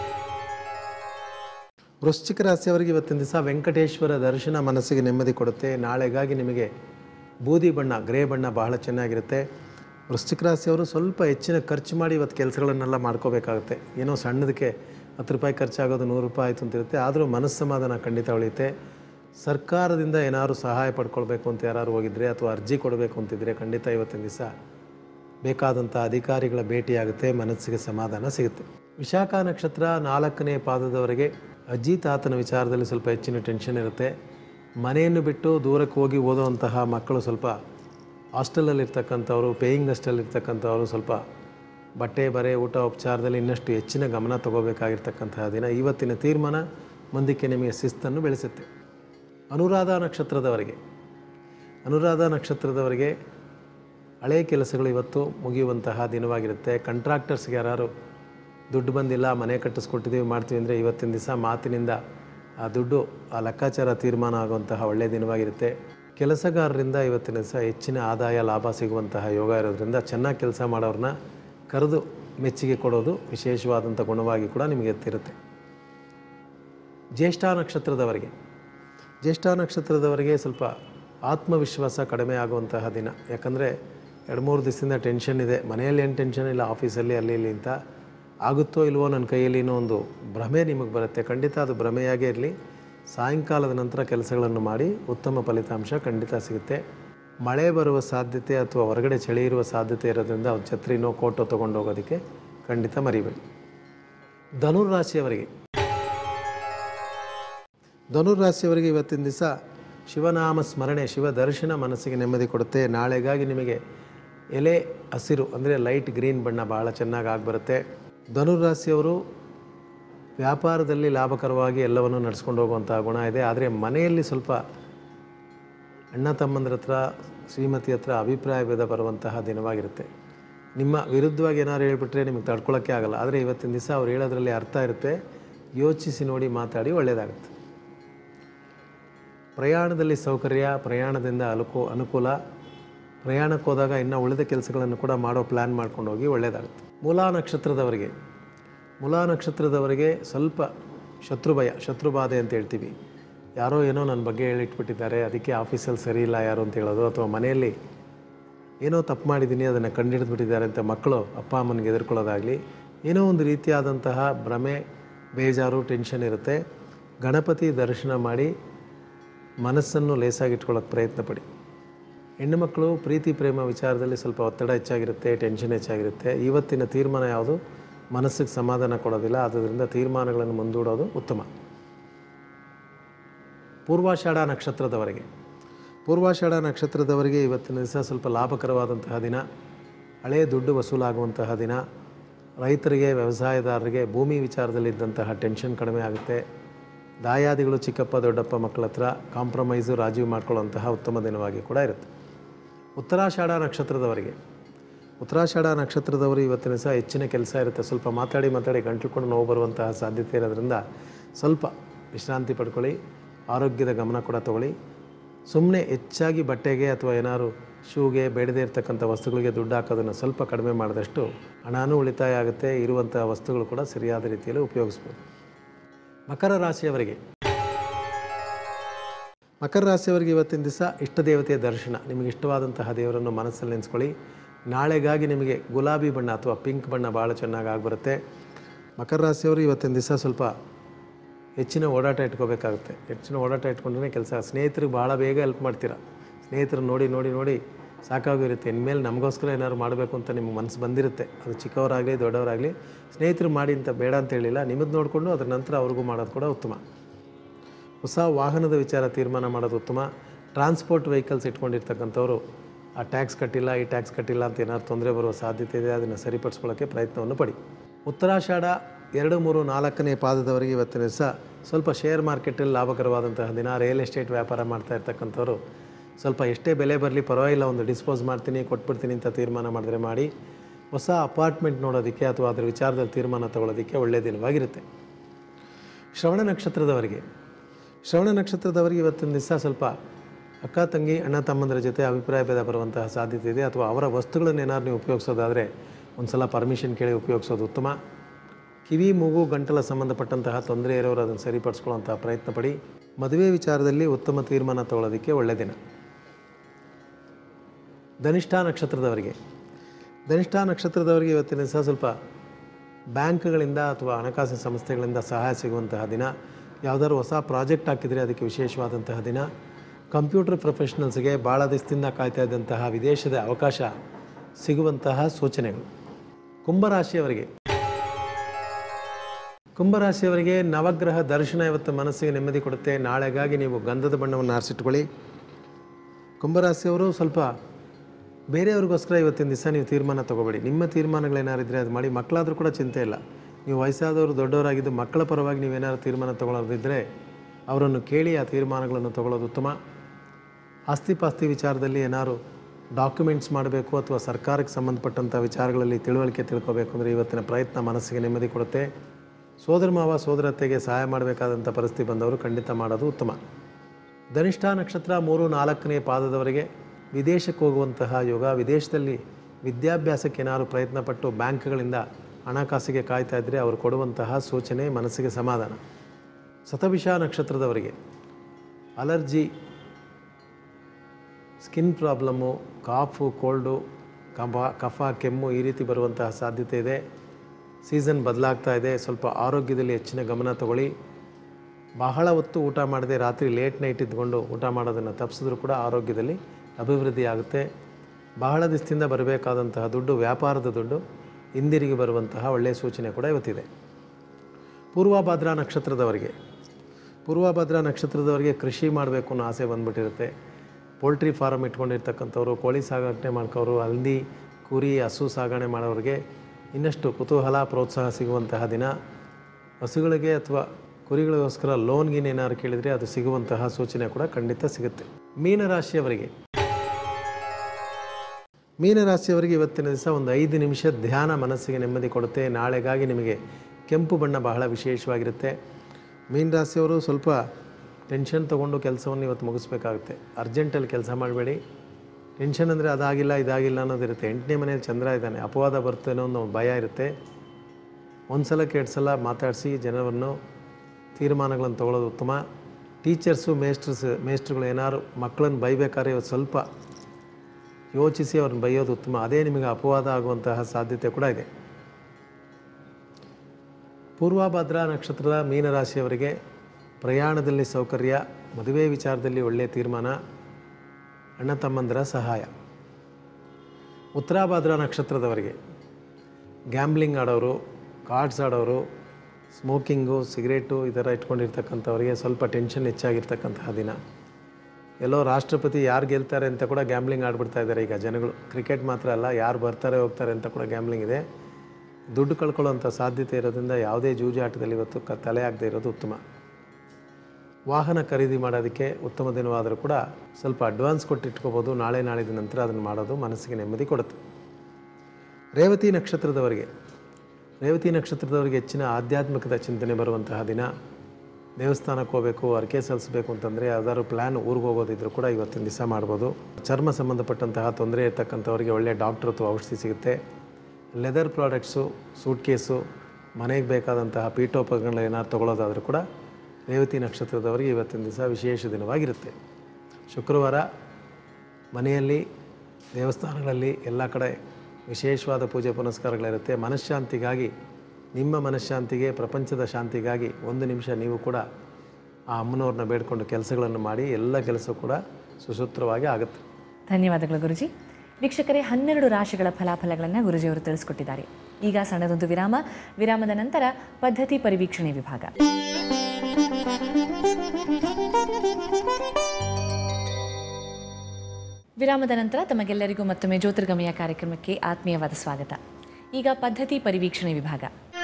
ವೃಶ್ಚಿಕ ರಾಶಿಯವರಿಗೆ ಇವತ್ತಿನ ದಿವಸ ವೆಂಕಟೇಶ್ವರ ದರ್ಶನ ಮನಸ್ಸಿಗೆ ನೆಮ್ಮದಿ ಕೊಡುತ್ತೆ ನಾಳೆಗಾಗಿ ನಿಮಗೆ ಬೂದಿ ಬಣ್ಣ ಗ್ರೇ ಬಣ್ಣ ಬಹಳ ಚೆನ್ನಾಗಿರುತ್ತೆ ವೃಶ್ಚಿಕ ರಾಶಿಯವರು ಸ್ವಲ್ಪ ಹೆಚ್ಚಿನ ಖರ್ಚು ಮಾಡಿ ಇವತ್ತು ಕೆಲಸಗಳನ್ನೆಲ್ಲ ಮಾಡ್ಕೋಬೇಕಾಗುತ್ತೆ ಏನೋ ಸಣ್ಣದಕ್ಕೆ ಹತ್ತು ರೂಪಾಯಿ ಖರ್ಚಾಗೋದು ನೂರು ರೂಪಾಯಿ ಆಯಿತು ಅಂತಿರುತ್ತೆ ಆದರೂ ಮನಸ್ಸಮಾಧಾನ ಖಂಡಿತ ಉಳಿಯುತ್ತೆ ಸರ್ಕಾರದಿಂದ ಏನಾದ್ರು ಸಹಾಯ ಪಡ್ಕೊಳ್ಬೇಕು ಅಂತ ಯಾರು ಹೋಗಿದ್ರೆ ಅಥವಾ ಅರ್ಜಿ ಕೊಡಬೇಕು ಅಂತಿದ್ರೆ ಖಂಡಿತ ಇವತ್ತಿನ ದಿವಸ ಬೇಕಾದಂಥ ಅಧಿಕಾರಿಗಳ ಭೇಟಿಯಾಗುತ್ತೆ ಮನಸ್ಸಿಗೆ ಸಮಾಧಾನ ಸಿಗುತ್ತೆ ವಿಶಾಖ ನಕ್ಷತ್ರ ನಾಲ್ಕನೇ ಪಾದದವರೆಗೆ ಅಜ್ಜಿ ತಾತನ ವಿಚಾರದಲ್ಲಿ ಸ್ವಲ್ಪ ಹೆಚ್ಚಿನ ಟೆನ್ಷನ್ ಇರುತ್ತೆ ಮನೆಯನ್ನು ಬಿಟ್ಟು ದೂರಕ್ಕೆ ಹೋಗಿ ಓದುವಂತಹ ಮಕ್ಕಳು ಸ್ವಲ್ಪ ಹಾಸ್ಟೆಲಲ್ಲಿರ್ತಕ್ಕಂಥವ್ರು ಪೇಯಿಂಗ್ ಇರ್ತಕ್ಕಂಥವ್ರು ಸ್ವಲ್ಪ ಬಟ್ಟೆ ಬರೆ ಊಟ ಉಪಚಾರದಲ್ಲಿ ಇನ್ನಷ್ಟು ಹೆಚ್ಚಿನ ಗಮನ ತಗೋಬೇಕಾಗಿರ್ತಕ್ಕಂತಹ ದಿನ ಇವತ್ತಿನ ತೀರ್ಮಾನ ಮುಂದಕ್ಕೆ ನಿಮಗೆ ಶಿಸ್ತನ್ನು ಬೆಳೆಸುತ್ತೆ ಅನುರಾಧ ನಕ್ಷತ್ರದವರೆಗೆ ಅನುರಾಧ ನಕ್ಷತ್ರದವರೆಗೆ ಹಳೆಯ ಕೆಲಸಗಳು ಇವತ್ತು ಮುಗಿಯುವಂತಹ ದಿನವಾಗಿರುತ್ತೆ ಕಂಟ್ರಾಕ್ಟರ್ಸ್ಗೆ ಯಾರು ದುಡ್ಡು ಬಂದಿಲ್ಲ ಮನೆ ಕಟ್ಟಿಸ್ಕೊಟ್ಟಿದ್ದೀವಿ ಮಾಡ್ತೀವಿ ಅಂದರೆ ಇವತ್ತಿನ ದಿವಸ ಮಾತಿನಿಂದ ಆ ದುಡ್ಡು ಆ ಲೆಕ್ಕಾಚಾರ ತೀರ್ಮಾನ ಆಗುವಂತಹ ಒಳ್ಳೆಯ ದಿನವಾಗಿರುತ್ತೆ ಕೆಲಸಗಾರರಿಂದ ಇವತ್ತಿನ ದಿವಸ ಹೆಚ್ಚಿನ ಆದಾಯ ಲಾಭ ಸಿಗುವಂತಹ ಯೋಗ ಇರೋದ್ರಿಂದ ಚೆನ್ನಾಗಿ ಕೆಲಸ ಮಾಡೋರನ್ನ ಕರೆದು ಮೆಚ್ಚುಗೆ ಕೊಡೋದು ವಿಶೇಷವಾದಂಥ ಗುಣವಾಗಿ ಕೂಡ ನಿಮಗೆ ಎತ್ತಿರುತ್ತೆ ಜ್ಯೇಷ್ಠ ನಕ್ಷತ್ರದವರಿಗೆ ಜ್ಯೇಷ್ಠ ನಕ್ಷತ್ರದವರಿಗೆ ಸ್ವಲ್ಪ ಆತ್ಮವಿಶ್ವಾಸ ಕಡಿಮೆ ಆಗುವಂತಹ ದಿನ ಯಾಕಂದರೆ ಎರಡು ಮೂರು ದಿವಸದಿಂದ ಟೆನ್ಷನ್ ಇದೆ ಮನೆಯಲ್ಲಿ ಏನು ಟೆನ್ಷನ್ ಇಲ್ಲ ಆಫೀಸಲ್ಲಿ ಅಲ್ಲಿ ಇಲ್ಲಿ ಅಂತ ಆಗುತ್ತೋ ಇಲ್ವೋ ನನ್ನ ಕೈಯಲ್ಲಿ ಏನೋ ಒಂದು ಭ್ರಮೆ ನಿಮಗೆ ಬರುತ್ತೆ ಖಂಡಿತ ಅದು ಭ್ರಮೆಯಾಗೇ ಇರಲಿ ಸಾಯಂಕಾಲದ ನಂತರ ಕೆಲಸಗಳನ್ನು ಮಾಡಿ ಉತ್ತಮ ಫಲಿತಾಂಶ ಖಂಡಿತ ಸಿಗುತ್ತೆ ಮಳೆ ಬರುವ ಸಾಧ್ಯತೆ ಅಥವಾ ಹೊರಗಡೆ ಚಳಿ ಇರುವ ಸಾಧ್ಯತೆ ಇರೋದ್ರಿಂದ ಒಂದು ಛತ್ರಿನೋ ಕೋಟೋ ತೊಗೊಂಡು ಹೋಗೋದಕ್ಕೆ ಖಂಡಿತ ಮರಿಬೇಡಿ ಧನುರ್ರಾಶಿಯವರಿಗೆ ಧನುರ್ರಾಶಿಯವರಿಗೆ ಇವತ್ತಿನ ದಿವಸ ಶಿವನಾಮ ಸ್ಮರಣೆ ಶಿವ ದರ್ಶನ ಮನಸ್ಸಿಗೆ ನೆಮ್ಮದಿ ಕೊಡುತ್ತೆ ನಾಳೆಗಾಗಿ ನಿಮಗೆ ಎಲೆ ಹಸಿರು ಅಂದರೆ ಲೈಟ್ ಗ್ರೀನ್ ಬಣ್ಣ ಭಾಳ ಚೆನ್ನಾಗಿ ಆಗಿಬರುತ್ತೆ ಧನುರ್ರಾಶಿಯವರು ವ್ಯಾಪಾರದಲ್ಲಿ ಲಾಭಕರವಾಗಿ ಎಲ್ಲವನ್ನು ನಡೆಸ್ಕೊಂಡು ಹೋಗುವಂತಹ ಗುಣ ಇದೆ ಆದರೆ ಮನೆಯಲ್ಲಿ ಸ್ವಲ್ಪ ಅಣ್ಣ ತಮ್ಮಂದ್ರ ಹತ್ರ ಶ್ರೀಮತಿ ಹತ್ರ ಅಭಿಪ್ರಾಯ ಭೇದ ಬರುವಂತಹ ದಿನವಾಗಿರುತ್ತೆ ನಿಮ್ಮ ವಿರುದ್ಧವಾಗಿ ಏನಾದ್ರು ಹೇಳ್ಬಿಟ್ರೆ ನಿಮಗೆ ತಡ್ಕೊಳ್ಳೋಕ್ಕೆ ಆಗಲ್ಲ ಆದರೆ ಇವತ್ತಿನ ದಿವಸ ಅವ್ರು ಹೇಳೋದ್ರಲ್ಲಿ ಅರ್ಥ ಇರುತ್ತೆ ಯೋಚಿಸಿ ನೋಡಿ ಮಾತಾಡಿ ಒಳ್ಳೆಯದಾಗುತ್ತೆ ಪ್ರಯಾಣದಲ್ಲಿ ಸೌಕರ್ಯ ಪ್ರಯಾಣದಿಂದ ಅನುಕೂ ಅನುಕೂಲ ಪ್ರಯಾಣಕ್ಕೆ ಹೋದಾಗ ಇನ್ನು ಉಳಿದ ಕೆಲಸಗಳನ್ನು ಕೂಡ ಮಾಡೋ ಪ್ಲ್ಯಾನ್ ಮಾಡ್ಕೊಂಡು ಹೋಗಿ ಒಳ್ಳೆಯದಾಗುತ್ತೆ ಮೂಲಾ ನಕ್ಷತ್ರದವರಿಗೆ ಮೂಲಾ ನಕ್ಷತ್ರದವರಿಗೆ ಸ್ವಲ್ಪ ಶತ್ರುಭಯ ಶತ್ರುಬಾಧೆ ಅಂತ ಹೇಳ್ತೀವಿ ಯಾರೋ ಏನೋ ನನ್ನ ಬಗ್ಗೆ ಹೇಳಿಟ್ಬಿಟ್ಟಿದ್ದಾರೆ ಅದಕ್ಕೆ ಆಫೀಸಲ್ಲಿ ಸರಿ ಇಲ್ಲ ಯಾರು ಅಂತ ಹೇಳೋದು ಅಥವಾ ಮನೆಯಲ್ಲಿ ಏನೋ ತಪ್ಪು ಮಾಡಿದ್ದೀನಿ ಅದನ್ನು ಕಂಡುಹಿಡಿದ್ಬಿಟ್ಟಿದ್ದಾರೆ ಅಂತ ಮಕ್ಕಳು ಅಪ್ಪ ಅಮ್ಮನಿಗೆ ಎದುರ್ಕೊಳ್ಳೋದಾಗಲಿ ಏನೋ ಒಂದು ರೀತಿಯಾದಂತಹ ಭ್ರಮೆ ಬೇಜಾರು ಟೆನ್ಷನ್ ಇರುತ್ತೆ ಗಣಪತಿ ದರ್ಶನ ಮಾಡಿ ಮನಸ್ಸನ್ನು ಲೇಸಾಗಿಟ್ಕೊಳ್ಳೋಕೆ ಪ್ರಯತ್ನ ಪಡಿ ಹೆಣ್ಣುಮಕ್ಕಳು ಪ್ರೀತಿ ಪ್ರೇಮ ವಿಚಾರದಲ್ಲಿ ಸ್ವಲ್ಪ ಒತ್ತಡ ಹೆಚ್ಚಾಗಿರುತ್ತೆ ಟೆನ್ಷನ್ ಹೆಚ್ಚಾಗಿರುತ್ತೆ ಇವತ್ತಿನ ತೀರ್ಮಾನ ಯಾವುದು ಮನಸ್ಸಿಗೆ ಸಮಾಧಾನ ಕೊಡೋದಿಲ್ಲ ಆದ್ದರಿಂದ ತೀರ್ಮಾನಗಳನ್ನು ಮುಂದೂಡೋದು ಉತ್ತಮ ಪೂರ್ವಾಷಾಢ ನಕ್ಷತ್ರದವರೆಗೆ ಪೂರ್ವಾಷಾಢ ನಕ್ಷತ್ರದವರಿಗೆ ಇವತ್ತಿನ ದಿವಸ ಸ್ವಲ್ಪ ಲಾಭಕರವಾದಂತಹ ದಿನ ಹಳೆಯ ದುಡ್ಡು ವಸೂಲಾಗುವಂತಹ ದಿನ ರೈತರಿಗೆ ವ್ಯವಸಾಯದಾರರಿಗೆ ಭೂಮಿ ವಿಚಾರದಲ್ಲಿದ್ದಂತಹ ಟೆನ್ಷನ್ ಕಡಿಮೆ ಆಗುತ್ತೆ ದಾಯಾದಿಗಳು ಚಿಕ್ಕಪ್ಪ ದೊಡ್ಡಪ್ಪ ಮಕ್ಕಳ ಹತ್ರ ಕಾಂಪ್ರಮೈಸು ರಾಜೀವ್ ಮಾಡ್ಕೊಳ್ಳುವಂತಹ ಉತ್ತಮ ದಿನವಾಗಿ ಕೂಡ ಇರುತ್ತೆ ಉತ್ತರಾಷಾಢ ನಕ್ಷತ್ರದವರಿಗೆ ಉತ್ತರಾಷಾಢ ನಕ್ಷತ್ರದವರು ಇವತ್ತಿನ ದಿವಸ ಹೆಚ್ಚಿನ ಕೆಲಸ ಇರುತ್ತೆ ಸ್ವಲ್ಪ ಮಾತಾಡಿ ಮಾತಾಡಿ ಗಂಟ್ಲುಕೊಂಡು ನೋವು ಬರುವಂತಹ ಸಾಧ್ಯತೆ ಇರೋದ್ರಿಂದ ಸ್ವಲ್ಪ ವಿಶ್ರಾಂತಿ ಪಡ್ಕೊಳ್ಳಿ ಆರೋಗ್ಯದ ಗಮನ ಕೂಡ ತಗೊಳ್ಳಿ ಸುಮ್ಮನೆ ಹೆಚ್ಚಾಗಿ ಬಟ್ಟೆಗೆ ಅಥವಾ ಏನಾದ್ರು ಶೂಗೆ ಬೇಡದೇ ಇರತಕ್ಕಂಥ ವಸ್ತುಗಳಿಗೆ ದುಡ್ಡು ಹಾಕೋದನ್ನು ಸ್ವಲ್ಪ ಕಡಿಮೆ ಮಾಡಿದಷ್ಟು ಹಣನೂ ಉಳಿತಾಯ ಆಗುತ್ತೆ ಇರುವಂಥ ವಸ್ತುಗಳು ಕೂಡ ಸರಿಯಾದ ರೀತಿಯಲ್ಲಿ ಉಪಯೋಗಿಸ್ಬೋದು ಮಕರ ರಾಶಿಯವರಿಗೆ ಮಕರ ರಾಶಿಯವರಿಗೆ ಇವತ್ತಿನ ದಿವಸ ಇಷ್ಟ ದೇವತೆಯ ದರ್ಶನ ನಿಮಗೆ ಇಷ್ಟವಾದಂತಹ ದೇವರನ್ನು ಮನಸ್ಸಲ್ಲಿ ನೆನೆಸ್ಕೊಳ್ಳಿ ನಾಳೆಗಾಗಿ ನಿಮಗೆ ಗುಲಾಬಿ ಬಣ್ಣ ಅಥವಾ ಪಿಂಕ್ ಬಣ್ಣ ಭಾಳ ಚೆನ್ನಾಗಿ ಆಗಿಬರುತ್ತೆ ಮಕರ ರಾಶಿಯವರು ಇವತ್ತಿನ ದಿವಸ ಸ್ವಲ್ಪ ಹೆಚ್ಚಿನ ಓಡಾಟ ಇಟ್ಕೋಬೇಕಾಗುತ್ತೆ ಹೆಚ್ಚಿನ ಓಡಾಟ ಇಟ್ಕೊಂಡ್ರೆ ಕೆಲಸ ಸ್ನೇಹಿತರಿಗೆ ಭಾಳ ಬೇಗ ಹೆಲ್ಪ್ ಮಾಡ್ತೀರಾ ಸ್ನೇಹಿತರು ನೋಡಿ ನೋಡಿ ನೋಡಿ ಸಾಕಾಗಿರುತ್ತೆ ಇನ್ಮೇಲೆ ನಮಗೋಸ್ಕರ ಏನಾದ್ರು ಮಾಡಬೇಕು ಅಂತ ನಿಮ್ಗೆ ಮನಸ್ಸು ಬಂದಿರುತ್ತೆ ಅದು ಚಿಕ್ಕವರಾಗಲಿ ದೊಡ್ಡವರಾಗಲಿ ಸ್ನೇಹಿತರು ಮಾಡಿ ಅಂತ ಬೇಡ ಅಂತ ಹೇಳಿಲ್ಲ ನಿಮ್ಮದು ನೋಡಿಕೊಂಡು ಅದ್ರ ನಂತರ ಅವ್ರಿಗೂ ಮಾಡೋದು ಕೂಡ ಉತ್ತಮ ಹೊಸ ವಾಹನದ ವಿಚಾರ ತೀರ್ಮಾನ ಮಾಡೋದು ಉತ್ತಮ ಟ್ರಾನ್ಸ್ಪೋರ್ಟ್ ವೆಹಿಕಲ್ಸ್ ಇಟ್ಕೊಂಡಿರ್ತಕ್ಕಂಥವ್ರು ಆ ಟ್ಯಾಕ್ಸ್ ಕಟ್ಟಿಲ್ಲ ಈ ಟ್ಯಾಕ್ಸ್ ಕಟ್ಟಿಲ್ಲ ಅಂತ ಏನಾದ್ರು ತೊಂದರೆ ಬರುವ ಸಾಧ್ಯತೆ ಇದೆ ಅದನ್ನು ಸರಿಪಡಿಸ್ಕೊಳ್ಳೋಕ್ಕೆ ಪ್ರಯತ್ನವನ್ನು ಪಡಿ ಉತ್ತರಾಷಾಢ ಎರಡು ಮೂರು ನಾಲ್ಕನೇ ಪಾದದವರೆಗೆ ಇವತ್ತಿನ ದಿವಸ ಸ್ವಲ್ಪ ಶೇರ್ ಮಾರ್ಕೆಟಲ್ಲಿ ಲಾಭಕರವಾದಂತಹ ದಿನ ರಿಯಲ್ ಎಸ್ಟೇಟ್ ವ್ಯಾಪಾರ ಮಾಡ್ತಾ ಇರ್ತಕ್ಕಂಥವ್ರು ಸ್ವಲ್ಪ ಎಷ್ಟೇ ಬೆಲೆ ಬರಲಿ ಪರವಾಗಿಲ್ಲ ಒಂದು ಡಿಸ್ಪೋಸ್ ಮಾಡ್ತೀನಿ ಕೊಟ್ಬಿಡ್ತೀನಿ ಅಂತ ತೀರ್ಮಾನ ಮಾಡಿದ್ರೆ ಮಾಡಿ ಹೊಸ ಅಪಾರ್ಟ್ಮೆಂಟ್ ನೋಡೋದಕ್ಕೆ ಅಥವಾ ಅದರ ವಿಚಾರದಲ್ಲಿ ತೀರ್ಮಾನ ತಗೊಳ್ಳೋದಕ್ಕೆ ಒಳ್ಳೆಯ ದಿನವಾಗಿರುತ್ತೆ ಶ್ರವಣ ನಕ್ಷತ್ರದವರಿಗೆ ಶ್ರವಣ ನಕ್ಷತ್ರದವರಿಗೆ ಇವತ್ತಿನ ದಿವಸ ಸ್ವಲ್ಪ ಅಕ್ಕ ತಂಗಿ ಅಣ್ಣ ತಮ್ಮಂದರ ಜೊತೆ ಅಭಿಪ್ರಾಯ ಭೇದ ಬರುವಂತಹ ಸಾಧ್ಯತೆ ಇದೆ ಅಥವಾ ಅವರ ವಸ್ತುಗಳನ್ನು ಏನಾದ್ರು ನೀವು ಉಪಯೋಗಿಸೋದಾದರೆ ಒಂದು ಸಲ ಪರ್ಮಿಷನ್ ಕೇಳಿ ಉಪಯೋಗಿಸೋದು ಉತ್ತಮ ಕಿವಿ ಮೂಗು ಗಂಟಲ ಸಂಬಂಧಪಟ್ಟಂತಹ ತೊಂದರೆ ಇರೋರು ಅದನ್ನು ಸರಿಪಡಿಸ್ಕೊಳ್ಳುವಂತಹ ಪ್ರಯತ್ನ ಪಡಿ ಮದುವೆ ವಿಚಾರದಲ್ಲಿ ಉತ್ತಮ ತೀರ್ಮಾನ ತಗೊಳ್ಳೋದಕ್ಕೆ ಒಳ್ಳೆಯ ದಿನ ಧನಿಷ್ಠ ನಕ್ಷತ್ರದವರಿಗೆ ಧನಿಷ್ಠ ನಕ್ಷತ್ರದವರಿಗೆ ಇವತ್ತಿನ ದಿವಸ ಸ್ವಲ್ಪ ಬ್ಯಾಂಕ್ಗಳಿಂದ ಅಥವಾ ಹಣಕಾಸಿನ ಸಂಸ್ಥೆಗಳಿಂದ ಸಹಾಯ ಸಿಗುವಂತಹ ದಿನ ಯಾವುದಾದ್ರು ಹೊಸ ಪ್ರಾಜೆಕ್ಟ್ ಹಾಕಿದರೆ ಅದಕ್ಕೆ ವಿಶೇಷವಾದಂತಹ ದಿನ ಕಂಪ್ಯೂಟರ್ ಪ್ರೊಫೆಷನಲ್ಸ್ಗೆ ಭಾಳ ದಿವಸದಿಂದ ಕಾಯ್ತಾ ಇದ್ದಂತಹ ವಿದೇಶದ ಅವಕಾಶ ಸಿಗುವಂತಹ ಸೂಚನೆಗಳು ಕುಂಭರಾಶಿಯವರಿಗೆ ಕುಂಭರಾಶಿಯವರಿಗೆ ನವಗ್ರಹ ದರ್ಶನ ಇವತ್ತು ಮನಸ್ಸಿಗೆ ನೆಮ್ಮದಿ ಕೊಡುತ್ತೆ ನಾಳೆಗಾಗಿ ನೀವು ಗಂಧದ ಬಣ್ಣವನ್ನು ಆರಿಸಿಟ್ಕೊಳ್ಳಿ ಕುಂಭರಾಶಿಯವರು ಸ್ವಲ್ಪ ಬೇರೆಯವ್ರಿಗೋಸ್ಕರ ಇವತ್ತಿನ ದಿವಸ ನೀವು ತೀರ್ಮಾನ ತೊಗೋಬೇಡಿ ನಿಮ್ಮ ತೀರ್ಮಾನಗಳೇನಾರಿದ್ರೆ ಅದು ಮಾಡಿ ಮಕ್ಕಳಾದರೂ ಕೂಡ ಚಿಂತೆ ಇಲ್ಲ ನೀವು ವಯಸ್ಸಾದವರು ದೊಡ್ಡವರಾಗಿದ್ದು ಮಕ್ಕಳ ಪರವಾಗಿ ನೀವೇನಾದ್ರು ತೀರ್ಮಾನ ತೊಗೊಳ್ಳೋದಿದ್ದರೆ ಅವರನ್ನು ಕೇಳಿ ಆ ತೀರ್ಮಾನಗಳನ್ನು ತಗೊಳ್ಳೋದು ಉತ್ತಮ ಆಸ್ತಿ ಪಾಸ್ತಿ ವಿಚಾರದಲ್ಲಿ ಏನಾದ್ರು ಡಾಕ್ಯುಮೆಂಟ್ಸ್ ಮಾಡಬೇಕು ಅಥವಾ ಸರ್ಕಾರಕ್ಕೆ ಸಂಬಂಧಪಟ್ಟಂಥ ವಿಚಾರಗಳಲ್ಲಿ ತಿಳುವಳಿಕೆ ತಿಳ್ಕೋಬೇಕು ಅಂದರೆ ಇವತ್ತಿನ ಪ್ರಯತ್ನ ಮನಸ್ಸಿಗೆ ನೆಮ್ಮದಿ ಕೊಡುತ್ತೆ ಸೋದರ ಮಾವ ಸೋದರತೆಗೆ ಸಹಾಯ ಮಾಡಬೇಕಾದಂಥ ಪರಿಸ್ಥಿತಿ ಬಂದವರು ಖಂಡಿತ ಮಾಡೋದು ಉತ್ತಮ ಧನಿಷ್ಠ ನಕ್ಷತ್ರ ಮೂರು ನಾಲ್ಕನೇ ಪಾದದವರೆಗೆ ವಿದೇಶಕ್ಕೆ ಹೋಗುವಂತಹ ಯೋಗ ವಿದೇಶದಲ್ಲಿ ವಿದ್ಯಾಭ್ಯಾಸಕ್ಕೆ ಏನಾದ್ರು ಪ್ರಯತ್ನಪಟ್ಟು ಬ್ಯಾಂಕ್ಗಳಿಂದ ಹಣಕಾಸಿಗೆ ಕಾಯ್ತಾ ಇದ್ದರೆ ಅವರು ಕೊಡುವಂತಹ ಸೂಚನೆ ಮನಸ್ಸಿಗೆ ಸಮಾಧಾನ ಶತಭಿಷ ನಕ್ಷತ್ರದವರಿಗೆ allergy skin problem cough cold ಕಫ ಕಫ ಕೆಮ್ಮು ಈ ರೀತಿ ಬರುವಂತಹ ಸಾಧ್ಯತೆ ಇದೆ ಸೀಸನ್ ಬದಲಾಗ್ತಾ ಇದೆ ಸ್ವಲ್ಪ ಆರೋಗ್ಯದಲ್ಲಿ ಹೆಚ್ಚಿನ ಗಮನ ತಗೊಳ್ಳಿ ಬಹಳ ಹೊತ್ತು ಊಟ ಮಾಡದೆ ರಾತ್ರಿ ಲೇಟ್ ನೈಟ್ ಇದ್ಕೊಂಡು ಊಟ ಮಾಡೋದನ್ನು ತಪ್ಪಿಸಿದ್ರೂ ಕೂಡ ಆರೋಗ್ಯದಲ್ಲಿ ಅಭಿವೃದ್ಧಿ ಆಗುತ್ತೆ ಬಹಳ ದಿವಸದಿಂದ ಬರಬೇಕಾದಂತಹ ದುಡ್ಡು ವ್ಯಾಪಾರದ ದುಡ್ಡು ಹಿಂದಿರುಗಿ ಬರುವಂತಹ ಒಳ್ಳೆಯ ಸೂಚನೆ ಕೂಡ ಇವತ್ತಿದೆ ಪೂರ್ವಭದ್ರಾ ನಕ್ಷತ್ರದವರಿಗೆ ಪೂರ್ವಭದ್ರಾ ನಕ್ಷತ್ರದವರಿಗೆ ಕೃಷಿ ಮಾಡಬೇಕು ಅನ್ನೋ ಆಸೆ ಬಂದ್ಬಿಟ್ಟಿರುತ್ತೆ ಪೋಲ್ಟ್ರಿ ಫಾರಮ್ ಇಟ್ಕೊಂಡಿರ್ತಕ್ಕಂಥವ್ರು ಕೋಳಿ ಸಾಗಾಣೆ ಮಾಡ್ಕೋರು ಹಲ್ದಿ ಕುರಿ ಹಸು ಸಾಗಣೆ ಮಾಡೋರಿಗೆ ಇನ್ನಷ್ಟು ಕುತೂಹಲ ಪ್ರೋತ್ಸಾಹ ಸಿಗುವಂತಹ ದಿನ ಹಸುಗಳಿಗೆ ಅಥವಾ ಕುರಿಗಳಿಗೋಸ್ಕರ ಲೋನ್ಗಿನ್ ಏನಾದ್ರು ಕೇಳಿದರೆ ಅದು ಸಿಗುವಂತಹ ಸೂಚನೆ ಕೂಡ ಖಂಡಿತ ಸಿಗುತ್ತೆ ಮೀನರಾಶಿಯವರಿಗೆ ಮೀನರಾಶಿಯವರಿಗೆ ಇವತ್ತಿನ ದಿವಸ ಒಂದು ಐದು ನಿಮಿಷ ಧ್ಯಾನ ಮನಸ್ಸಿಗೆ ನೆಮ್ಮದಿ ಕೊಡುತ್ತೆ ನಾಳೆಗಾಗಿ ನಿಮಗೆ ಕೆಂಪು ಬಣ್ಣ ಬಹಳ ವಿಶೇಷವಾಗಿರುತ್ತೆ ಮೀನರಾಶಿಯವರು ಸ್ವಲ್ಪ ಟೆನ್ಷನ್ ತೊಗೊಂಡು ಕೆಲಸವನ್ನು ಇವತ್ತು ಮುಗಿಸ್ಬೇಕಾಗುತ್ತೆ ಅರ್ಜೆಂಟಲ್ಲಿ ಕೆಲಸ ಮಾಡಬೇಡಿ ಟೆನ್ಷನ್ ಅಂದರೆ ಅದಾಗಿಲ್ಲ ಇದಾಗಿಲ್ಲ ಅನ್ನೋದಿರುತ್ತೆ ಎಂಟನೇ ಮನೇಲಿ ಚಂದ್ರ ಇದ್ದಾನೆ ಅಪವಾದ ಬರ್ತೇನೋ ಅನ್ನೋ ಭಯ ಇರುತ್ತೆ ಒಂದು ಸಲಕ್ಕೆ ಎರಡು ಸಲ ಮಾತಾಡಿಸಿ ಜನರನ್ನು ತೀರ್ಮಾನಗಳನ್ನು ತಗೊಳ್ಳೋದು ಉತ್ತಮ ಟೀಚರ್ಸು ಮೇಸ್ಟ್ರಸ್ ಮೇಸ್ಟ್ರುಗಳು ಏನಾದ್ರು ಮಕ್ಕಳನ್ನು ಬೈಬೇಕಾದ್ರೆ ಇವತ್ತು ಸ್ವಲ್ಪ ಯೋಚಿಸಿ ಅವ್ರನ್ನ ಬೈಯೋದು ಉತ್ತಮ ಅದೇ ನಿಮಗೆ ಅಪವಾದ ಆಗುವಂತಹ ಸಾಧ್ಯತೆ ಕೂಡ ಇದೆ ಪೂರ್ವಭದ್ರಾ ನಕ್ಷತ್ರದ ಮೀನರಾಶಿಯವರಿಗೆ ಪ್ರಯಾಣದಲ್ಲಿ ಸೌಕರ್ಯ ಮದುವೆ ವಿಚಾರದಲ್ಲಿ ಒಳ್ಳೆಯ ತೀರ್ಮಾನ ಅಣ್ಣ ತಮ್ಮಂದರ ಸಹಾಯ ಉತ್ತರಾಭದ್ರಾ ನಕ್ಷತ್ರದವರಿಗೆ ಗ್ಯಾಮ್ಲಿಂಗ್ ಆಡೋರು ಕಾರ್ಡ್ಸ್ ಆಡೋರು ಸ್ಮೋಕಿಂಗು ಸಿಗರೇಟು ಈ ಥರ ಇಟ್ಕೊಂಡಿರ್ತಕ್ಕಂಥವ್ರಿಗೆ ಸ್ವಲ್ಪ ಟೆನ್ಷನ್ ಹೆಚ್ಚಾಗಿರ್ತಕ್ಕಂತಹ ದಿನ ಎಲ್ಲೋ ರಾಷ್ಟ್ರಪತಿ ಯಾರು ಗೆಲ್ತಾರೆ ಅಂತ ಕೂಡ ಗ್ಯಾಮ್ಲಿಂಗ್ ಆಡ್ಬಿಡ್ತಾ ಇದ್ದಾರೆ ಈಗ ಜನಗಳು ಕ್ರಿಕೆಟ್ ಮಾತ್ರ ಅಲ್ಲ ಯಾರು ಬರ್ತಾರೆ ಹೋಗ್ತಾರೆ ಅಂತ ಕೂಡ ಗ್ಯಾಮ್ಲಿಂಗ್ ಇದೆ ದುಡ್ಡು ಕಳ್ಕೊಳ್ಳೋಂಥ ಸಾಧ್ಯತೆ ಇರೋದ್ರಿಂದ ಯಾವುದೇ ಜೂಜಾಟದಲ್ಲಿ ಇವತ್ತು ಕ ತಲೆ ಆಗದೆ ಇರೋದು ಉತ್ತಮ ವಾಹನ ಖರೀದಿ ಮಾಡೋದಕ್ಕೆ ಉತ್ತಮ ದಿನವಾದರೂ ಕೂಡ ಸ್ವಲ್ಪ ಅಡ್ವಾನ್ಸ್ ಕೊಟ್ಟಿಟ್ಕೋಬೋದು ನಾಳೆ ನಾಳಿದ ನಂತರ ಅದನ್ನು ಮಾಡೋದು ಮನಸ್ಸಿಗೆ ನೆಮ್ಮದಿ ಕೊಡುತ್ತೆ ರೇವತಿ ನಕ್ಷತ್ರದವರಿಗೆ ರೇವತಿ ನಕ್ಷತ್ರದವರಿಗೆ ಹೆಚ್ಚಿನ ಆಧ್ಯಾತ್ಮಿಕದ ಚಿಂತನೆ ಬರುವಂತಹ ದಿನ ದೇವಸ್ಥಾನಕ್ಕೆ ಹೋಗಬೇಕು ಅರಕೆ ಸಲ್ಲಿಸಬೇಕು ಅಂತಂದರೆ ಯಾವ್ದಾದ್ರು ಪ್ಲ್ಯಾನ್ ಊರಿಗೆ ಹೋಗೋದಿದ್ರು ಕೂಡ ಇವತ್ತಿನ ದಿವಸ ಮಾಡ್ಬೋದು ಚರ್ಮ ಸಂಬಂಧಪಟ್ಟಂತಹ ತೊಂದರೆ ಇರ್ತಕ್ಕಂಥವ್ರಿಗೆ ಒಳ್ಳೆಯ ಡಾಕ್ಟ್ರ್ ಅಥವಾ ಔಷಧಿ ಸಿಗುತ್ತೆ ಲೆದರ್ ಪ್ರಾಡಕ್ಟ್ಸು ಸೂಟ್ ಕೇಸು ಮನೆಗೆ ಬೇಕಾದಂತಹ ಪೀಠೋಪಕರಣಗಳು ಏನಾದ್ರು ತೊಗೊಳೋದಾದರೂ ಕೂಡ ರೇವತಿ ನಕ್ಷತ್ರದವರಿಗೆ ಇವತ್ತಿನ ದಿವಸ ವಿಶೇಷ ದಿನವಾಗಿರುತ್ತೆ ಶುಕ್ರವಾರ ಮನೆಯಲ್ಲಿ ದೇವಸ್ಥಾನಗಳಲ್ಲಿ ಎಲ್ಲ ಕಡೆ ವಿಶೇಷವಾದ ಪೂಜೆ ಪುನಸ್ಕಾರಗಳಿರುತ್ತೆ ಮನಃಶಾಂತಿಗಾಗಿ ನಿಮ್ಮ ಮನಃಶಾಂತಿಗೆ ಪ್ರಪಂಚದ ಶಾಂತಿಗಾಗಿ ಒಂದು ನಿಮಿಷ ನೀವು ಕೂಡ ಆ ಅಮ್ಮನವ್ರನ್ನ ಬೇಡ್ಕೊಂಡು ಕೆಲಸಗಳನ್ನು ಮಾಡಿ ಎಲ್ಲ ಕೆಲಸ ಕೂಡ ಸುಸೂತ್ರವಾಗಿ ಆಗುತ್ತೆ ಧನ್ಯವಾದಗಳು ಗುರುಜಿ ವೀಕ್ಷಕರೇ ಹನ್ನೆರಡು ರಾಶಿಗಳ ಫಲಾಫಲಗಳನ್ನು ಗುರುಜಿಯವರು ತಿಳಿಸ್ಕೊಟ್ಟಿದ್ದಾರೆ ಈಗ ಸಣ್ಣದೊಂದು ವಿರಾಮ ವಿರಾಮದ ನಂತರ ಪದ್ಧತಿ ಪರಿವೀಕ್ಷಣೆ ವಿಭಾಗ ವಿರಾಮದ ನಂತರ ತಮಗೆಲ್ಲರಿಗೂ ಮತ್ತೊಮ್ಮೆ ಜ್ಯೋತಿರ್ಗಮಯ ಕಾರ್ಯಕ್ರಮಕ್ಕೆ ಆತ್ಮೀಯವಾದ ಸ್ವಾಗತ ಈಗ ಪದ್ಧತಿ ಪರಿವೀಕ್ಷಣೆ ವಿಭಾಗ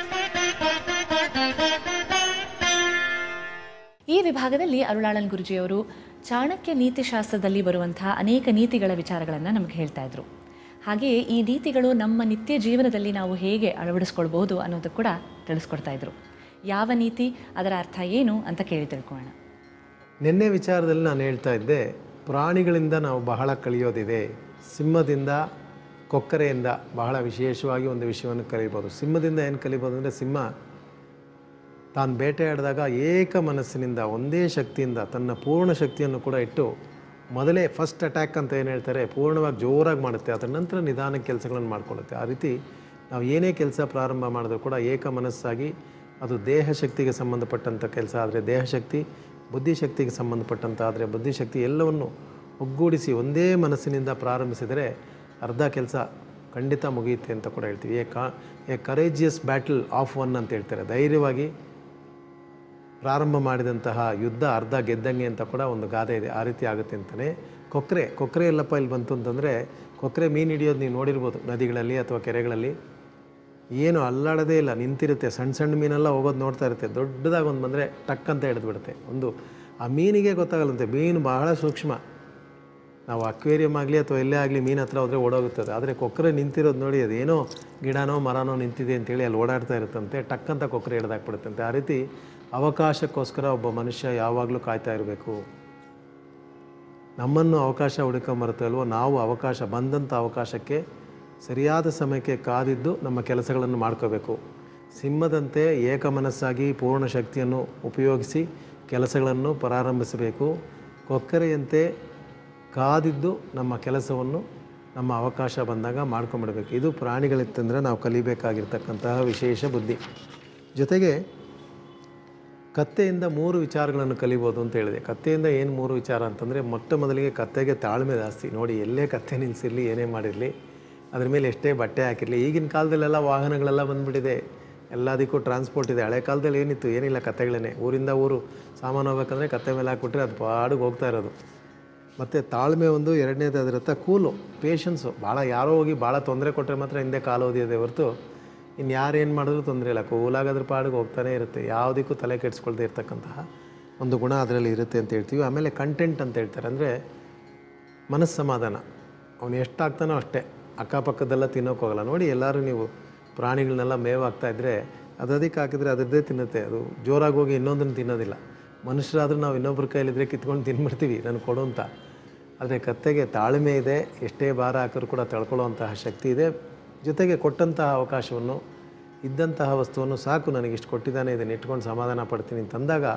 ಈ ವಿಭಾಗದಲ್ಲಿ ಅರುಳಾಳನ್ ಗುರುಜಿಯವರು ಚಾಣಕ್ಯ ನೀತಿಶಾಸ್ತ್ರದಲ್ಲಿ ಬರುವಂತಹ ಅನೇಕ ನೀತಿಗಳ ವಿಚಾರಗಳನ್ನು ನಮಗೆ ಹೇಳ್ತಾ ಇದ್ರು ಹಾಗೆಯೇ ಈ ನೀತಿಗಳು ನಮ್ಮ ನಿತ್ಯ ಜೀವನದಲ್ಲಿ ನಾವು ಹೇಗೆ ಅಳವಡಿಸ್ಕೊಳ್ಬಹುದು ಅನ್ನೋದು ಕೂಡ ತಿಳಿಸ್ಕೊಡ್ತಾ ಇದ್ರು ಯಾವ ನೀತಿ ಅದರ ಅರ್ಥ ಏನು ಅಂತ ಕೇಳಿ ತಿಳ್ಕೊಳ್ಳೋಣ ನಿನ್ನೆ ವಿಚಾರದಲ್ಲಿ ನಾನು ಹೇಳ್ತಾ ಇದ್ದೆ ಪ್ರಾಣಿಗಳಿಂದ ನಾವು ಬಹಳ ಕಲಿಯೋದಿದೆ ಸಿಂಹದಿಂದ ಕೊಕ್ಕರೆಯಿಂದ ಬಹಳ ವಿಶೇಷವಾಗಿ ಒಂದು ವಿಷಯವನ್ನು ಕಲಿಬೋದು ಸಿಂಹದಿಂದ ಏನು ಕಲಿಬೋದು ಅಂದರೆ ಸಿಂಹ ತಾನು ಬೇಟೆಯಾಡಿದಾಗ ಏಕ ಮನಸ್ಸಿನಿಂದ ಒಂದೇ ಶಕ್ತಿಯಿಂದ ತನ್ನ ಪೂರ್ಣ ಶಕ್ತಿಯನ್ನು ಕೂಡ ಇಟ್ಟು ಮೊದಲೇ ಫಸ್ಟ್ ಅಟ್ಯಾಕ್ ಅಂತ ಏನು ಹೇಳ್ತಾರೆ ಪೂರ್ಣವಾಗಿ ಜೋರಾಗಿ ಮಾಡುತ್ತೆ ಅದರ ನಂತರ ನಿಧಾನ ಕೆಲಸಗಳನ್ನು ಮಾಡ್ಕೊಳ್ಳುತ್ತೆ ಆ ರೀತಿ ನಾವು ಏನೇ ಕೆಲಸ ಪ್ರಾರಂಭ ಮಾಡಿದ್ರು ಕೂಡ ಏಕ ಮನಸ್ಸಾಗಿ ಅದು ದೇಹ ಶಕ್ತಿಗೆ ಸಂಬಂಧಪಟ್ಟಂಥ ಕೆಲಸ ಆದರೆ ದೇಹಶಕ್ತಿ ಬುದ್ಧಿಶಕ್ತಿಗೆ ಸಂಬಂಧಪಟ್ಟಂಥ ಆದರೆ ಬುದ್ಧಿಶಕ್ತಿ ಎಲ್ಲವನ್ನು ಒಗ್ಗೂಡಿಸಿ ಒಂದೇ ಮನಸ್ಸಿನಿಂದ ಪ್ರಾರಂಭಿಸಿದರೆ ಅರ್ಧ ಕೆಲಸ ಖಂಡಿತ ಮುಗಿಯುತ್ತೆ ಅಂತ ಕೂಡ ಹೇಳ್ತೀವಿ ಎ ಕಾ a courageous battle of one ಅಂತ ಹೇಳ್ತಾರೆ ಧೈರ್ಯವಾಗಿ ಪ್ರಾರಂಭ ಮಾಡಿದಂತಹ ಯುದ್ಧ ಅರ್ಧ ಗೆದ್ದಂಗೆ ಅಂತ ಕೂಡ ಒಂದು ಗಾದೆ ಇದೆ ಆ ರೀತಿ ಆಗುತ್ತೆ ಅಂತಲೇ ಕೊಕ್ಕರೆ ಕೊಕ್ಕರೆ ಎಲ್ಲಪ್ಪ ಇಲ್ಲಿ ಬಂತು ಅಂತಂದರೆ ಕೊಕ್ಕರೆ ಮೀನು ಹಿಡಿಯೋದು ನೀವು ನೋಡಿರ್ಬೋದು ನದಿಗಳಲ್ಲಿ ಅಥವಾ ಕೆರೆಗಳಲ್ಲಿ ಏನು ಅಲ್ಲಾಡೋದೇ ಇಲ್ಲ ನಿಂತಿರುತ್ತೆ ಸಣ್ಣ ಸಣ್ಣ ಮೀನೆಲ್ಲ ಹೋಗೋದು ನೋಡ್ತಾ ಇರುತ್ತೆ ದೊಡ್ಡದಾಗಿ ಒಂದು ಬಂದರೆ ಟಕ್ ಅಂತ ಹಿಡಿದು ಬಿಡುತ್ತೆ ಒಂದು ಆ ಮೀನಿಗೆ ಗೊತ್ತಾಗಲ್ಲಂತೆ ಮೀನು ಬಹಳ ಸೂಕ್ಷ್ಮ ನಾವು ಅಕ್ವೇರಿಯಂ ಆಗಲಿ ಅಥವಾ ಎಲ್ಲೇ ಆಗಲಿ ಮೀನು ಹತ್ರ ಹೋದರೆ ಓಡೋಗುತ್ತದೆ ಆದರೆ ಕೊಕ್ಕರೆ ನಿಂತಿರೋದು ನೋಡಿ ಅದೇನೋ ಗಿಡನೋ ಮರನೋ ನಿಂತಿದೆ ಅಂತೇಳಿ ಅಲ್ಲಿ ಓಡಾಡ್ತಾ ಇರುತ್ತಂತೆ ಟಕ್ಕಂತ ಕೊಕ್ಕರೆ ಹಿಡ್ದಾಕ್ಬಿಡುತ್ತಂತೆ ಆ ರೀತಿ ಅವಕಾಶಕ್ಕೋಸ್ಕರ ಒಬ್ಬ ಮನುಷ್ಯ ಯಾವಾಗಲೂ ಕಾಯ್ತಾ ಇರಬೇಕು ನಮ್ಮನ್ನು ಅವಕಾಶ ಹುಡುಕೊಂಬರುತ್ತಲ್ವೋ ನಾವು ಅವಕಾಶ ಬಂದಂಥ ಅವಕಾಶಕ್ಕೆ ಸರಿಯಾದ ಸಮಯಕ್ಕೆ ಕಾದಿದ್ದು ನಮ್ಮ ಕೆಲಸಗಳನ್ನು ಮಾಡ್ಕೋಬೇಕು ಸಿಂಹದಂತೆ ಏಕಮನಸ್ಸಾಗಿ ಪೂರ್ಣ ಶಕ್ತಿಯನ್ನು ಉಪಯೋಗಿಸಿ ಕೆಲಸಗಳನ್ನು ಪ್ರಾರಂಭಿಸಬೇಕು ಕೊಕ್ಕರೆಯಂತೆ ಕಾದಿದ್ದು ನಮ್ಮ ಕೆಲಸವನ್ನು ನಮ್ಮ ಅವಕಾಶ ಬಂದಾಗ ಮಾಡ್ಕೊಂಬಿಡ್ಬೇಕು ಇದು ಪ್ರಾಣಿಗಳಿತ್ತಂದರೆ ನಾವು ಕಲಿಬೇಕಾಗಿರ್ತಕ್ಕಂತಹ ವಿಶೇಷ ಬುದ್ಧಿ ಜೊತೆಗೆ ಕತ್ತೆಯಿಂದ ಮೂರು ವಿಚಾರಗಳನ್ನು ಕಲಿಬೋದು ಅಂತ ಹೇಳಿದೆ ಕತ್ತೆಯಿಂದ ಏನು ಮೂರು ವಿಚಾರ ಅಂತಂದರೆ ಮೊಟ್ಟ ಮೊದಲಿಗೆ ಕತ್ತೆಗೆ ತಾಳ್ಮೆ ಜಾಸ್ತಿ ನೋಡಿ ಎಲ್ಲೇ ಕತ್ತೆ ನಿಲ್ಲಿಸಿರಲಿ ಏನೇ ಮಾಡಿರಲಿ ಅದ್ರ ಮೇಲೆ ಎಷ್ಟೇ ಬಟ್ಟೆ ಹಾಕಿರಲಿ ಈಗಿನ ಕಾಲದಲ್ಲೆಲ್ಲ ವಾಹನಗಳೆಲ್ಲ ಬಂದ್ಬಿಟ್ಟಿದೆ ಎಲ್ಲದಕ್ಕೂ ಟ್ರಾನ್ಸ್ಪೋರ್ಟ್ ಇದೆ ಹಳೆ ಕಾಲದಲ್ಲಿ ಏನಿತ್ತು ಏನಿಲ್ಲ ಕತ್ತೆಗಳೇ ಊರಿಂದ ಊರು ಸಾಮಾನು ಹೋಗ್ಬೇಕಂದ್ರೆ ಕತ್ತೆ ಮೇಲೆ ಹಾಕ್ಬಿಟ್ರೆ ಅದು ಪಾಡಿಗೆ ಹೋಗ್ತಾ ಇರೋದು ಮತ್ತು ತಾಳ್ಮೆ ಒಂದು ಎರಡನೇದು ಅದರ ಹತ್ರ ಕೂಲು ಪೇಷನ್ಸು ಭಾಳ ಯಾರೋ ಹೋಗಿ ಭಾಳ ತೊಂದರೆ ಕೊಟ್ಟರೆ ಮಾತ್ರ ಹಿಂದೆ ಕಾಲು ಓದಿದೆ ಹೊರತು ಇನ್ನು ಯಾರು ಏನು ಮಾಡಿದ್ರು ತೊಂದರೆ ಇಲ್ಲ ಕೂಲಾಗಿ ಅದ್ರ ಪಾಡಿಗೆ ಹೋಗ್ತಾನೆ ಇರುತ್ತೆ ಯಾವುದಕ್ಕೂ ತಲೆ ಕೆಡಿಸ್ಕೊಳ್ದೇ ಇರ್ತಕ್ಕಂತಹ ಒಂದು ಗುಣ ಅದರಲ್ಲಿ ಇರುತ್ತೆ ಅಂತ ಹೇಳ್ತೀವಿ ಆಮೇಲೆ ಕಂಟೆಂಟ್ ಅಂತ ಹೇಳ್ತಾರೆ ಅಂದರೆ ಮನಸ್ಸಮಾಧಾನ ಅವನು ಎಷ್ಟು ಹಾಕ್ತಾನೋ ಅಷ್ಟೇ ಅಕ್ಕಪಕ್ಕದೆಲ್ಲ ತಿನ್ನೋಕೆ ಹೋಗಲ್ಲ ನೋಡಿ ಎಲ್ಲರೂ ನೀವು ಪ್ರಾಣಿಗಳನ್ನೆಲ್ಲ ಮೇವು ಹಾಕ್ತಾ ಇದ್ದರೆ ಅದು ಅದಕ್ಕೆ ಹಾಕಿದ್ರೆ ಅದರದ್ದೇ ತಿನ್ನುತ್ತೆ ಅದು ಜೋರಾಗಿ ಹೋಗಿ ಇನ್ನೊಂದನ್ನು ತಿನ್ನೋದಿಲ್ಲ ಮನುಷ್ಯರಾದ್ರೂ ನಾವು ಇನ್ನೊಬ್ರ ಕೈಲಿದ್ರೆ ಕಿತ್ಕೊಂಡು ತಿನ್ಬಿಡ್ತೀವಿ ನನಗೆ ಕೊಡು ಅಂತ ಆದರೆ ಕತ್ತೆಗೆ ತಾಳ್ಮೆ ಇದೆ ಎಷ್ಟೇ ಭಾರ ಹಾಕಿದ್ರು ಕೂಡ ತಳ್ಕೊಳ್ಳುವಂತಹ ಶಕ್ತಿ ಇದೆ ಜೊತೆಗೆ ಕೊಟ್ಟಂತಹ ಅವಕಾಶವನ್ನು ಇದ್ದಂತಹ ವಸ್ತುವನ್ನು ಸಾಕು ನನಗೆ ಇಷ್ಟು ಕೊಟ್ಟಿದ್ದಾನೆ ಇದನ್ನು ಇಟ್ಕೊಂಡು ಸಮಾಧಾನ ಪಡ್ತೀನಿ ಅಂತಂದಾಗ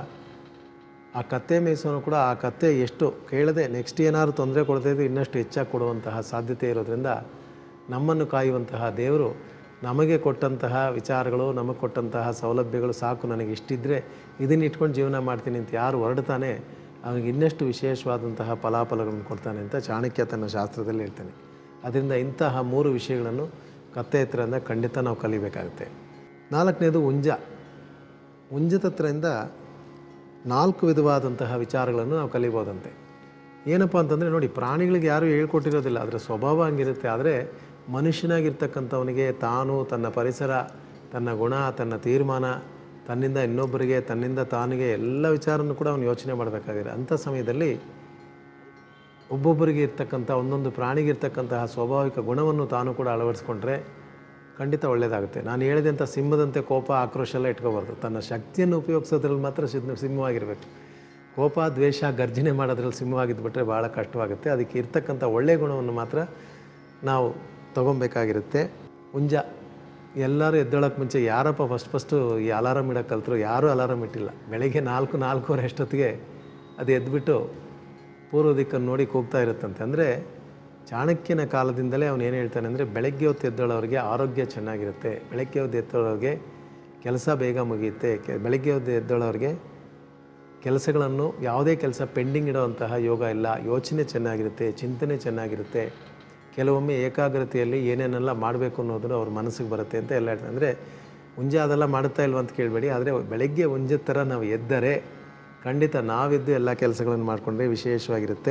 ಆ ಕತ್ತೆ ಮೇಯಿಸೋನು ಕೂಡ ಆ ಕತ್ತೆ ಎಷ್ಟು ಕೇಳದೆ ನೆಕ್ಸ್ಟ್ ಏನಾದ್ರು ತೊಂದರೆ ಕೊಡ್ತಾ ಇದ್ರೆ ಇನ್ನಷ್ಟು ಹೆಚ್ಚಾಗಿ ಕೊಡುವಂತಹ ಸಾಧ್ಯತೆ ಇರೋದ್ರಿಂದ ನಮ್ಮನ್ನು ಕಾಯುವಂತಹ ದೇವರು ನಮಗೆ ಕೊಟ್ಟಂತಹ ವಿಚಾರಗಳು ನಮಗೆ ಕೊಟ್ಟಂತಹ ಸೌಲಭ್ಯಗಳು ಸಾಕು ನನಗೆ ಇಷ್ಟಿದ್ದರೆ ಇದನ್ನ ಇಟ್ಕೊಂಡು ಜೀವನ ಮಾಡ್ತೀನಿ ಅಂತ ಯಾರು ಹೊರಡ್ತಾನೆ ಅವನಿಗೆ ಇನ್ನಷ್ಟು ವಿಶೇಷವಾದಂತಹ ಫಲಾಫಲಗಳನ್ನು ಕೊಡ್ತಾನೆ ಅಂತ ಚಾಣಕ್ಯ ತನ್ನ ಶಾಸ್ತ್ರದಲ್ಲಿ ಹೇಳ್ತಾನೆ ಅದರಿಂದ ಇಂತಹ ಮೂರು ವಿಷಯಗಳನ್ನು ಕತ್ತೆ ಹತ್ರದಿಂದ ಖಂಡಿತ ನಾವು ಕಲಿಬೇಕಾಗುತ್ತೆ ನಾಲ್ಕನೇದು ಉಂಜ ಉಂಜದ ಹತ್ರದಿಂದ ನಾಲ್ಕು ವಿಧವಾದಂತಹ ವಿಚಾರಗಳನ್ನು ನಾವು ಕಲಿಬೋದಂತೆ ಏನಪ್ಪ ಅಂತಂದರೆ ನೋಡಿ ಪ್ರಾಣಿಗಳಿಗೆ ಯಾರೂ ಹೇಳ್ಕೊಟ್ಟಿರೋದಿಲ್ಲ ಅದರ ಸ್ವಭಾವ ಹಂಗಿರುತ್ತೆ ಆದರೆ ಮನುಷ್ಯನಾಗಿರ್ತಕ್ಕಂಥವನಿಗೆ ತಾನು ತನ್ನ ಪರಿಸರ ತನ್ನ ಗುಣ ತನ್ನ ತೀರ್ಮಾನ ತನ್ನಿಂದ ಇನ್ನೊಬ್ಬರಿಗೆ ತನ್ನಿಂದ ತಾನಿಗೆ ಎಲ್ಲ ವಿಚಾರನೂ ಕೂಡ ಅವನು ಯೋಚನೆ ಮಾಡಬೇಕಾಗಿದೆ ಅಂಥ ಸಮಯದಲ್ಲಿ ಒಬ್ಬೊಬ್ಬರಿಗೆ ಇರ್ತಕ್ಕಂಥ ಒಂದೊಂದು ಪ್ರಾಣಿಗೆ ಇರ್ತಕ್ಕಂತಹ ಸ್ವಾಭಾವಿಕ ಗುಣವನ್ನು ತಾನು ಕೂಡ ಅಳವಡಿಸ್ಕೊಂಡ್ರೆ ಖಂಡಿತ ಒಳ್ಳೆಯದಾಗುತ್ತೆ ನಾನು ಹೇಳಿದಂಥ ಸಿಂಹದಂತೆ ಕೋಪ ಆಕ್ರೋಶ ಎಲ್ಲ ಇಟ್ಕೋಬಾರ್ದು ತನ್ನ ಶಕ್ತಿಯನ್ನು ಉಪಯೋಗಿಸೋದ್ರಲ್ಲಿ ಮಾತ್ರ ಸಿಂಹ ಸಿಂಹವಾಗಿರಬೇಕು ಕೋಪ ದ್ವೇಷ ಗರ್ಜನೆ ಮಾಡೋದ್ರಲ್ಲಿ ಸಿಂಹವಾಗಿದ್ದುಬಿಟ್ರೆ ಭಾಳ ಕಷ್ಟವಾಗುತ್ತೆ ಅದಕ್ಕೆ ಇರ್ತಕ್ಕಂಥ ಒಳ್ಳೆಯ ಗುಣವನ್ನು ಮಾತ್ರ ನಾವು ತೊಗೊಬೇಕಾಗಿರುತ್ತೆ ಹುಂಜ ಎಲ್ಲರೂ ಎದ್ದೇಳೋಕ್ಕೆ ಮುಂಚೆ ಯಾರಪ್ಪ ಫಸ್ಟ್ ಫಸ್ಟು ಈ ಅಲಾರಾಮ್ ಇಡೋಕೆ ಕಲ್ತರು ಯಾರೂ ಅಲಾರಾಮ್ ಇಟ್ಟಿಲ್ಲ ಬೆಳಗ್ಗೆ ನಾಲ್ಕು ನಾಲ್ಕೂವರೆ ಅಷ್ಟೊತ್ತಿಗೆ ಅದು ಎದ್ಬಿಟ್ಟು ಪೂರ್ವ ದಿಕ್ಕನ್ನು ನೋಡಿ ಕೂಗ್ತಾ ಇರುತ್ತಂತೆ ಅಂದರೆ ಚಾಣಕ್ಯನ ಕಾಲದಿಂದಲೇ ಅವನು ಏನು ಹೇಳ್ತಾನೆ ಅಂದರೆ ಬೆಳಗ್ಗೆ ಹೊತ್ತು ಎದ್ದೇಳೋರಿಗೆ ಆರೋಗ್ಯ ಚೆನ್ನಾಗಿರುತ್ತೆ ಬೆಳಗ್ಗೆ ಹೊತ್ತು ಎದ್ದೇಳೋರಿಗೆ ಕೆಲಸ ಬೇಗ ಮುಗಿಯುತ್ತೆ ಕೆ ಬೆಳಗ್ಗೆ ಹೊತ್ತು ಎದ್ದೇಳೋರಿಗೆ ಕೆಲಸಗಳನ್ನು ಯಾವುದೇ ಕೆಲಸ ಪೆಂಡಿಂಗ್ ಇಡುವಂತಹ ಯೋಗ ಇಲ್ಲ ಯೋಚನೆ ಚೆನ್ನಾಗಿರುತ್ತೆ ಚಿಂತನೆ ಚೆನ್ನಾಗಿರುತ್ತೆ ಕೆಲವೊಮ್ಮೆ ಏಕಾಗ್ರತೆಯಲ್ಲಿ ಏನೇನೆಲ್ಲ ಮಾಡಬೇಕು ಅನ್ನೋದು ಅವ್ರ ಮನಸ್ಸಿಗೆ ಬರುತ್ತೆ ಅಂತ ಎಲ್ಲ ಹೇಳ್ತಾರೆ ಅಂದರೆ ಮುಂಜೆ ಅದೆಲ್ಲ ಮಾಡುತ್ತಾ ಇಲ್ವ ಅಂತ ಕೇಳಬೇಡಿ ಆದರೆ ಬೆಳಗ್ಗೆ ಮುಂಜೆ ಥರ ನಾವು ಎದ್ದರೆ ಖಂಡಿತ ನಾವಿದ್ದು ಎಲ್ಲ ಕೆಲಸಗಳನ್ನು ಮಾಡಿಕೊಂಡ್ರೆ ವಿಶೇಷವಾಗಿರುತ್ತೆ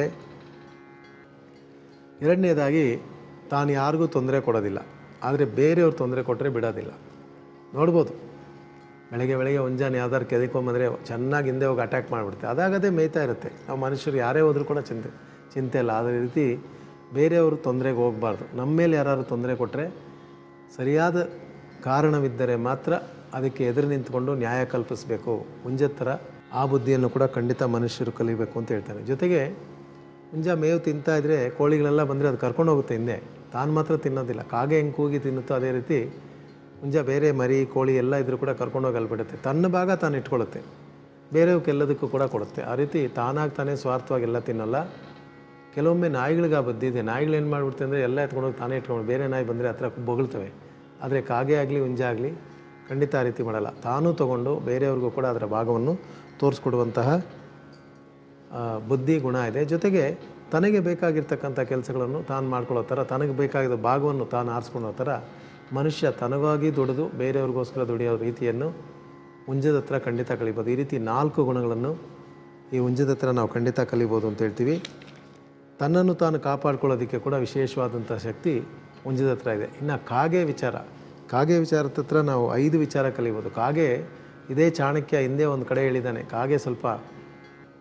ಎರಡನೇದಾಗಿ ತಾನು ಯಾರಿಗೂ ತೊಂದರೆ ಕೊಡೋದಿಲ್ಲ ಆದರೆ ಬೇರೆಯವ್ರು ತೊಂದರೆ ಕೊಟ್ಟರೆ ಬಿಡೋದಿಲ್ಲ ನೋಡ್ಬೋದು ಬೆಳಗ್ಗೆ ಬೆಳಗ್ಗೆ ಮುಂಜಾನೆ ಯಾವ್ದಾರು ಕೆದಕೊಂಬಂದರೆ ಚೆನ್ನಾಗಿ ಹಿಂದೆ ಹೋಗಿ ಅಟ್ಯಾಕ್ ಮಾಡಿಬಿಡುತ್ತೆ ಅದಾಗದೇ ಮೇಯ್ತಾ ಇರುತ್ತೆ ನಾವು ಮನುಷ್ಯರು ಯಾರೇ ಹೋದರೂ ಕೂಡ ಚಿಂತೆ ಚಿಂತೆ ಇಲ್ಲ ಅದೇ ರೀತಿ ಬೇರೆಯವರು ತೊಂದರೆಗೆ ಹೋಗಬಾರ್ದು ನಮ್ಮ ಮೇಲೆ ಯಾರಾದ್ರು ತೊಂದರೆ ಕೊಟ್ಟರೆ ಸರಿಯಾದ ಕಾರಣವಿದ್ದರೆ ಮಾತ್ರ ಅದಕ್ಕೆ ಎದುರು ನಿಂತ್ಕೊಂಡು ನ್ಯಾಯ ಕಲ್ಪಿಸಬೇಕು ಮುಂಜೆ ಥರ ಆ ಬುದ್ಧಿಯನ್ನು ಕೂಡ ಖಂಡಿತ ಮನುಷ್ಯರು ಕಲಿಬೇಕು ಅಂತ ಹೇಳ್ತಾರೆ ಜೊತೆಗೆ ಮುಂಜಾ ಮೇವು ತಿಂತಾ ಇದ್ದರೆ ಕೋಳಿಗಳೆಲ್ಲ ಬಂದರೆ ಅದು ಕರ್ಕೊಂಡು ಹೋಗುತ್ತೆ ಹಿಂದೆ ತಾನು ಮಾತ್ರ ತಿನ್ನೋದಿಲ್ಲ ಕಾಗೆ ಹೆಂಗೆ ಕೂಗಿ ತಿನ್ನುತ್ತೋ ಅದೇ ರೀತಿ ಮುಂಜಾ ಬೇರೆ ಮರಿ ಕೋಳಿ ಎಲ್ಲ ಇದ್ರೂ ಕೂಡ ಕರ್ಕೊಂಡೋಗಿ ಅಲ್ಬಿಡುತ್ತೆ ತನ್ನ ಭಾಗ ತಾನು ಇಟ್ಕೊಳ್ಳುತ್ತೆ ಬೇರೆಯವಕ್ಕೆಲ್ಲದಕ್ಕೂ ಕೂಡ ಕೊಡುತ್ತೆ ಆ ರೀತಿ ತಾನಾಗಿ ತಾನೇ ಸ್ವಾರ್ಥವಾಗಿ ಎಲ್ಲ ತಿನ್ನಲ್ಲ ಕೆಲವೊಮ್ಮೆ ನಾಯಿಗಳಿಗೆ ಆ ಬುದ್ಧಿ ಇದೆ ನಾಯಿಗಳು ಏನು ಮಾಡ್ಬಿಡುತ್ತೆ ಅಂದರೆ ಎಲ್ಲ ಎತ್ಕೊಂಡೋಗಿ ತಾನೇ ಇಟ್ಕೊಂಡು ಬೇರೆ ನಾಯಿ ಬಂದರೆ ಹತ್ರ ಬೊಗಳ್ತವೆ ಆದರೆ ಕಾಗೆ ಆಗಲಿ ಹುಂಜ ಆಗಲಿ ಖಂಡಿತ ಆ ರೀತಿ ಮಾಡಲ್ಲ ತಾನೂ ತಗೊಂಡು ಬೇರೆಯವ್ರಿಗೂ ಕೂಡ ಅದರ ಭಾಗವನ್ನು ತೋರಿಸ್ಕೊಡುವಂತಹ ಆ, ಬುದ್ಧಿ ಗುಣ ಇದೆ ಜೊತೆಗೆ ತನಗೆ ಬೇಕಾಗಿರ್ತಕ್ಕಂಥ ಕೆಲಸಗಳನ್ನು ತಾನು ಮಾಡ್ಕೊಳ್ಳೋ ಥರ ತನಗೆ ಬೇಕಾಗಿದ್ದ ಭಾಗವನ್ನು ತಾನು ಆರಿಸ್ಕೊಳ್ಳೋ ಥರ ಮನುಷ್ಯ ತನಗಾಗಿ ದುಡಿದು ಬೇರೆಯವ್ರಿಗೋಸ್ಕರ ದುಡಿಯೋ ರೀತಿಯನ್ನು ಹುಂಜದ ಹತ್ರ ಖಂಡಿತ ಕಲಿಬೋದು ಈ ರೀತಿ ನಾಲ್ಕು ಗುಣಗಳನ್ನು ಈ ಹುಂಜದ ಹತ್ರ ನಾವು ಖಂಡಿತ ಕಲಿಬೋದು ಅಂತ ಹೇಳ್ತೀವಿ ತನ್ನನ್ನು ತಾನು ಕಾಪಾಡ್ಕೊಳ್ಳೋದಕ್ಕೆ ಕೂಡ ವಿಶೇಷವಾದಂಥ ಶಕ್ತಿ ಹುಂಜದ ಹತ್ರ ಇದೆ ಇನ್ನು ಕಾಗೆ ವಿಚಾರ ಕಾಗೆ ವಿಚಾರದ ಹತ್ರ ನಾವು ಐದು ವಿಚಾರ ಕಲಿಬೋದು ಕಾಗೆ ಇದೇ ಚಾಣಕ್ಯ ಹಿಂದೆ ಒಂದು ಕಡೆ ಹೇಳಿದ್ದಾನೆ ಕಾಗೆ ಸ್ವಲ್ಪ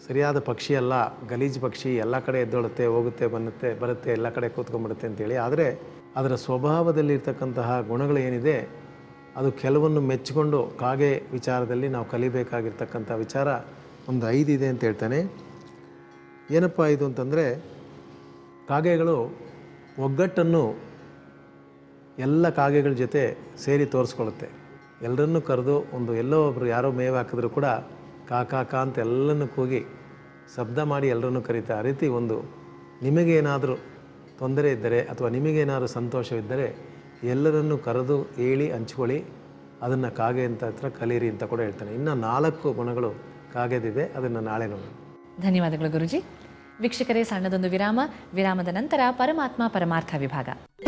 ಸರಿಯಾದ ಪಕ್ಷಿ ಅಲ್ಲ ಗಲೀಜು ಪಕ್ಷಿ ಎಲ್ಲ ಕಡೆ ಎದ್ದೊಳುತ್ತೆ ಹೋಗುತ್ತೆ ಬನ್ನುತ್ತೆ ಬರುತ್ತೆ ಎಲ್ಲ ಕಡೆ ಕೂತ್ಕೊಂಡ್ಬಿಡುತ್ತೆ ಅಂತೇಳಿ ಆದರೆ ಅದರ ಸ್ವಭಾವದಲ್ಲಿರ್ತಕ್ಕಂತಹ ಗುಣಗಳು ಏನಿದೆ ಅದು ಕೆಲವನ್ನು ಮೆಚ್ಚಿಕೊಂಡು ಕಾಗೆ ವಿಚಾರದಲ್ಲಿ ನಾವು ಕಲಿಬೇಕಾಗಿರ್ತಕ್ಕಂಥ ವಿಚಾರ ಒಂದು ಐದು ಇದೆ ಅಂತ ಹೇಳ್ತಾನೆ ಏನಪ್ಪ ಇದು ಅಂತಂದರೆ ಕಾಗೆಗಳು ಒಗ್ಗಟ್ಟನ್ನು ಎಲ್ಲ ಕಾಗೆಗಳ ಜೊತೆ ಸೇರಿ ತೋರಿಸ್ಕೊಳ್ಳುತ್ತೆ ಎಲ್ಲರನ್ನೂ ಕರೆದು ಒಂದು ಎಲ್ಲೋ ಒಬ್ಬರು ಯಾರೋ ಮೇವು ಹಾಕಿದ್ರು ಕೂಡ ಕಾ ಕಾ ಕಾ ಅಂತ ಎಲ್ಲನೂ ಕೂಗಿ ಶಬ್ದ ಮಾಡಿ ಎಲ್ಲರನ್ನೂ ಕರೀತಾ ಆ ರೀತಿ ಒಂದು ನಿಮಗೇನಾದರೂ ತೊಂದರೆ ಇದ್ದರೆ ಅಥವಾ ನಿಮಗೇನಾದರೂ ಸಂತೋಷವಿದ್ದರೆ ಎಲ್ಲರನ್ನೂ ಕರೆದು ಹೇಳಿ ಹಂಚ್ಕೊಳ್ಳಿ ಅದನ್ನು ಕಾಗೆ ಅಂತ ಹತ್ರ ಕಲೀರಿ ಅಂತ ಕೂಡ ಹೇಳ್ತಾನೆ ಇನ್ನು ನಾಲ್ಕು ಗುಣಗಳು ಕಾಗೆದಿದೆ ಅದನ್ನು ನಾಳೆ ನೋಡೋಣ ಧನ್ಯವಾದಗಳು ಗುರುಜಿ ವೀಕ್ಷಕರೇ ಸಣ್ಣದೊಂದು ವಿರಾಮ ವಿರಾಮದ ನಂತರ ಪರಮಾತ್ಮ ಪರಮಾರ್ಥ ವಿಭಾಗ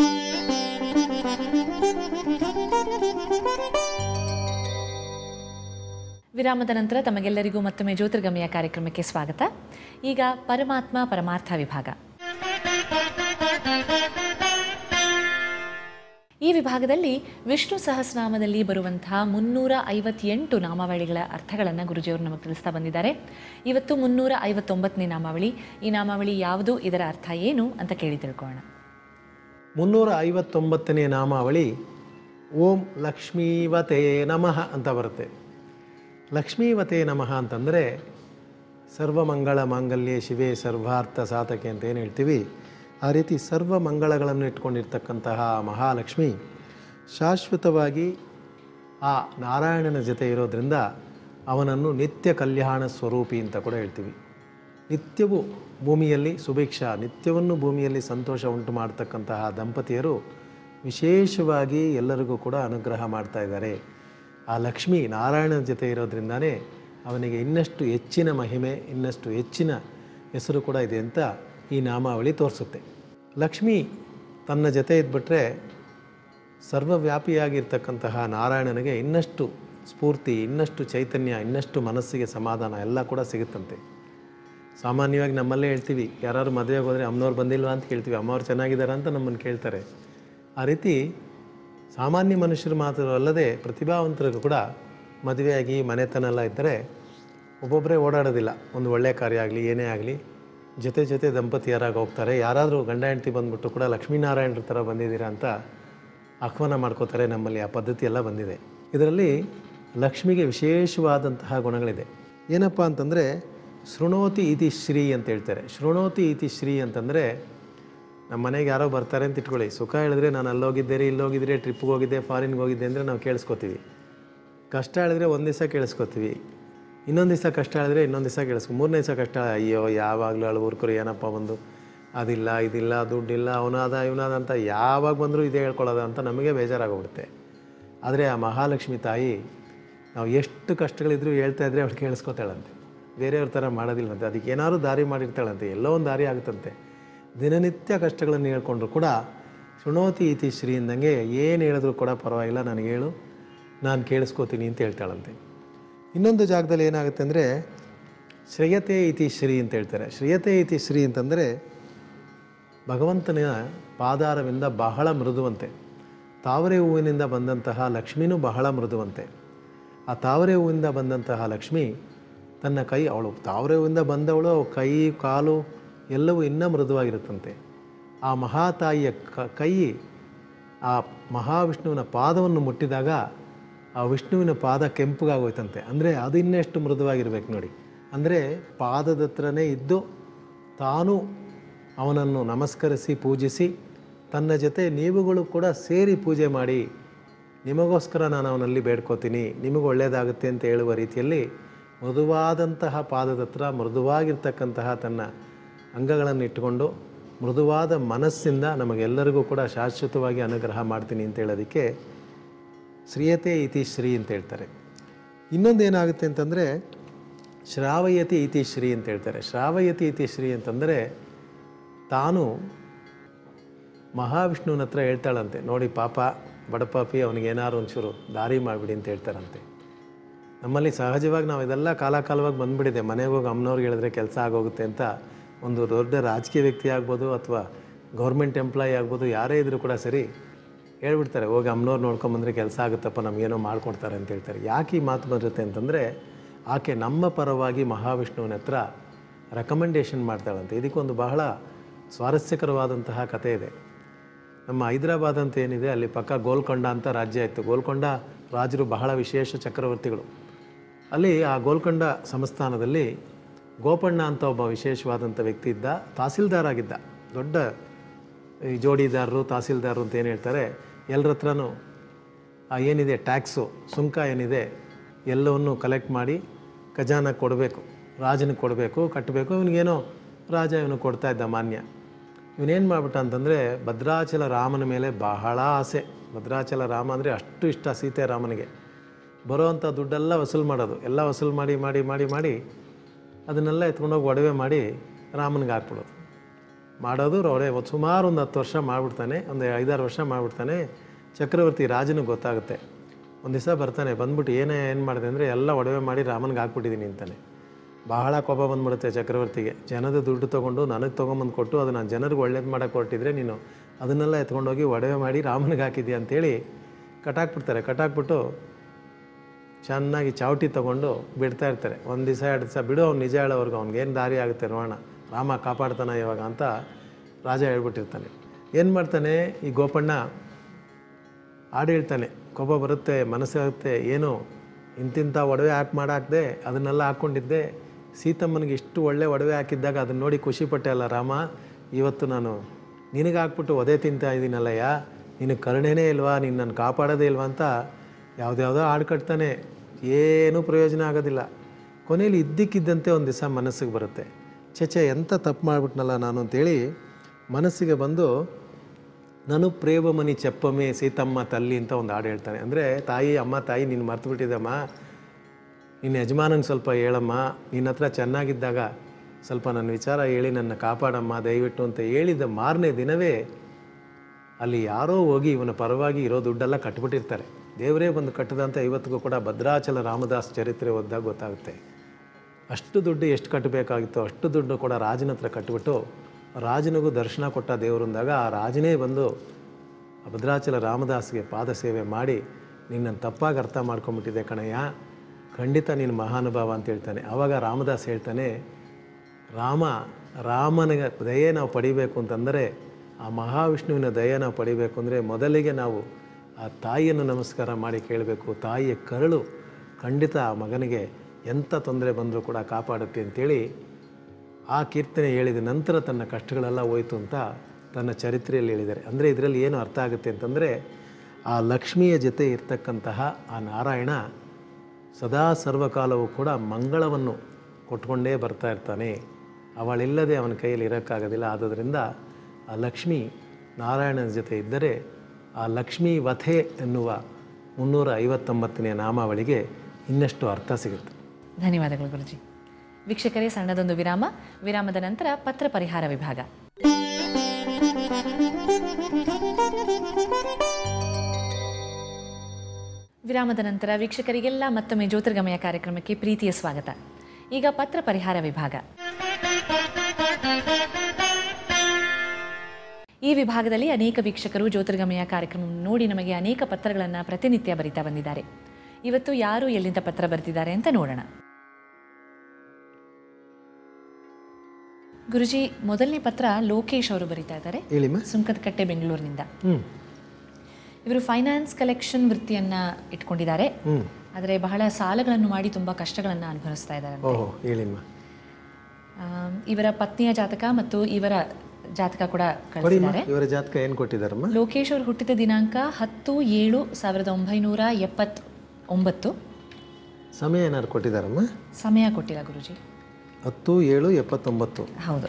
ವಿರಾಮದ ನಂತರ ತಮಗೆಲ್ಲರಿಗೂ ಮತ್ತೊಮ್ಮೆ ಜ್ಯೋತಿರ್ಗಮಯ ಕಾರ್ಯಕ್ರಮಕ್ಕೆ ಸ್ವಾಗತ ಈಗ ಪರಮಾತ್ಮ ಪರಮಾರ್ಥ ವಿಭಾಗ ಈ ವಿಭಾಗದಲ್ಲಿ ವಿಷ್ಣು ಸಹಸ್ರನಾಮದಲ್ಲಿ ಬರುವಂತಹ ಮುನ್ನೂರ ಐವತ್ತೆಂಟು ನಾಮಾವಳಿಗಳ ಅರ್ಥಗಳನ್ನು ಗುರುಜಿಯವರು ನಮಗೆ ತಿಳಿಸ್ತಾ ಬಂದಿದ್ದಾರೆ ಇವತ್ತು ಮುನ್ನೂರ ಐವತ್ತೊಂಬತ್ತನೇ ನಾಮಾವಳಿ ಈ ನಾಮಾವಳಿ ಯಾವುದು ಇದರ ಅರ್ಥ ಏನು ಅಂತ ಕೇಳಿ ತಿಳ್ಕೊಳ್ಳೋಣ ಮುನ್ನೂರ ಐವತ್ತೊಂಬತ್ತನೇ ನಾಮಾವಳಿ ಓಂ ಲಕ್ಷ್ಮೀವತೇ ನಮಃ ಅಂತ ಬರುತ್ತೆ ಲಕ್ಷ್ಮೀವತೇ ನಮಃ ಅಂತಂದರೆ ಸರ್ವಮಂಗಳ ಮಾಂಗಲ್ಯೆ ಶಿವೆ ಸರ್ವಾರ್ಥ ಸಾಧಕೆ ಅಂತ ಏನು ಹೇಳ್ತೀವಿ ಆ ರೀತಿ ಸರ್ವ ಮಂಗಳಗಳನ್ನು ಇಟ್ಕೊಂಡಿರ್ತಕ್ಕಂತಹ ಮಹಾಲಕ್ಷ್ಮಿ ಶಾಶ್ವತವಾಗಿ ಆ ನಾರಾಯಣನ ಜೊತೆ ಇರೋದ್ರಿಂದ ಅವನನ್ನು ನಿತ್ಯ ಕಲ್ಯಾಣ ಸ್ವರೂಪಿ ಅಂತ ಕೂಡ ಹೇಳ್ತೀವಿ ನಿತ್ಯವೂ ಭೂಮಿಯಲ್ಲಿ ಸುಭಿಕ್ಷ ನಿತ್ಯವನ್ನು ಭೂಮಿಯಲ್ಲಿ ಸಂತೋಷ ಉಂಟು ಮಾಡ್ತಕ್ಕಂತಹ ದಂಪತಿಯರು ವಿಶೇಷವಾಗಿ ಎಲ್ಲರಿಗೂ ಕೂಡ ಅನುಗ್ರಹ ಮಾಡ್ತಾ ಇದ್ದಾರೆ ಆ ಲಕ್ಷ್ಮಿ ನಾರಾಯಣನ ಜೊತೆ ಇರೋದ್ರಿಂದಾನೇ ಅವನಿಗೆ ಇನ್ನಷ್ಟು ಹೆಚ್ಚಿನ ಮಹಿಮೆ ಇನ್ನಷ್ಟು ಹೆಚ್ಚಿನ ಹೆಸರು ಕೂಡ ಇದೆ ಅಂತ ಈ ನಾಮಾವಳಿ ತೋರಿಸುತ್ತೆ ಲಕ್ಷ್ಮಿ ತನ್ನ ಜೊತೆ ಇದ್ಬಿಟ್ರೆ ಸರ್ವವ್ಯಾಪಿಯಾಗಿರ್ತಕ್ಕಂತಹ ನಾರಾಯಣನಿಗೆ ಇನ್ನಷ್ಟು ಸ್ಫೂರ್ತಿ ಇನ್ನಷ್ಟು ಚೈತನ್ಯ ಇನ್ನಷ್ಟು ಮನಸ್ಸಿಗೆ ಸಮಾಧಾನ ಎಲ್ಲ ಕೂಡ ಸಿಗುತ್ತಂತೆ ಸಾಮಾನ್ಯವಾಗಿ ನಮ್ಮಲ್ಲೇ ಹೇಳ್ತೀವಿ ಯಾರು ಮದುವೆಗೆ ಹೋದರೆ ಅಮ್ಮನವ್ರು ಬಂದಿಲ್ವಾ ಅಂತ ಕೇಳ್ತೀವಿ ಅಮ್ಮವ್ರು ಚೆನ್ನಾಗಿದ್ದಾರೆ ಅಂತ ನಮ್ಮನ್ನು ಕೇಳ್ತಾರೆ ಆ ರೀತಿ ಸಾಮಾನ್ಯ ಮನುಷ್ಯರು ಮಾತ್ರ ಅಲ್ಲದೆ ಪ್ರತಿಭಾವಂತರಿಗೂ ಕೂಡ ಮದುವೆಯಾಗಿ ಮನೆತನ ಎಲ್ಲ ಇದ್ದರೆ ಒಬ್ಬೊಬ್ಬರೇ ಓಡಾಡೋದಿಲ್ಲ ಒಂದು ಒಳ್ಳೆಯ ಕಾರ್ಯ ಆಗಲಿ ಏನೇ ಆಗಲಿ ಜೊತೆ ಜೊತೆ ದಂಪತಿಯರಾಗಿ ಹೋಗ್ತಾರೆ ಯಾರಾದರೂ ಗಂಡ ಹೆಂಡತಿ ಬಂದ್ಬಿಟ್ಟು ಕೂಡ ಲಕ್ಷ್ಮೀನಾರಾಯಣರ ಥರ ಬಂದಿದ್ದೀರಾ ಅಂತ ಆಹ್ವಾನ ಮಾಡ್ಕೋತಾರೆ ನಮ್ಮಲ್ಲಿ ಆ ಪದ್ಧತಿ ಎಲ್ಲ ಬಂದಿದೆ ಇದರಲ್ಲಿ ಲಕ್ಷ್ಮಿಗೆ ವಿಶೇಷವಾದಂತಹ ಗುಣಗಳಿದೆ ಏನಪ್ಪ ಅಂತಂದರೆ ಶೃಣೋತಿ ಇತಿ ಶ್ರೀ ಅಂತ ಹೇಳ್ತಾರೆ ಶೃಣೋತಿ ಇತಿ ಶ್ರೀ ಅಂತಂದರೆ ನಮ್ಮ ಮನೆಗೆ ಯಾರೋ ಬರ್ತಾರೆ ಅಂತ ಇಟ್ಕೊಳ್ಳಿ ಸುಖ ಹೇಳಿದ್ರೆ ನಾನು ಅಲ್ಲೋಗಿದ್ದೆ ಇಲ್ಲೋಗಿದ್ರೆ ಟ್ರಿಪ್ಗೆ ಹೋಗಿದ್ದೆ ಫಾರಿನ್ಗೆ ಹೋಗಿದ್ದೆ ಅಂದರೆ ನಾವು ಕೇಳಿಸ್ಕೊತೀವಿ ಕಷ್ಟ ಹೇಳಿದ್ರೆ ಒಂದು ದಿವಸ ಕೇಳಿಸ್ಕೊತೀವಿ ಇನ್ನೊಂದು ದಿವಸ ಕಷ್ಟ ಹೇಳಿದ್ರೆ ಇನ್ನೊಂದು ದಿವಸ ಕೇಳಿಸ್ಕೊ ಮೂರನೇ ದಿವಸ ಕಷ್ಟ ಅಯ್ಯೋ ಯಾವಾಗಲೂ ಅಳು ಊರ್ಕರು ಏನಪ್ಪ ಬಂದು ಅದಿಲ್ಲ ಇದಿಲ್ಲ ದುಡ್ಡಿಲ್ಲ ಅವನಾದ ಇವನಾದ ಅಂತ ಯಾವಾಗ ಬಂದರೂ ಇದೇ ಹೇಳ್ಕೊಳ್ಳೋದ ಅಂತ ನಮಗೆ ಬೇಜಾರಾಗೋಗ್ಬಿಡುತ್ತೆ ಆದರೆ ಆ ಮಹಾಲಕ್ಷ್ಮಿ ತಾಯಿ ನಾವು ಎಷ್ಟು ಕಷ್ಟಗಳಿದ್ರೂ ಹೇಳ್ತಾ ಇದ್ರೆ ಅವಳು ಕೇಳಿಸ್ಕೊತಾಳಂತೆ ಬೇರೆಯವ್ರ ಥರ ಮಾಡೋದಿಲ್ವಂತೆ ಅದಕ್ಕೆ ಏನಾದ್ರು ದಾರಿ ಮಾಡಿರ್ತಾಳಂತೆ ಎಲ್ಲೋ ಒಂದು ದಾರಿ ಆಗುತ್ತಂತೆ ದಿನನಿತ್ಯ ಕಷ್ಟಗಳನ್ನು ಹೇಳ್ಕೊಂಡ್ರು ಕೂಡ ಶೃಣೋತಿ ಇತಿ ಶ್ರೀ ಅಂದಂಗೆ ಏನು ಹೇಳಿದ್ರು ಕೂಡ ಪರವಾಗಿಲ್ಲ ನನಗೆ ಹೇಳು ನಾನು ಕೇಳಿಸ್ಕೋತೀನಿ ಅಂತ ಹೇಳ್ತಾಳಂತೆ ಇನ್ನೊಂದು ಜಾಗದಲ್ಲಿ ಏನಾಗುತ್ತೆ ಅಂದರೆ ಶ್ರೇಯತೆ ಇತಿ ಶ್ರೀ ಅಂತ ಹೇಳ್ತಾರೆ ಶ್ರೇಯತೆ ಇತಿ ಶ್ರೀ ಅಂತಂದರೆ ಭಗವಂತನ ಪಾದಾರವಿಂದ ಬಹಳ ಮೃದುವಂತೆ ತಾವರೆ ಹೂವಿನಿಂದ ಬಂದಂತಹ ಲಕ್ಷ್ಮಿನೂ ಬಹಳ ಮೃದುವಂತೆ ಆ ತಾವರೆ ಹೂವಿಂದ ಬಂದಂತಹ ಲಕ್ಷ್ಮಿ ತನ್ನ ಕೈ ಅವಳು ತಾವರೆ ಹೂವಿಂದ ಬಂದವಳು ಅವ್ಳ ಕೈ ಕಾಲು ಎಲ್ಲವೂ ಇನ್ನೂ ಮೃದುವಾಗಿರುತ್ತಂತೆ ಆ ಮಹಾತಾಯಿಯ ಕ ಕೈ ಆ ಮಹಾವಿಷ್ಣುವಿನ ಪಾದವನ್ನು ಮುಟ್ಟಿದಾಗ ಆ ವಿಷ್ಣುವಿನ ಪಾದ ಕೆಂಪಗಾಗೋಯ್ತಂತೆ ಅಂದರೆ ಅದು ಇನ್ನೆಷ್ಟು ಮೃದುವಾಗಿರ್ಬೇಕು ನೋಡಿ ಅಂದರೆ ಪಾದದ ಹತ್ರನೇ ಇದ್ದು ತಾನು ಅವನನ್ನು ನಮಸ್ಕರಿಸಿ ಪೂಜಿಸಿ ತನ್ನ ಜೊತೆ ನೀವುಗಳು ಕೂಡ ಸೇರಿ ಪೂಜೆ ಮಾಡಿ ನಿಮಗೋಸ್ಕರ ನಾನು ಅವನಲ್ಲಿ ಬೇಡ್ಕೋತೀನಿ ನಿಮಗೆ ಒಳ್ಳೆಯದಾಗುತ್ತೆ ಅಂತ ಹೇಳುವ ರೀತಿಯಲ್ಲಿ ಮೃದುವಾದಂತಹ ಪಾದದ ಹತ್ರ ಮೃದುವಾಗಿರ್ತಕ್ಕಂತಹ ತನ್ನ ಅಂಗಗಳನ್ನು ಇಟ್ಟುಕೊಂಡು ಮೃದುವಾದ ಮನಸ್ಸಿಂದ ನಮಗೆಲ್ಲರಿಗೂ ಕೂಡ ಶಾಶ್ವತವಾಗಿ ಅನುಗ್ರಹ ಮಾಡ್ತೀನಿ ಅಂತ ಹೇಳೋದಕ್ಕೆ ಶ್ರೀಯತೆ ಇತಿ ಶ್ರೀ ಅಂತ ಹೇಳ್ತಾರೆ ಇನ್ನೊಂದು ಏನಾಗುತ್ತೆ ಅಂತಂದರೆ ಶ್ರಾವಯತಿ ಇತಿ ಶ್ರೀ ಅಂತ ಹೇಳ್ತಾರೆ ಶ್ರಾವಯತಿ ಇತಿ ಶ್ರೀ ಅಂತಂದರೆ ತಾನು ಮಹಾವಿಷ್ಣುವಿನ ಹತ್ರ ಹೇಳ್ತಾಳಂತೆ ನೋಡಿ ಪಾಪ ಬಡಪಾಪಿ ಅವನಿಗೆ ಏನಾರು ಒಂಚೂರು ದಾರಿ ಮಾಡಿಬಿಡಿ ಅಂತ ಹೇಳ್ತಾರಂತೆ ನಮ್ಮಲ್ಲಿ ಸಹಜವಾಗಿ ನಾವು ಇದೆಲ್ಲ ಕಾಲ ಕಾಲವಾಗಿ ಬಂದ್ಬಿಟ್ಟಿದೆ ಮನೆಗೆ ಹೋಗಿ ಅಮ್ಮನವ್ರಿಗೆ ಹೇಳಿದ್ರೆ ಕೆಲಸ ಆಗೋಗುತ್ತೆ ಅಂತ ಒಂದು ದೊಡ್ಡ ರಾಜಕೀಯ ವ್ಯಕ್ತಿ ಆಗ್ಬೋದು ಅಥವಾ ಗೌರ್ಮೆಂಟ್ ಎಂಪ್ಲಾಯಿ ಆಗ್ಬೋದು ಯಾರೇ ಇದ್ರೂ ಕೂಡ ಸರಿ ಹೇಳ್ಬಿಡ್ತಾರೆ ಹೋಗಿ ಅಮ್ಮನವ್ರು ನೋಡ್ಕೊಂಬಂದ್ರೆ ಕೆಲಸ ಆಗುತ್ತಪ್ಪ ನಮಗೇನೋ ಮಾಡ್ಕೊಡ್ತಾರೆ ಅಂತ ಹೇಳ್ತಾರೆ ಯಾಕೆ ಈ ಮಾತು ಬರುತ್ತೆ ಅಂತಂದರೆ ಆಕೆ ನಮ್ಮ ಪರವಾಗಿ ಮಹಾವಿಷ್ಣುವಿನ ಹತ್ರ ರೆಕಮೆಂಡೇಷನ್ ಮಾಡ್ತಾಳಂತೆ ಇದಕ್ಕೊಂದು ಬಹಳ ಸ್ವಾರಸ್ಯಕರವಾದಂತಹ ಕಥೆ ಇದೆ ನಮ್ಮ ಹೈದರಾಬಾದ್ ಅಂತ ಏನಿದೆ ಅಲ್ಲಿ ಪಕ್ಕ ಗೋಲ್ಕೊಂಡ ಅಂತ ರಾಜ್ಯ ಇತ್ತು ಗೋಲ್ಕೊಂಡ ರಾಜರು ಬಹಳ ವಿಶೇಷ ಚಕ್ರವರ್ತಿಗಳು ಅಲ್ಲಿ ಆ ಗೋಲ್ಕೊಂಡ ಸಂಸ್ಥಾನದಲ್ಲಿ ಗೋಪಣ್ಣ ಅಂತ ಒಬ್ಬ ವಿಶೇಷವಾದಂಥ ವ್ಯಕ್ತಿ ಇದ್ದ ತಹಸೀಲ್ದಾರ್ ಆಗಿದ್ದ ದೊಡ್ಡ ಈ ಜೋಡಿದಾರರು ತಹಸೀಲ್ದಾರರು ಅಂತ ಏನು ಹೇಳ್ತಾರೆ ಎಲ್ಲರ ಹತ್ರನೂ ಆ ಏನಿದೆ ಟ್ಯಾಕ್ಸು ಸುಂಕ ಏನಿದೆ ಎಲ್ಲವನ್ನು ಕಲೆಕ್ಟ್ ಮಾಡಿ ಖಜಾನ ಕೊಡಬೇಕು ರಾಜನಿಗೆ ಕೊಡಬೇಕು ಕಟ್ಟಬೇಕು ಇವನಿಗೇನೋ ರಾಜ ಇವನು ಕೊಡ್ತಾ ಇದ್ದ ಮಾನ್ಯ ಇವನೇನು ಮಾಡ್ಬಿಟ್ಟ ಅಂತಂದರೆ ಭದ್ರಾಚಲ ರಾಮನ ಮೇಲೆ ಬಹಳ ಆಸೆ ಭದ್ರಾಚಲ ರಾಮ ಅಂದರೆ ಅಷ್ಟು ಇಷ್ಟ ಸೀತೆ ರಾಮನಿಗೆ ಬರೋವಂಥ ದುಡ್ಡೆಲ್ಲ ವಸೂಲು ಮಾಡೋದು ಎಲ್ಲ ವಸೂಲು ಮಾಡಿ ಮಾಡಿ ಮಾಡಿ ಮಾಡಿ ಅದನ್ನೆಲ್ಲ ಎತ್ಕೊಂಡೋಗಿ ಒಡವೆ ಮಾಡಿ ರಾಮನಿಗೆ ಹಾಕ್ಬಿಡೋದು ಮಾಡೋದು ಒಡೆ ಸುಮಾರು ಒಂದು ಹತ್ತು ವರ್ಷ ಮಾಡಿಬಿಡ್ತಾನೆ ಒಂದು ಐದಾರು ವರ್ಷ ಮಾಡಿಬಿಡ್ತಾನೆ ಚಕ್ರವರ್ತಿ ರಾಜನಿಗೆ ಗೊತ್ತಾಗುತ್ತೆ ಒಂದು ದಿವಸ ಬರ್ತಾನೆ ಬಂದ್ಬಿಟ್ಟು ಏನೇ ಏನು ಮಾಡಿದೆ ಅಂದರೆ ಎಲ್ಲ ಒಡವೆ ಮಾಡಿ ರಾಮನಿಗೆ ಹಾಕ್ಬಿಟ್ಟಿದ್ದೀನಿ ಅಂತಾನೆ ಬಹಳ ಕೋಪ ಬಂದ್ಬಿಡುತ್ತೆ ಚಕ್ರವರ್ತಿಗೆ ಜನದ ದುಡ್ಡು ತೊಗೊಂಡು ನನಗೆ ತೊಗೊಂಬಂದು ಕೊಟ್ಟು ಅದನ್ನು ಜನರಿಗೆ ಒಳ್ಳೇದು ಮಾಡೋಕ್ಕೆ ಹೊರಟಿದ್ರೆ ನೀನು ಅದನ್ನೆಲ್ಲ ಎತ್ಕೊಂಡೋಗಿ ಒಡವೆ ಮಾಡಿ ರಾಮನಿಗೆ ಹಾಕಿದ್ಯಾ ಅಂತೇಳಿ ಕಟಾಕ್ಬಿಡ್ತಾರೆ ಕಟಾಕ್ಬಿಟ್ಟು ಚೆನ್ನಾಗಿ ಚಾವಟಿ ತೊಗೊಂಡು ಬಿಡ್ತಾ ಇರ್ತಾರೆ ಒಂದು ದಿವಸ ಎರಡು ದಿವಸ ಬಿಡು ಅವ್ನು ನಿಜ ಹೇಳೋವರೆಗೂ ಅವ್ನಿಗೇನು ದಾರಿ ಆಗುತ್ತೆ ನೋಡೋಣ ರಾಮ ಕಾಪಾಡ್ತಾನ ಇವಾಗ ಅಂತ ರಾಜ ಹೇಳ್ಬಿಟ್ಟಿರ್ತಾನೆ ಏನು ಮಾಡ್ತಾನೆ ಈ ಗೋಪಣ್ಣ ಹಾಡು ಹೇಳ್ತಾನೆ ಕೋಪ ಬರುತ್ತೆ ಮನಸ್ಸಾಗುತ್ತೆ ಏನು ಇಂತಿಂಥ ಒಡವೆ ಹಾಕಿ ಮಾಡಾಕ್ದೆ ಅದನ್ನೆಲ್ಲ ಹಾಕ್ಕೊಂಡಿದ್ದೆ ಸೀತಮ್ಮನಿಗೆ ಇಷ್ಟು ಒಳ್ಳೆ ಒಡವೆ ಹಾಕಿದ್ದಾಗ ಅದನ್ನ ನೋಡಿ ಖುಷಿಪಟ್ಟೆ ಅಲ್ಲ ರಾಮ ಇವತ್ತು ನಾನು ನಿನಗೆ ಹಾಕ್ಬಿಟ್ಟು ಒದೆ ತಿಂತಾ ಇದ್ದೀನಲ್ಲಯ್ಯ ನಿನಗೆ ಕರುಣೆನೇ ಇಲ್ವಾ ನೀನು ನನ್ನ ಕಾಪಾಡೋದೇ ಇಲ್ವಾ ಅಂತ ಯಾವುದ್ಯಾವುದೋ ಹಾಡು ಕಟ್ತಾನೆ ಏನೂ ಪ್ರಯೋಜನ ಆಗೋದಿಲ್ಲ ಕೊನೆಯಲ್ಲಿ ಇದ್ದಕ್ಕಿದ್ದಂತೆ ಒಂದು ದಿವಸ ಮನಸ್ಸಿಗೆ ಬರುತ್ತೆ ಚೇಚೆ ಎಂಥ ತಪ್ಪು ಮಾಡಿಬಿಟ್ನಲ್ಲ ನಾನು ಅಂತೇಳಿ ಮನಸ್ಸಿಗೆ ಬಂದು ನಾನು ಪ್ರೇಮಮನಿ ಚೆಪ್ಪಮೆ ಸೀತಮ್ಮ ತಲ್ಲಿ ಅಂತ ಒಂದು ಹಾಡು ಹೇಳ್ತಾನೆ ಅಂದರೆ ತಾಯಿ ಅಮ್ಮ ತಾಯಿ ನೀನು ಮರ್ತು ಬಿಟ್ಟಿದ್ದಮ್ಮ ನಿನ್ನ ಯಜಮಾನಂಗೆ ಸ್ವಲ್ಪ ಹೇಳಮ್ಮ ನಿನ್ನ ಹತ್ರ ಚೆನ್ನಾಗಿದ್ದಾಗ ಸ್ವಲ್ಪ ನನ್ನ ವಿಚಾರ ಹೇಳಿ ನನ್ನ ಕಾಪಾಡಮ್ಮ ದಯವಿಟ್ಟು ಅಂತ ಹೇಳಿದ ಮಾರನೇ ದಿನವೇ ಅಲ್ಲಿ ಯಾರೋ ಹೋಗಿ ಇವನ ಪರವಾಗಿ ಇರೋ ದುಡ್ಡೆಲ್ಲ ಕಟ್ಬಿಟ್ಟಿರ್ತಾರೆ ದೇವರೇ ಬಂದು ಕಟ್ಟದಂತ ಇವತ್ತಿಗೂ ಕೂಡ ಭದ್ರಾಚಲ ರಾಮದಾಸ್ ಚರಿತ್ರೆ ಓದಿದಾಗ ಗೊತ್ತಾಗುತ್ತೆ ಅಷ್ಟು ದುಡ್ಡು ಎಷ್ಟು ಕಟ್ಟಬೇಕಾಗಿತ್ತೋ ಅಷ್ಟು ದುಡ್ಡು ಕೂಡ ರಾಜನ ಹತ್ರ ಕಟ್ಟಿಬಿಟ್ಟು ರಾಜನಿಗೂ ದರ್ಶನ ಕೊಟ್ಟ ದೇವರಂದಾಗ ಆ ರಾಜನೇ ಬಂದು ಆ ಭದ್ರಾಚಲ ರಾಮದಾಸ್ಗೆ ಪಾದ ಸೇವೆ ಮಾಡಿ ನಿನ್ನನ್ನು ತಪ್ಪಾಗಿ ಅರ್ಥ ಮಾಡ್ಕೊಂಬಿಟ್ಟಿದೆ ಕಣಯ್ಯ ಖಂಡಿತ ನೀನು ಮಹಾನುಭಾವ ಅಂತ ಹೇಳ್ತಾನೆ ಆವಾಗ ರಾಮದಾಸ್ ಹೇಳ್ತಾನೆ ರಾಮ ರಾಮನಿಗೆ ದಯೆ ನಾವು ಪಡಿಬೇಕು ಅಂತಂದರೆ ಆ ಮಹಾವಿಷ್ಣುವಿನ ದಯೆ ನಾವು ಪಡಿಬೇಕು ಅಂದರೆ ಮೊದಲಿಗೆ ನಾವು ಆ ತಾಯಿಯನ್ನು ನಮಸ್ಕಾರ ಮಾಡಿ ಕೇಳಬೇಕು ತಾಯಿಯ ಕರಳು ಖಂಡಿತ ಆ ಮಗನಿಗೆ ಎಂಥ ತೊಂದರೆ ಬಂದರೂ ಕೂಡ ಕಾಪಾಡುತ್ತೆ ಅಂತೇಳಿ ಆ ಕೀರ್ತನೆ ಹೇಳಿದ ನಂತರ ತನ್ನ ಕಷ್ಟಗಳೆಲ್ಲ ಹೋಯ್ತು ಅಂತ ತನ್ನ ಚರಿತ್ರೆಯಲ್ಲಿ ಹೇಳಿದ್ದಾರೆ ಅಂದರೆ ಇದರಲ್ಲಿ ಏನು ಅರ್ಥ ಆಗುತ್ತೆ ಅಂತಂದರೆ ಆ ಲಕ್ಷ್ಮಿಯ ಜೊತೆ ಇರ್ತಕ್ಕಂತಹ ಆ ನಾರಾಯಣ ಸದಾ ಸರ್ವಕಾಲವೂ ಕೂಡ ಮಂಗಳವನ್ನು ಕೊಟ್ಕೊಂಡೇ ಬರ್ತಾ ಇರ್ತಾನೆ ಅವಳಿಲ್ಲದೆ ಅವನ ಕೈಯಲ್ಲಿ ಇರೋಕ್ಕಾಗೋದಿಲ್ಲ ಆದುದರಿಂದ ಆ ಲಕ್ಷ್ಮಿ ನಾರಾಯಣನ ಜೊತೆ ಇದ್ದರೆ ಆ ಲಕ್ಷ್ಮೀ ವಧೆ ಎನ್ನುವ ಮುನ್ನೂರ ಐವತ್ತೊಂಬತ್ತನೇ ನಾಮಾವಳಿಗೆ ಇನ್ನಷ್ಟು ಅರ್ಥ ಸಿಗುತ್ತೆ ಧನ್ಯವಾದಗಳು ಗುರುಜಿ ವೀಕ್ಷಕರೇ ಸಣ್ಣದೊಂದು ವಿರಾಮ ವಿರಾಮದ ನಂತರ ಪತ್ರ ಪರಿಹಾರ ವಿಭಾಗ ವಿರಾಮದ ನಂತರ ವೀಕ್ಷಕರಿಗೆಲ್ಲ ಮತ್ತೊಮ್ಮೆ ಜ್ಯೋತಿರ್ಗಮಯ ಕಾರ್ಯಕ್ರಮಕ್ಕೆ ಪ್ರೀತಿಯ ಸ್ವಾಗತ ಈಗ ಪತ್ರ ಪರಿಹಾರ ವಿಭಾಗ ಈ ವಿಭಾಗದಲ್ಲಿ ಅನೇಕ ವೀಕ್ಷಕರು ಜ್ಯೋತಿರ್ಗಮಯ ಕಾರ್ಯಕ್ರಮ ನೋಡಿ ನಮಗೆ ಅನೇಕ ಪತ್ರಗಳನ್ನು ಪ್ರತಿನಿತ್ಯ ಬರಿತಾ ಬಂದಿದ್ದಾರೆ ಇವತ್ತು ಯಾರು ಎಲ್ಲಿಂದ ಪತ್ರ ಬರೆದಿದ್ದಾರೆ ಅಂತ ನೋಡೋಣ ಗುರುಜಿ ಮೊದಲನೇ ಪತ್ರ ಲೋಕೇಶ್ ಅವರು ಬರೀತಾ ಇದ್ದಾರೆ ಹೇಳಿಮ್ಮ ಸುಂಕದಕಟ್ಟೆ ಬೆಂಗಳೂರಿನಿಂದ ಹ್ಞೂ ಇವರು ಫೈನಾನ್ಸ್ ಕಲೆಕ್ಷನ್ ವೃತ್ತಿಯನ್ನ ಇಟ್ಕೊಂಡಿದ್ದಾರೆ ಹ್ಞೂ ಆದರೆ ಬಹಳ ಸಾಲಗಳನ್ನು ಮಾಡಿ ತುಂಬಾ ಕಷ್ಟಗಳನ್ನು ಅನುಭವಿಸ್ತಾ ಇದ್ದಾರೆ ಓಹೋ ಹೇಳಿಮ್ಮ ಆಮ್, ಇವರ ಪತ್ನಿಯ ಜಾತಕ ಮತ್ತು ಇವರ ಜಾತಕ ಕೂಡ ಕೊಡಿಮ್ಮ ಕಳಿಸಿದ್ದಾರೆ ಇವರ ಜಾತಕ ಏನು ಕೊಟ್ಟಿದ್ದಾರಮ್ಮ ಲೋಕೇಶ್ ಅವರು ಹುಟ್ಟಿದ ದಿನಾಂಕ ಹತ್ತು ಏಳು ಸಾವಿರದ ಒಂಬೈನೂರ ಎಪ್ಪತ್ ಒಂಬತ್ತು ಸಮಯ ಏನಾದ್ರು ಕೊಟ್ಟಿದ್ದಾರಮ್ಮ ಸಮಯ ಕೊಟ್ಟಿಲ್ಲ ಗುರುಜಿ ಹತ್ತು ಏಳು ಎಪ್ಪತ್ತೊಂಬತ್ತು ಹೌದು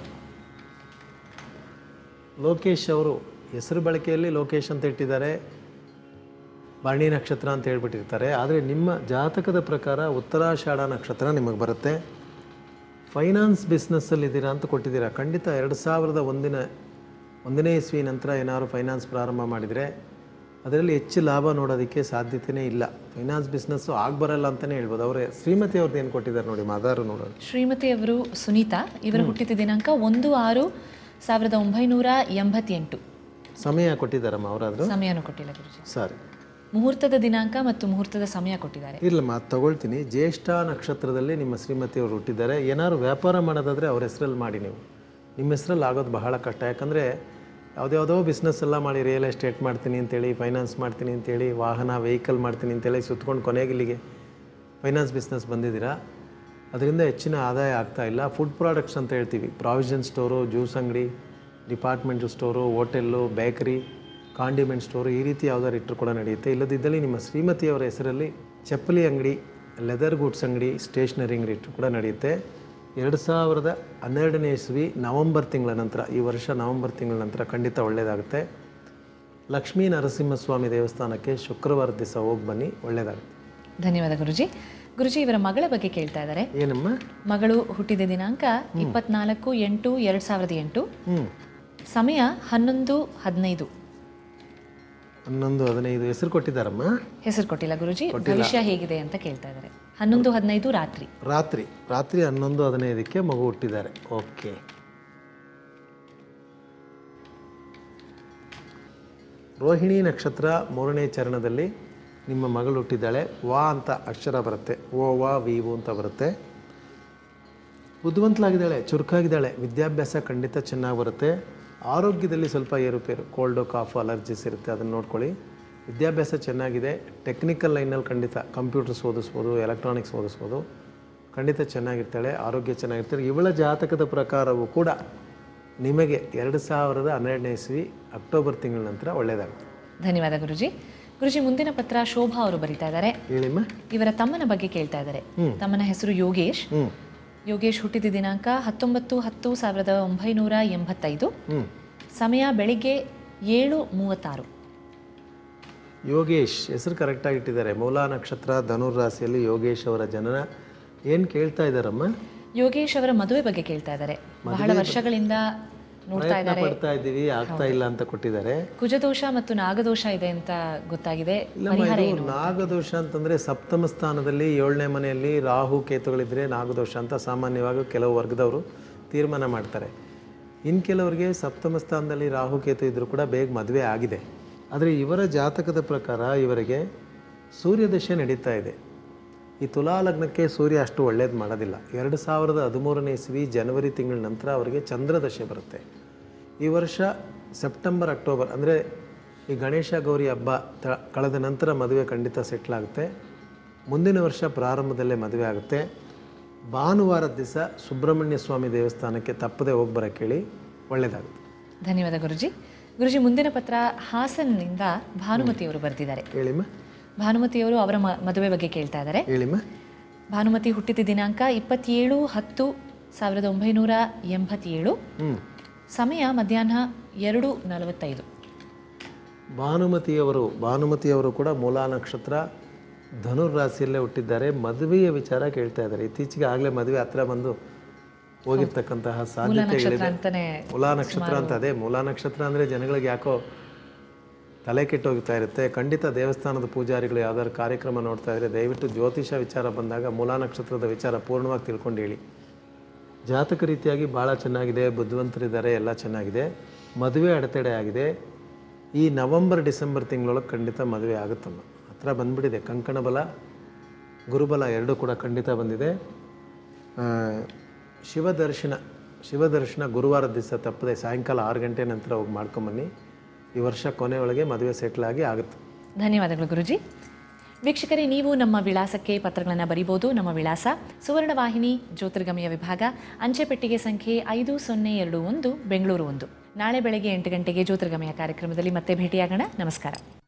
ಲೋಕೇಶ್ ಅವರು ಹೆಸರು ಬಳಕೆಯಲ್ಲಿ ಲೋಕೇಶ್ ಅಂತ ಇಟ್ಟಿದ್ದಾರೆ ಭರಣಿ ನಕ್ಷತ್ರ ಅಂತ ಹೇಳ್ಬಿಟ್ಟಿರ್ತಾರೆ ಆದರೆ ನಿಮ್ಮ ಜಾತಕದ ಪ್ರಕಾರ ಉತ್ತರಾಷಾಢ ನಕ್ಷತ್ರ ನಿಮಗೆ ಬರುತ್ತೆ ಫೈನಾನ್ಸ್ ಬಿಸ್ನೆಸ್ಸಲ್ಲಿದ್ದೀರಾ ಅಂತ ಕೊಟ್ಟಿದ್ದೀರಾ ಖಂಡಿತ ಎರಡು ಸಾವಿರದ ಒಂದಿನ ಒಂದನೇ ಇಸ್ವಿ ನಂತರ ಏನಾದ್ರು ಫೈನಾನ್ಸ್ ಪ್ರಾರಂಭ ಮಾಡಿದರೆ ಅದರಲ್ಲಿ ಹೆಚ್ಚು ಲಾಭ ನೋಡೋದಕ್ಕೆ ಸಾಧ್ಯತೆಯೇ ಇಲ್ಲ ಫೈನಾನ್ಸ್ ಬಿಸ್ನೆಸ್ಸು ಆಗಬರಲ್ಲ ಅಂತಲೇ ಹೇಳ್ಬೋದು ಅವರೇ ಶ್ರೀಮತಿ ಅವ್ರದ್ದು ಏನು ಕೊಟ್ಟಿದ್ದಾರೆ ನೋಡಿ ಮಾದಾರು ನೋಡೋಣ ಶ್ರೀಮತಿ ಅವರು ಸುನೀತಾ ಇವರ ಹುಟ್ಟಿದ ದಿನಾಂಕ ಒಂದು ಆರು ಸಾವಿರದ ಒಂಬೈನೂರ ಎಂಬತ್ತೆಂಟು ಸಮಯ ಕೊಟ್ಟಿದ್ದಾರಮ್ಮ ಅವರಾದರೂ ಸಮಯನೂ ಕೊಟ್ಟಿಲ್ಲ ಗುರುಜಿ ಸರಿ ಮುಹೂರ್ತದ ದಿನಾಂಕ ಮತ್ತು ಮುಹೂರ್ತದ ಸಮಯ ಕೊಟ್ಟಿದ್ದಾರೆ ಇರಲಮ್ಮ ಅದು ತಗೊಳ್ತೀನಿ ಜ್ಯೇಷ್ಠ ನಕ್ಷತ್ರದಲ್ಲಿ ನಿಮ್ಮ ಶ್ರೀಮತಿಯವರು ಹುಟ್ಟಿದ್ದಾರೆ ಏನಾದ್ರು ವ್ಯಾಪಾರ ಮಾಡೋದಾದರೆ ಅವ್ರ ಹೆಸರಲ್ಲಿ ಮಾಡಿ ನೀವು ನಿಮ್ಮ ಹೆಸರಲ್ಲಿ ಆಗೋದು ಬಹಳ ಕಷ್ಟ ಯಾಕಂದರೆ ಯಾವುದ್ಯಾವುದೋ ಬಿಸ್ನೆಸ್ ಎಲ್ಲ ಮಾಡಿ ರಿಯಲ್ ಎಸ್ಟೇಟ್ ಮಾಡ್ತೀನಿ ಅಂತೇಳಿ ಫೈನಾನ್ಸ್ ಮಾಡ್ತೀನಿ ಅಂತೇಳಿ ವಾಹನ ವೆಹಿಕಲ್ ಮಾಡ್ತೀನಿ ಅಂತೇಳಿ ಸುತ್ಕೊಂಡು ಕೊನೆಗೆ ಇಲ್ಲಿಗೆ ಫೈನಾನ್ಸ್ ಬಿಸ್ನೆಸ್ ಬಂದಿದ್ದೀರಾ ಅದರಿಂದ ಹೆಚ್ಚಿನ ಆದಾಯ ಆಗ್ತಾ ಇಲ್ಲ ಫುಡ್ ಪ್ರಾಡಕ್ಟ್ಸ್ ಅಂತ ಹೇಳ್ತೀವಿ ಪ್ರಾವಿಷನ್ ಸ್ಟೋರು ಜ್ಯೂಸ್ ಅಂಗಡಿ department store hotel bakery condiment store ಈ ರೀತಿ ಯಾವ್ದಾದ್ರು ಇಟ್ಟರು ಕೂಡ ನಡೆಯುತ್ತೆ ಇಲ್ಲದಿದ್ದಲ್ಲಿ ನಿಮ್ಮ ಶ್ರೀಮತಿಯವರ ಹೆಸರಲ್ಲಿ ಚಪ್ಪಲಿ ಅಂಗಡಿ ಲೆದರ್ ಗೂಡ್ಸ್ ಅಂಗಡಿ ಸ್ಟೇಷ್ನರಿ ಅಂಗಡಿ ಇಟ್ಟರು ಕೂಡ ನಡೆಯುತ್ತೆ ಎರಡು ಸಾವಿರದ ಹನ್ನೆರಡನೇ ಇಸ್ವಿ ನವಂಬರ್ ತಿಂಗಳ ನಂತರ ಈ ವರ್ಷ ನವಂಬರ್ ತಿಂಗಳ ನಂತರ ಖಂಡಿತ ಒಳ್ಳೆಯದಾಗುತ್ತೆ ಲಕ್ಷ್ಮೀ ನರಸಿಂಹಸ್ವಾಮಿ ದೇವಸ್ಥಾನಕ್ಕೆ ಶುಕ್ರವಾರ ದಿವಸ ಹೋಗಿ ಬನ್ನಿ ಒಳ್ಳೆಯದಾಗುತ್ತೆ ಧನ್ಯವಾದ ಗುರುಜಿ ಗುರುಜಿ ಇವರ ಮಗಳ ಬಗ್ಗೆ ಕೇಳ್ತಾ ಇದ್ದಾರೆ ಏನಮ್ಮ ಮಗಳು ಹುಟ್ಟಿದ ದಿನಾಂಕ ಇಪ್ಪತ್ನಾಲ್ಕು ಎಂಟು ಎರಡು ಸಾವಿರದ ಎಂಟು ಹ್ಞೂ ಸಮಯ ಹನ್ನೊಂದು ಹದಿನೈದು ಹನ್ನೊಂದು ಹದಿನೈದು ಹೆಸರು ಕೊಟ್ಟಿದ್ದಾರಮ್ಮ ಹೆಸರು ಕೊಟ್ಟಿಲ್ಲ ಗುರುಜಿ ಭವಿಷ್ಯ ಹೇಗಿದೆ ಅಂತ ಕೇಳ್ತಾ ಇದ್ದಾರೆ ಹನ್ನೊಂದು ಹದಿನೈದು ರಾತ್ರಿ ರಾತ್ರಿ ರಾತ್ರಿ ಹನ್ನೊಂದು ಹದಿನೈದಕ್ಕೆ ಮಗು ಹುಟ್ಟಿದ್ದಾರೆ ಓಕೆ ರೋಹಿಣಿ ನಕ್ಷತ್ರ ಮೂರನೇ ಚರಣದಲ್ಲಿ ನಿಮ್ಮ ಮಗಳು ಹುಟ್ಟಿದ್ದಾಳೆ ವಾ ಅಂತ ಅಕ್ಷರ ಬರುತ್ತೆ ಓ ವಾ ವಿ ವು ಅಂತ ಬರುತ್ತೆ ಬುದ್ಧಿವಂತಲಾಗಿದ್ದಾಳೆ ಚುರುಕಾಗಿದ್ದಾಳೆ ವಿದ್ಯಾಭ್ಯಾಸ ಖಂಡಿತ ಚೆನ್ನಾಗಿ ಬರುತ್ತೆ ಆರೋಗ್ಯದಲ್ಲಿ ಸ್ವಲ್ಪ ಏರುಪೇರು ಕೋಲ್ಡು ಕಾಫು ಅಲರ್ಜಿಸ್ ಇರುತ್ತೆ ಅದನ್ನು ನೋಡ್ಕೊಳ್ಳಿ ವಿದ್ಯಾಭ್ಯಾಸ ಚೆನ್ನಾಗಿದೆ ಟೆಕ್ನಿಕಲ್ ಲೈನಲ್ಲಿ ಖಂಡಿತ ಕಂಪ್ಯೂಟರ್ಸ್ ಓದಿಸ್ಬೋದು ಎಲೆಕ್ಟ್ರಾನಿಕ್ಸ್ ಓದಿಸ್ಬೋದು ಖಂಡಿತ ಚೆನ್ನಾಗಿರ್ತಾಳೆ ಆರೋಗ್ಯ ಚೆನ್ನಾಗಿರ್ತಾಳೆ ಇವಳ ಜಾತಕದ ಪ್ರಕಾರವೂ ಕೂಡ ನಿಮಗೆ ಎರಡು ಸಾವಿರದ ಹನ್ನೆರಡನೇ ಇಸ್ವಿ ಅಕ್ಟೋಬರ್ ತಿಂಗಳ ನಂತರ ಒಳ್ಳೆಯದಾಗುತ್ತೆ ಧನ್ಯವಾದ ಗುರುಜಿ ಗುರುಜಿ ಮುಂದಿನ ಪತ್ರ ಶೋಭಾ ಅವರು ಬರೀತಾ ಇದ್ದಾರೆ ಹೇಳಿಮ್ಮ ಇವರ ತಮ್ಮನ ಬಗ್ಗೆ ಕೇಳ್ತಾ ಇದ್ದಾರೆ ತಮ್ಮನ ಹೆಸರು ಯೋಗೇಶ್ ಹ್ಞೂ ಯೋಗೇಶ್ ಹುಟ್ಟಿದ ದಿನಾಂಕ ಹತ್ತೊಂಬತ್ತು ಹತ್ತು ಸಾವಿರದ ಒಂಬೈನೂರ ಎಂಬತ್ತೈದು ಹ್ಞೂ ಸಮಯ ಬೆಳಿಗ್ಗೆ ಏಳು ಮೂವತ್ತಾರು ಯೋಗೇಶ್ ಹೆಸರು ಕರೆಕ್ಟಾಗಿ ಇಟ್ಟಿದ್ದಾರೆ ಮೂಲಾ ನಕ್ಷತ್ರ ಧನುರ್ ರಾಶಿಯಲ್ಲಿ ಯೋಗೇಶ್ ಅವರ ಜನನ ಏನು ಕೇಳ್ತಾ ಇದ್ದಾರಮ್ಮ ಯೋಗೇಶ್ ಅವರ ಮದುವೆ ಬಗ್ಗೆ ಕೇಳ್ತಾ ಇದ್ದಾರೆ ಬಹಳ ವರ್ಷಗಳಿಂದ ನೋಡ್ತಾ ಪ್ರಯತ್ನ ಇದ್ದಾರೆ ಪಡ್ತಾ ಇದ್ದೀವಿ ಆಗ್ತಾ ಇಲ್ಲ ಅಂತ ಕೊಟ್ಟಿದ್ದಾರೆ ಕುಜದೋಷ ಮತ್ತು ನಾಗದೋಷ ಇದೆ ಅಂತ ಗೊತ್ತಾಗಿದೆ ಇಲ್ಲಮ್ಮ ಇದು ನಾಗದೋಷ ಅಂತಂದ್ರೆ ಸಪ್ತಮ ಸ್ಥಾನದಲ್ಲಿ ಏಳನೇ ಮನೆಯಲ್ಲಿ ರಾಹು ಕೇತುಗಳಿದ್ರೆ ನಾಗದೋಷ ಅಂತ ಸಾಮಾನ್ಯವಾಗಿ ಕೆಲವು ವರ್ಗದವರು ತೀರ್ಮಾನ ಮಾಡ್ತಾರೆ ಇನ್ನು ಕೆಲವರಿಗೆ ಸಪ್ತಮ ಸ್ಥಾನದಲ್ಲಿ ರಾಹು ಕೇತು ಇದ್ರೂ ಕೂಡ ಬೇಗ ಮದುವೆ ಆಗಿದೆ ಆದರೆ ಇವರ ಜಾತಕದ ಪ್ರಕಾರ ಇವರಿಗೆ ಸೂರ್ಯದಶೆ ನಡೀತಾ ಇದೆ ಈ ತುಲಾ ಲಗ್ನಕ್ಕೆ ಸೂರ್ಯ ಅಷ್ಟು ಒಳ್ಳೇದು ಮಾಡೋದಿಲ್ಲ ಎರಡು ಸಾವಿರದ ಹದಿಮೂರನೇ ಇಸ್ವಿ ಜನವರಿ ತಿಂಗಳ ನಂತರ ಅವರಿಗೆ ಚಂದ್ರದಶೆ ಬರುತ್ತೆ ಈ ವರ್ಷ ಸೆಪ್ಟೆಂಬರ್ ಅಕ್ಟೋಬರ್ ಅಂದರೆ ಈ ಗಣೇಶ ಗೌರಿ ಹಬ್ಬ ತ ಕಳೆದ ನಂತರ ಮದುವೆ ಖಂಡಿತ ಸೆಟ್ಲ್ ಆಗುತ್ತೆ ಮುಂದಿನ ವರ್ಷ ಪ್ರಾರಂಭದಲ್ಲೇ ಮದುವೆ ಆಗುತ್ತೆ ಭಾನುವಾರದ ದಿವಸ ಸುಬ್ರಹ್ಮಣ್ಯ ಸ್ವಾಮಿ ದೇವಸ್ಥಾನಕ್ಕೆ ತಪ್ಪದೆ ಹೋಗಿ ಬರೋಕ್ಕೆ ಹೇಳಿ ಒಳ್ಳೆಯದಾಗುತ್ತೆ ಧನ್ಯವಾದ ಗುರುಜಿ ಗುರುಜಿ ಮುಂದಿನ ಪತ್ರ ಹಾಸನ್ನಿಂದ ಭಾನುಮತಿ ಅವರು ಬರೆದಿದ್ದಾರೆ ಹೇಳಿಮ್ಮ ಭಾನುಮತಿಯವರು ಅವರ ಮ- ಮದುವೆ ಬಗ್ಗೆ ಕೇಳ್ತಾ ಇದ್ದಾರೆ ಹೇಳಿಮ್ಮ ಭಾನುಮತಿ ಹುಟ್ಟಿದ ದಿನಾಂಕ ಇಪ್ಪತ್ತೇಳು ಹತ್ತು ಸಾವಿರದ ಒಂಬೈನೂರ ಎಂಬತ್ತೇಳು ಹ್ಞೂ ಸಮಯ ಮಧ್ಯಾಹ್ನ ಎರಡು ನಲವತ್ತೈದು ಭಾನುಮತಿಯವರು ಭಾನುಮತಿಯವರು ಕೂಡ ಮೂಲಾ ನಕ್ಷತ್ರ ಧನುರ್ ರಾಶಿಯಲ್ಲೇ ಹುಟ್ಟಿದ್ದಾರೆ ಮದುವೆಯ ವಿಚಾರ ಕೇಳ್ತಾ ಇದ್ದಾರೆ ಇತ್ತೀಚೆಗೆ ಆಗಲೇ ಮದುವೆ ಹತ್ರ ಬಂದು ಹೋಗಿರ್ತಕ್ಕಂತಹ ಸಾಧ್ಯತೆಗಳಿದೆ ಅಂತಾನೆ ಮೂಲಾ ನಕ್ಷತ್ರ ಅಂತ ಅದೇ ಮೂಲಾ ನಕ್ಷತ್ರ ಅಂದರೆ ಜನಗಳಿಗೆ ಯಾಕೋ ತಲೆ ಕೆಟ್ಟೋಗ್ತಾ ಇರುತ್ತೆ ಖಂಡಿತ ದೇವಸ್ಥಾನದ ಪೂಜಾರಿಗಳು ಯಾವ್ದಾದ್ರು ಕಾರ್ಯಕ್ರಮ ನೋಡ್ತಾ ಇದ್ರೆ ದಯವಿಟ್ಟು ಜ್ಯೋತಿಷ ವಿಚಾರ ಬಂದಾಗ ಮೂಲಾ ನಕ್ಷತ್ರದ ವಿಚಾರ ಪೂರ್ಣವಾಗಿ ತಿಳ್ಕೊಂಡು ಹೇಳಿ ಜಾತಕ ರೀತಿಯಾಗಿ ಭಾಳ ಚೆನ್ನಾಗಿದೆ ಬುದ್ಧಿವಂತರಿದ್ದಾರೆ ಎಲ್ಲ ಚೆನ್ನಾಗಿದೆ ಮದುವೆ ಅಡೆತಡೆ ಆಗಿದೆ ಈ ನವಂಬರ್ ಡಿಸೆಂಬರ್ ತಿಂಗಳೊಳಗೆ ಖಂಡಿತ ಮದುವೆ ಆಗುತ್ತಮ್ಮ ಹತ್ರ ಬಂದ್ಬಿಟ್ಟಿದೆ ಕಂಕಣ ಬಲ ಗುರುಬಲ ಎರಡೂ ಕೂಡ ಖಂಡಿತ ಬಂದಿದೆ ಆ, ಶಿವದರ್ಶನ ಶಿವದರ್ಶನ ಗುರುವಾರದ ದಿವಸ ತಪ್ಪದೆ ಸಾಯಂಕಾಲ ಆರು ಗಂಟೆ ನಂತರ ಹೋಗಿ ಮಾಡ್ಕೊಂಬನ್ನಿ ಈ ವರ್ಷ ಕೊನೆಯೊಳಗೆ ಮದುವೆ ಸೆಟ್ಲ್ ಆಗಿ ಆಗುತ್ತೆ ಧನ್ಯವಾದಗಳು ಗುರುಜಿ ವೀಕ್ಷಕರೇ ನೀವು ನಮ್ಮ ವಿಳಾಸಕ್ಕೆ ಪತ್ರಗಳನ್ನು ಬರಿಬೋದು ನಮ್ಮ ವಿಳಾಸ ಸುವರ್ಣ ವಾಹಿನಿ ಜ್ಯೋತಿರ್ಗಮಯ ವಿಭಾಗ ಅಂಚೆ ಪೆಟ್ಟಿಗೆ ಸಂಖ್ಯೆ ಐದು ಸೊನ್ನೆ ಎರಡು ಒಂದು ಬೆಂಗಳೂರು ಒಂದು ನಾಳೆ ಬೆಳಗ್ಗೆ ಎಂಟು ಗಂಟೆಗೆ ಜ್ಯೋತಿರ್ಗಮಯ ಕಾರ್ಯಕ್ರಮದಲ್ಲಿ ಮತ್ತೆ ಭೇಟಿಯಾಗೋಣ ನಮಸ್ಕಾರ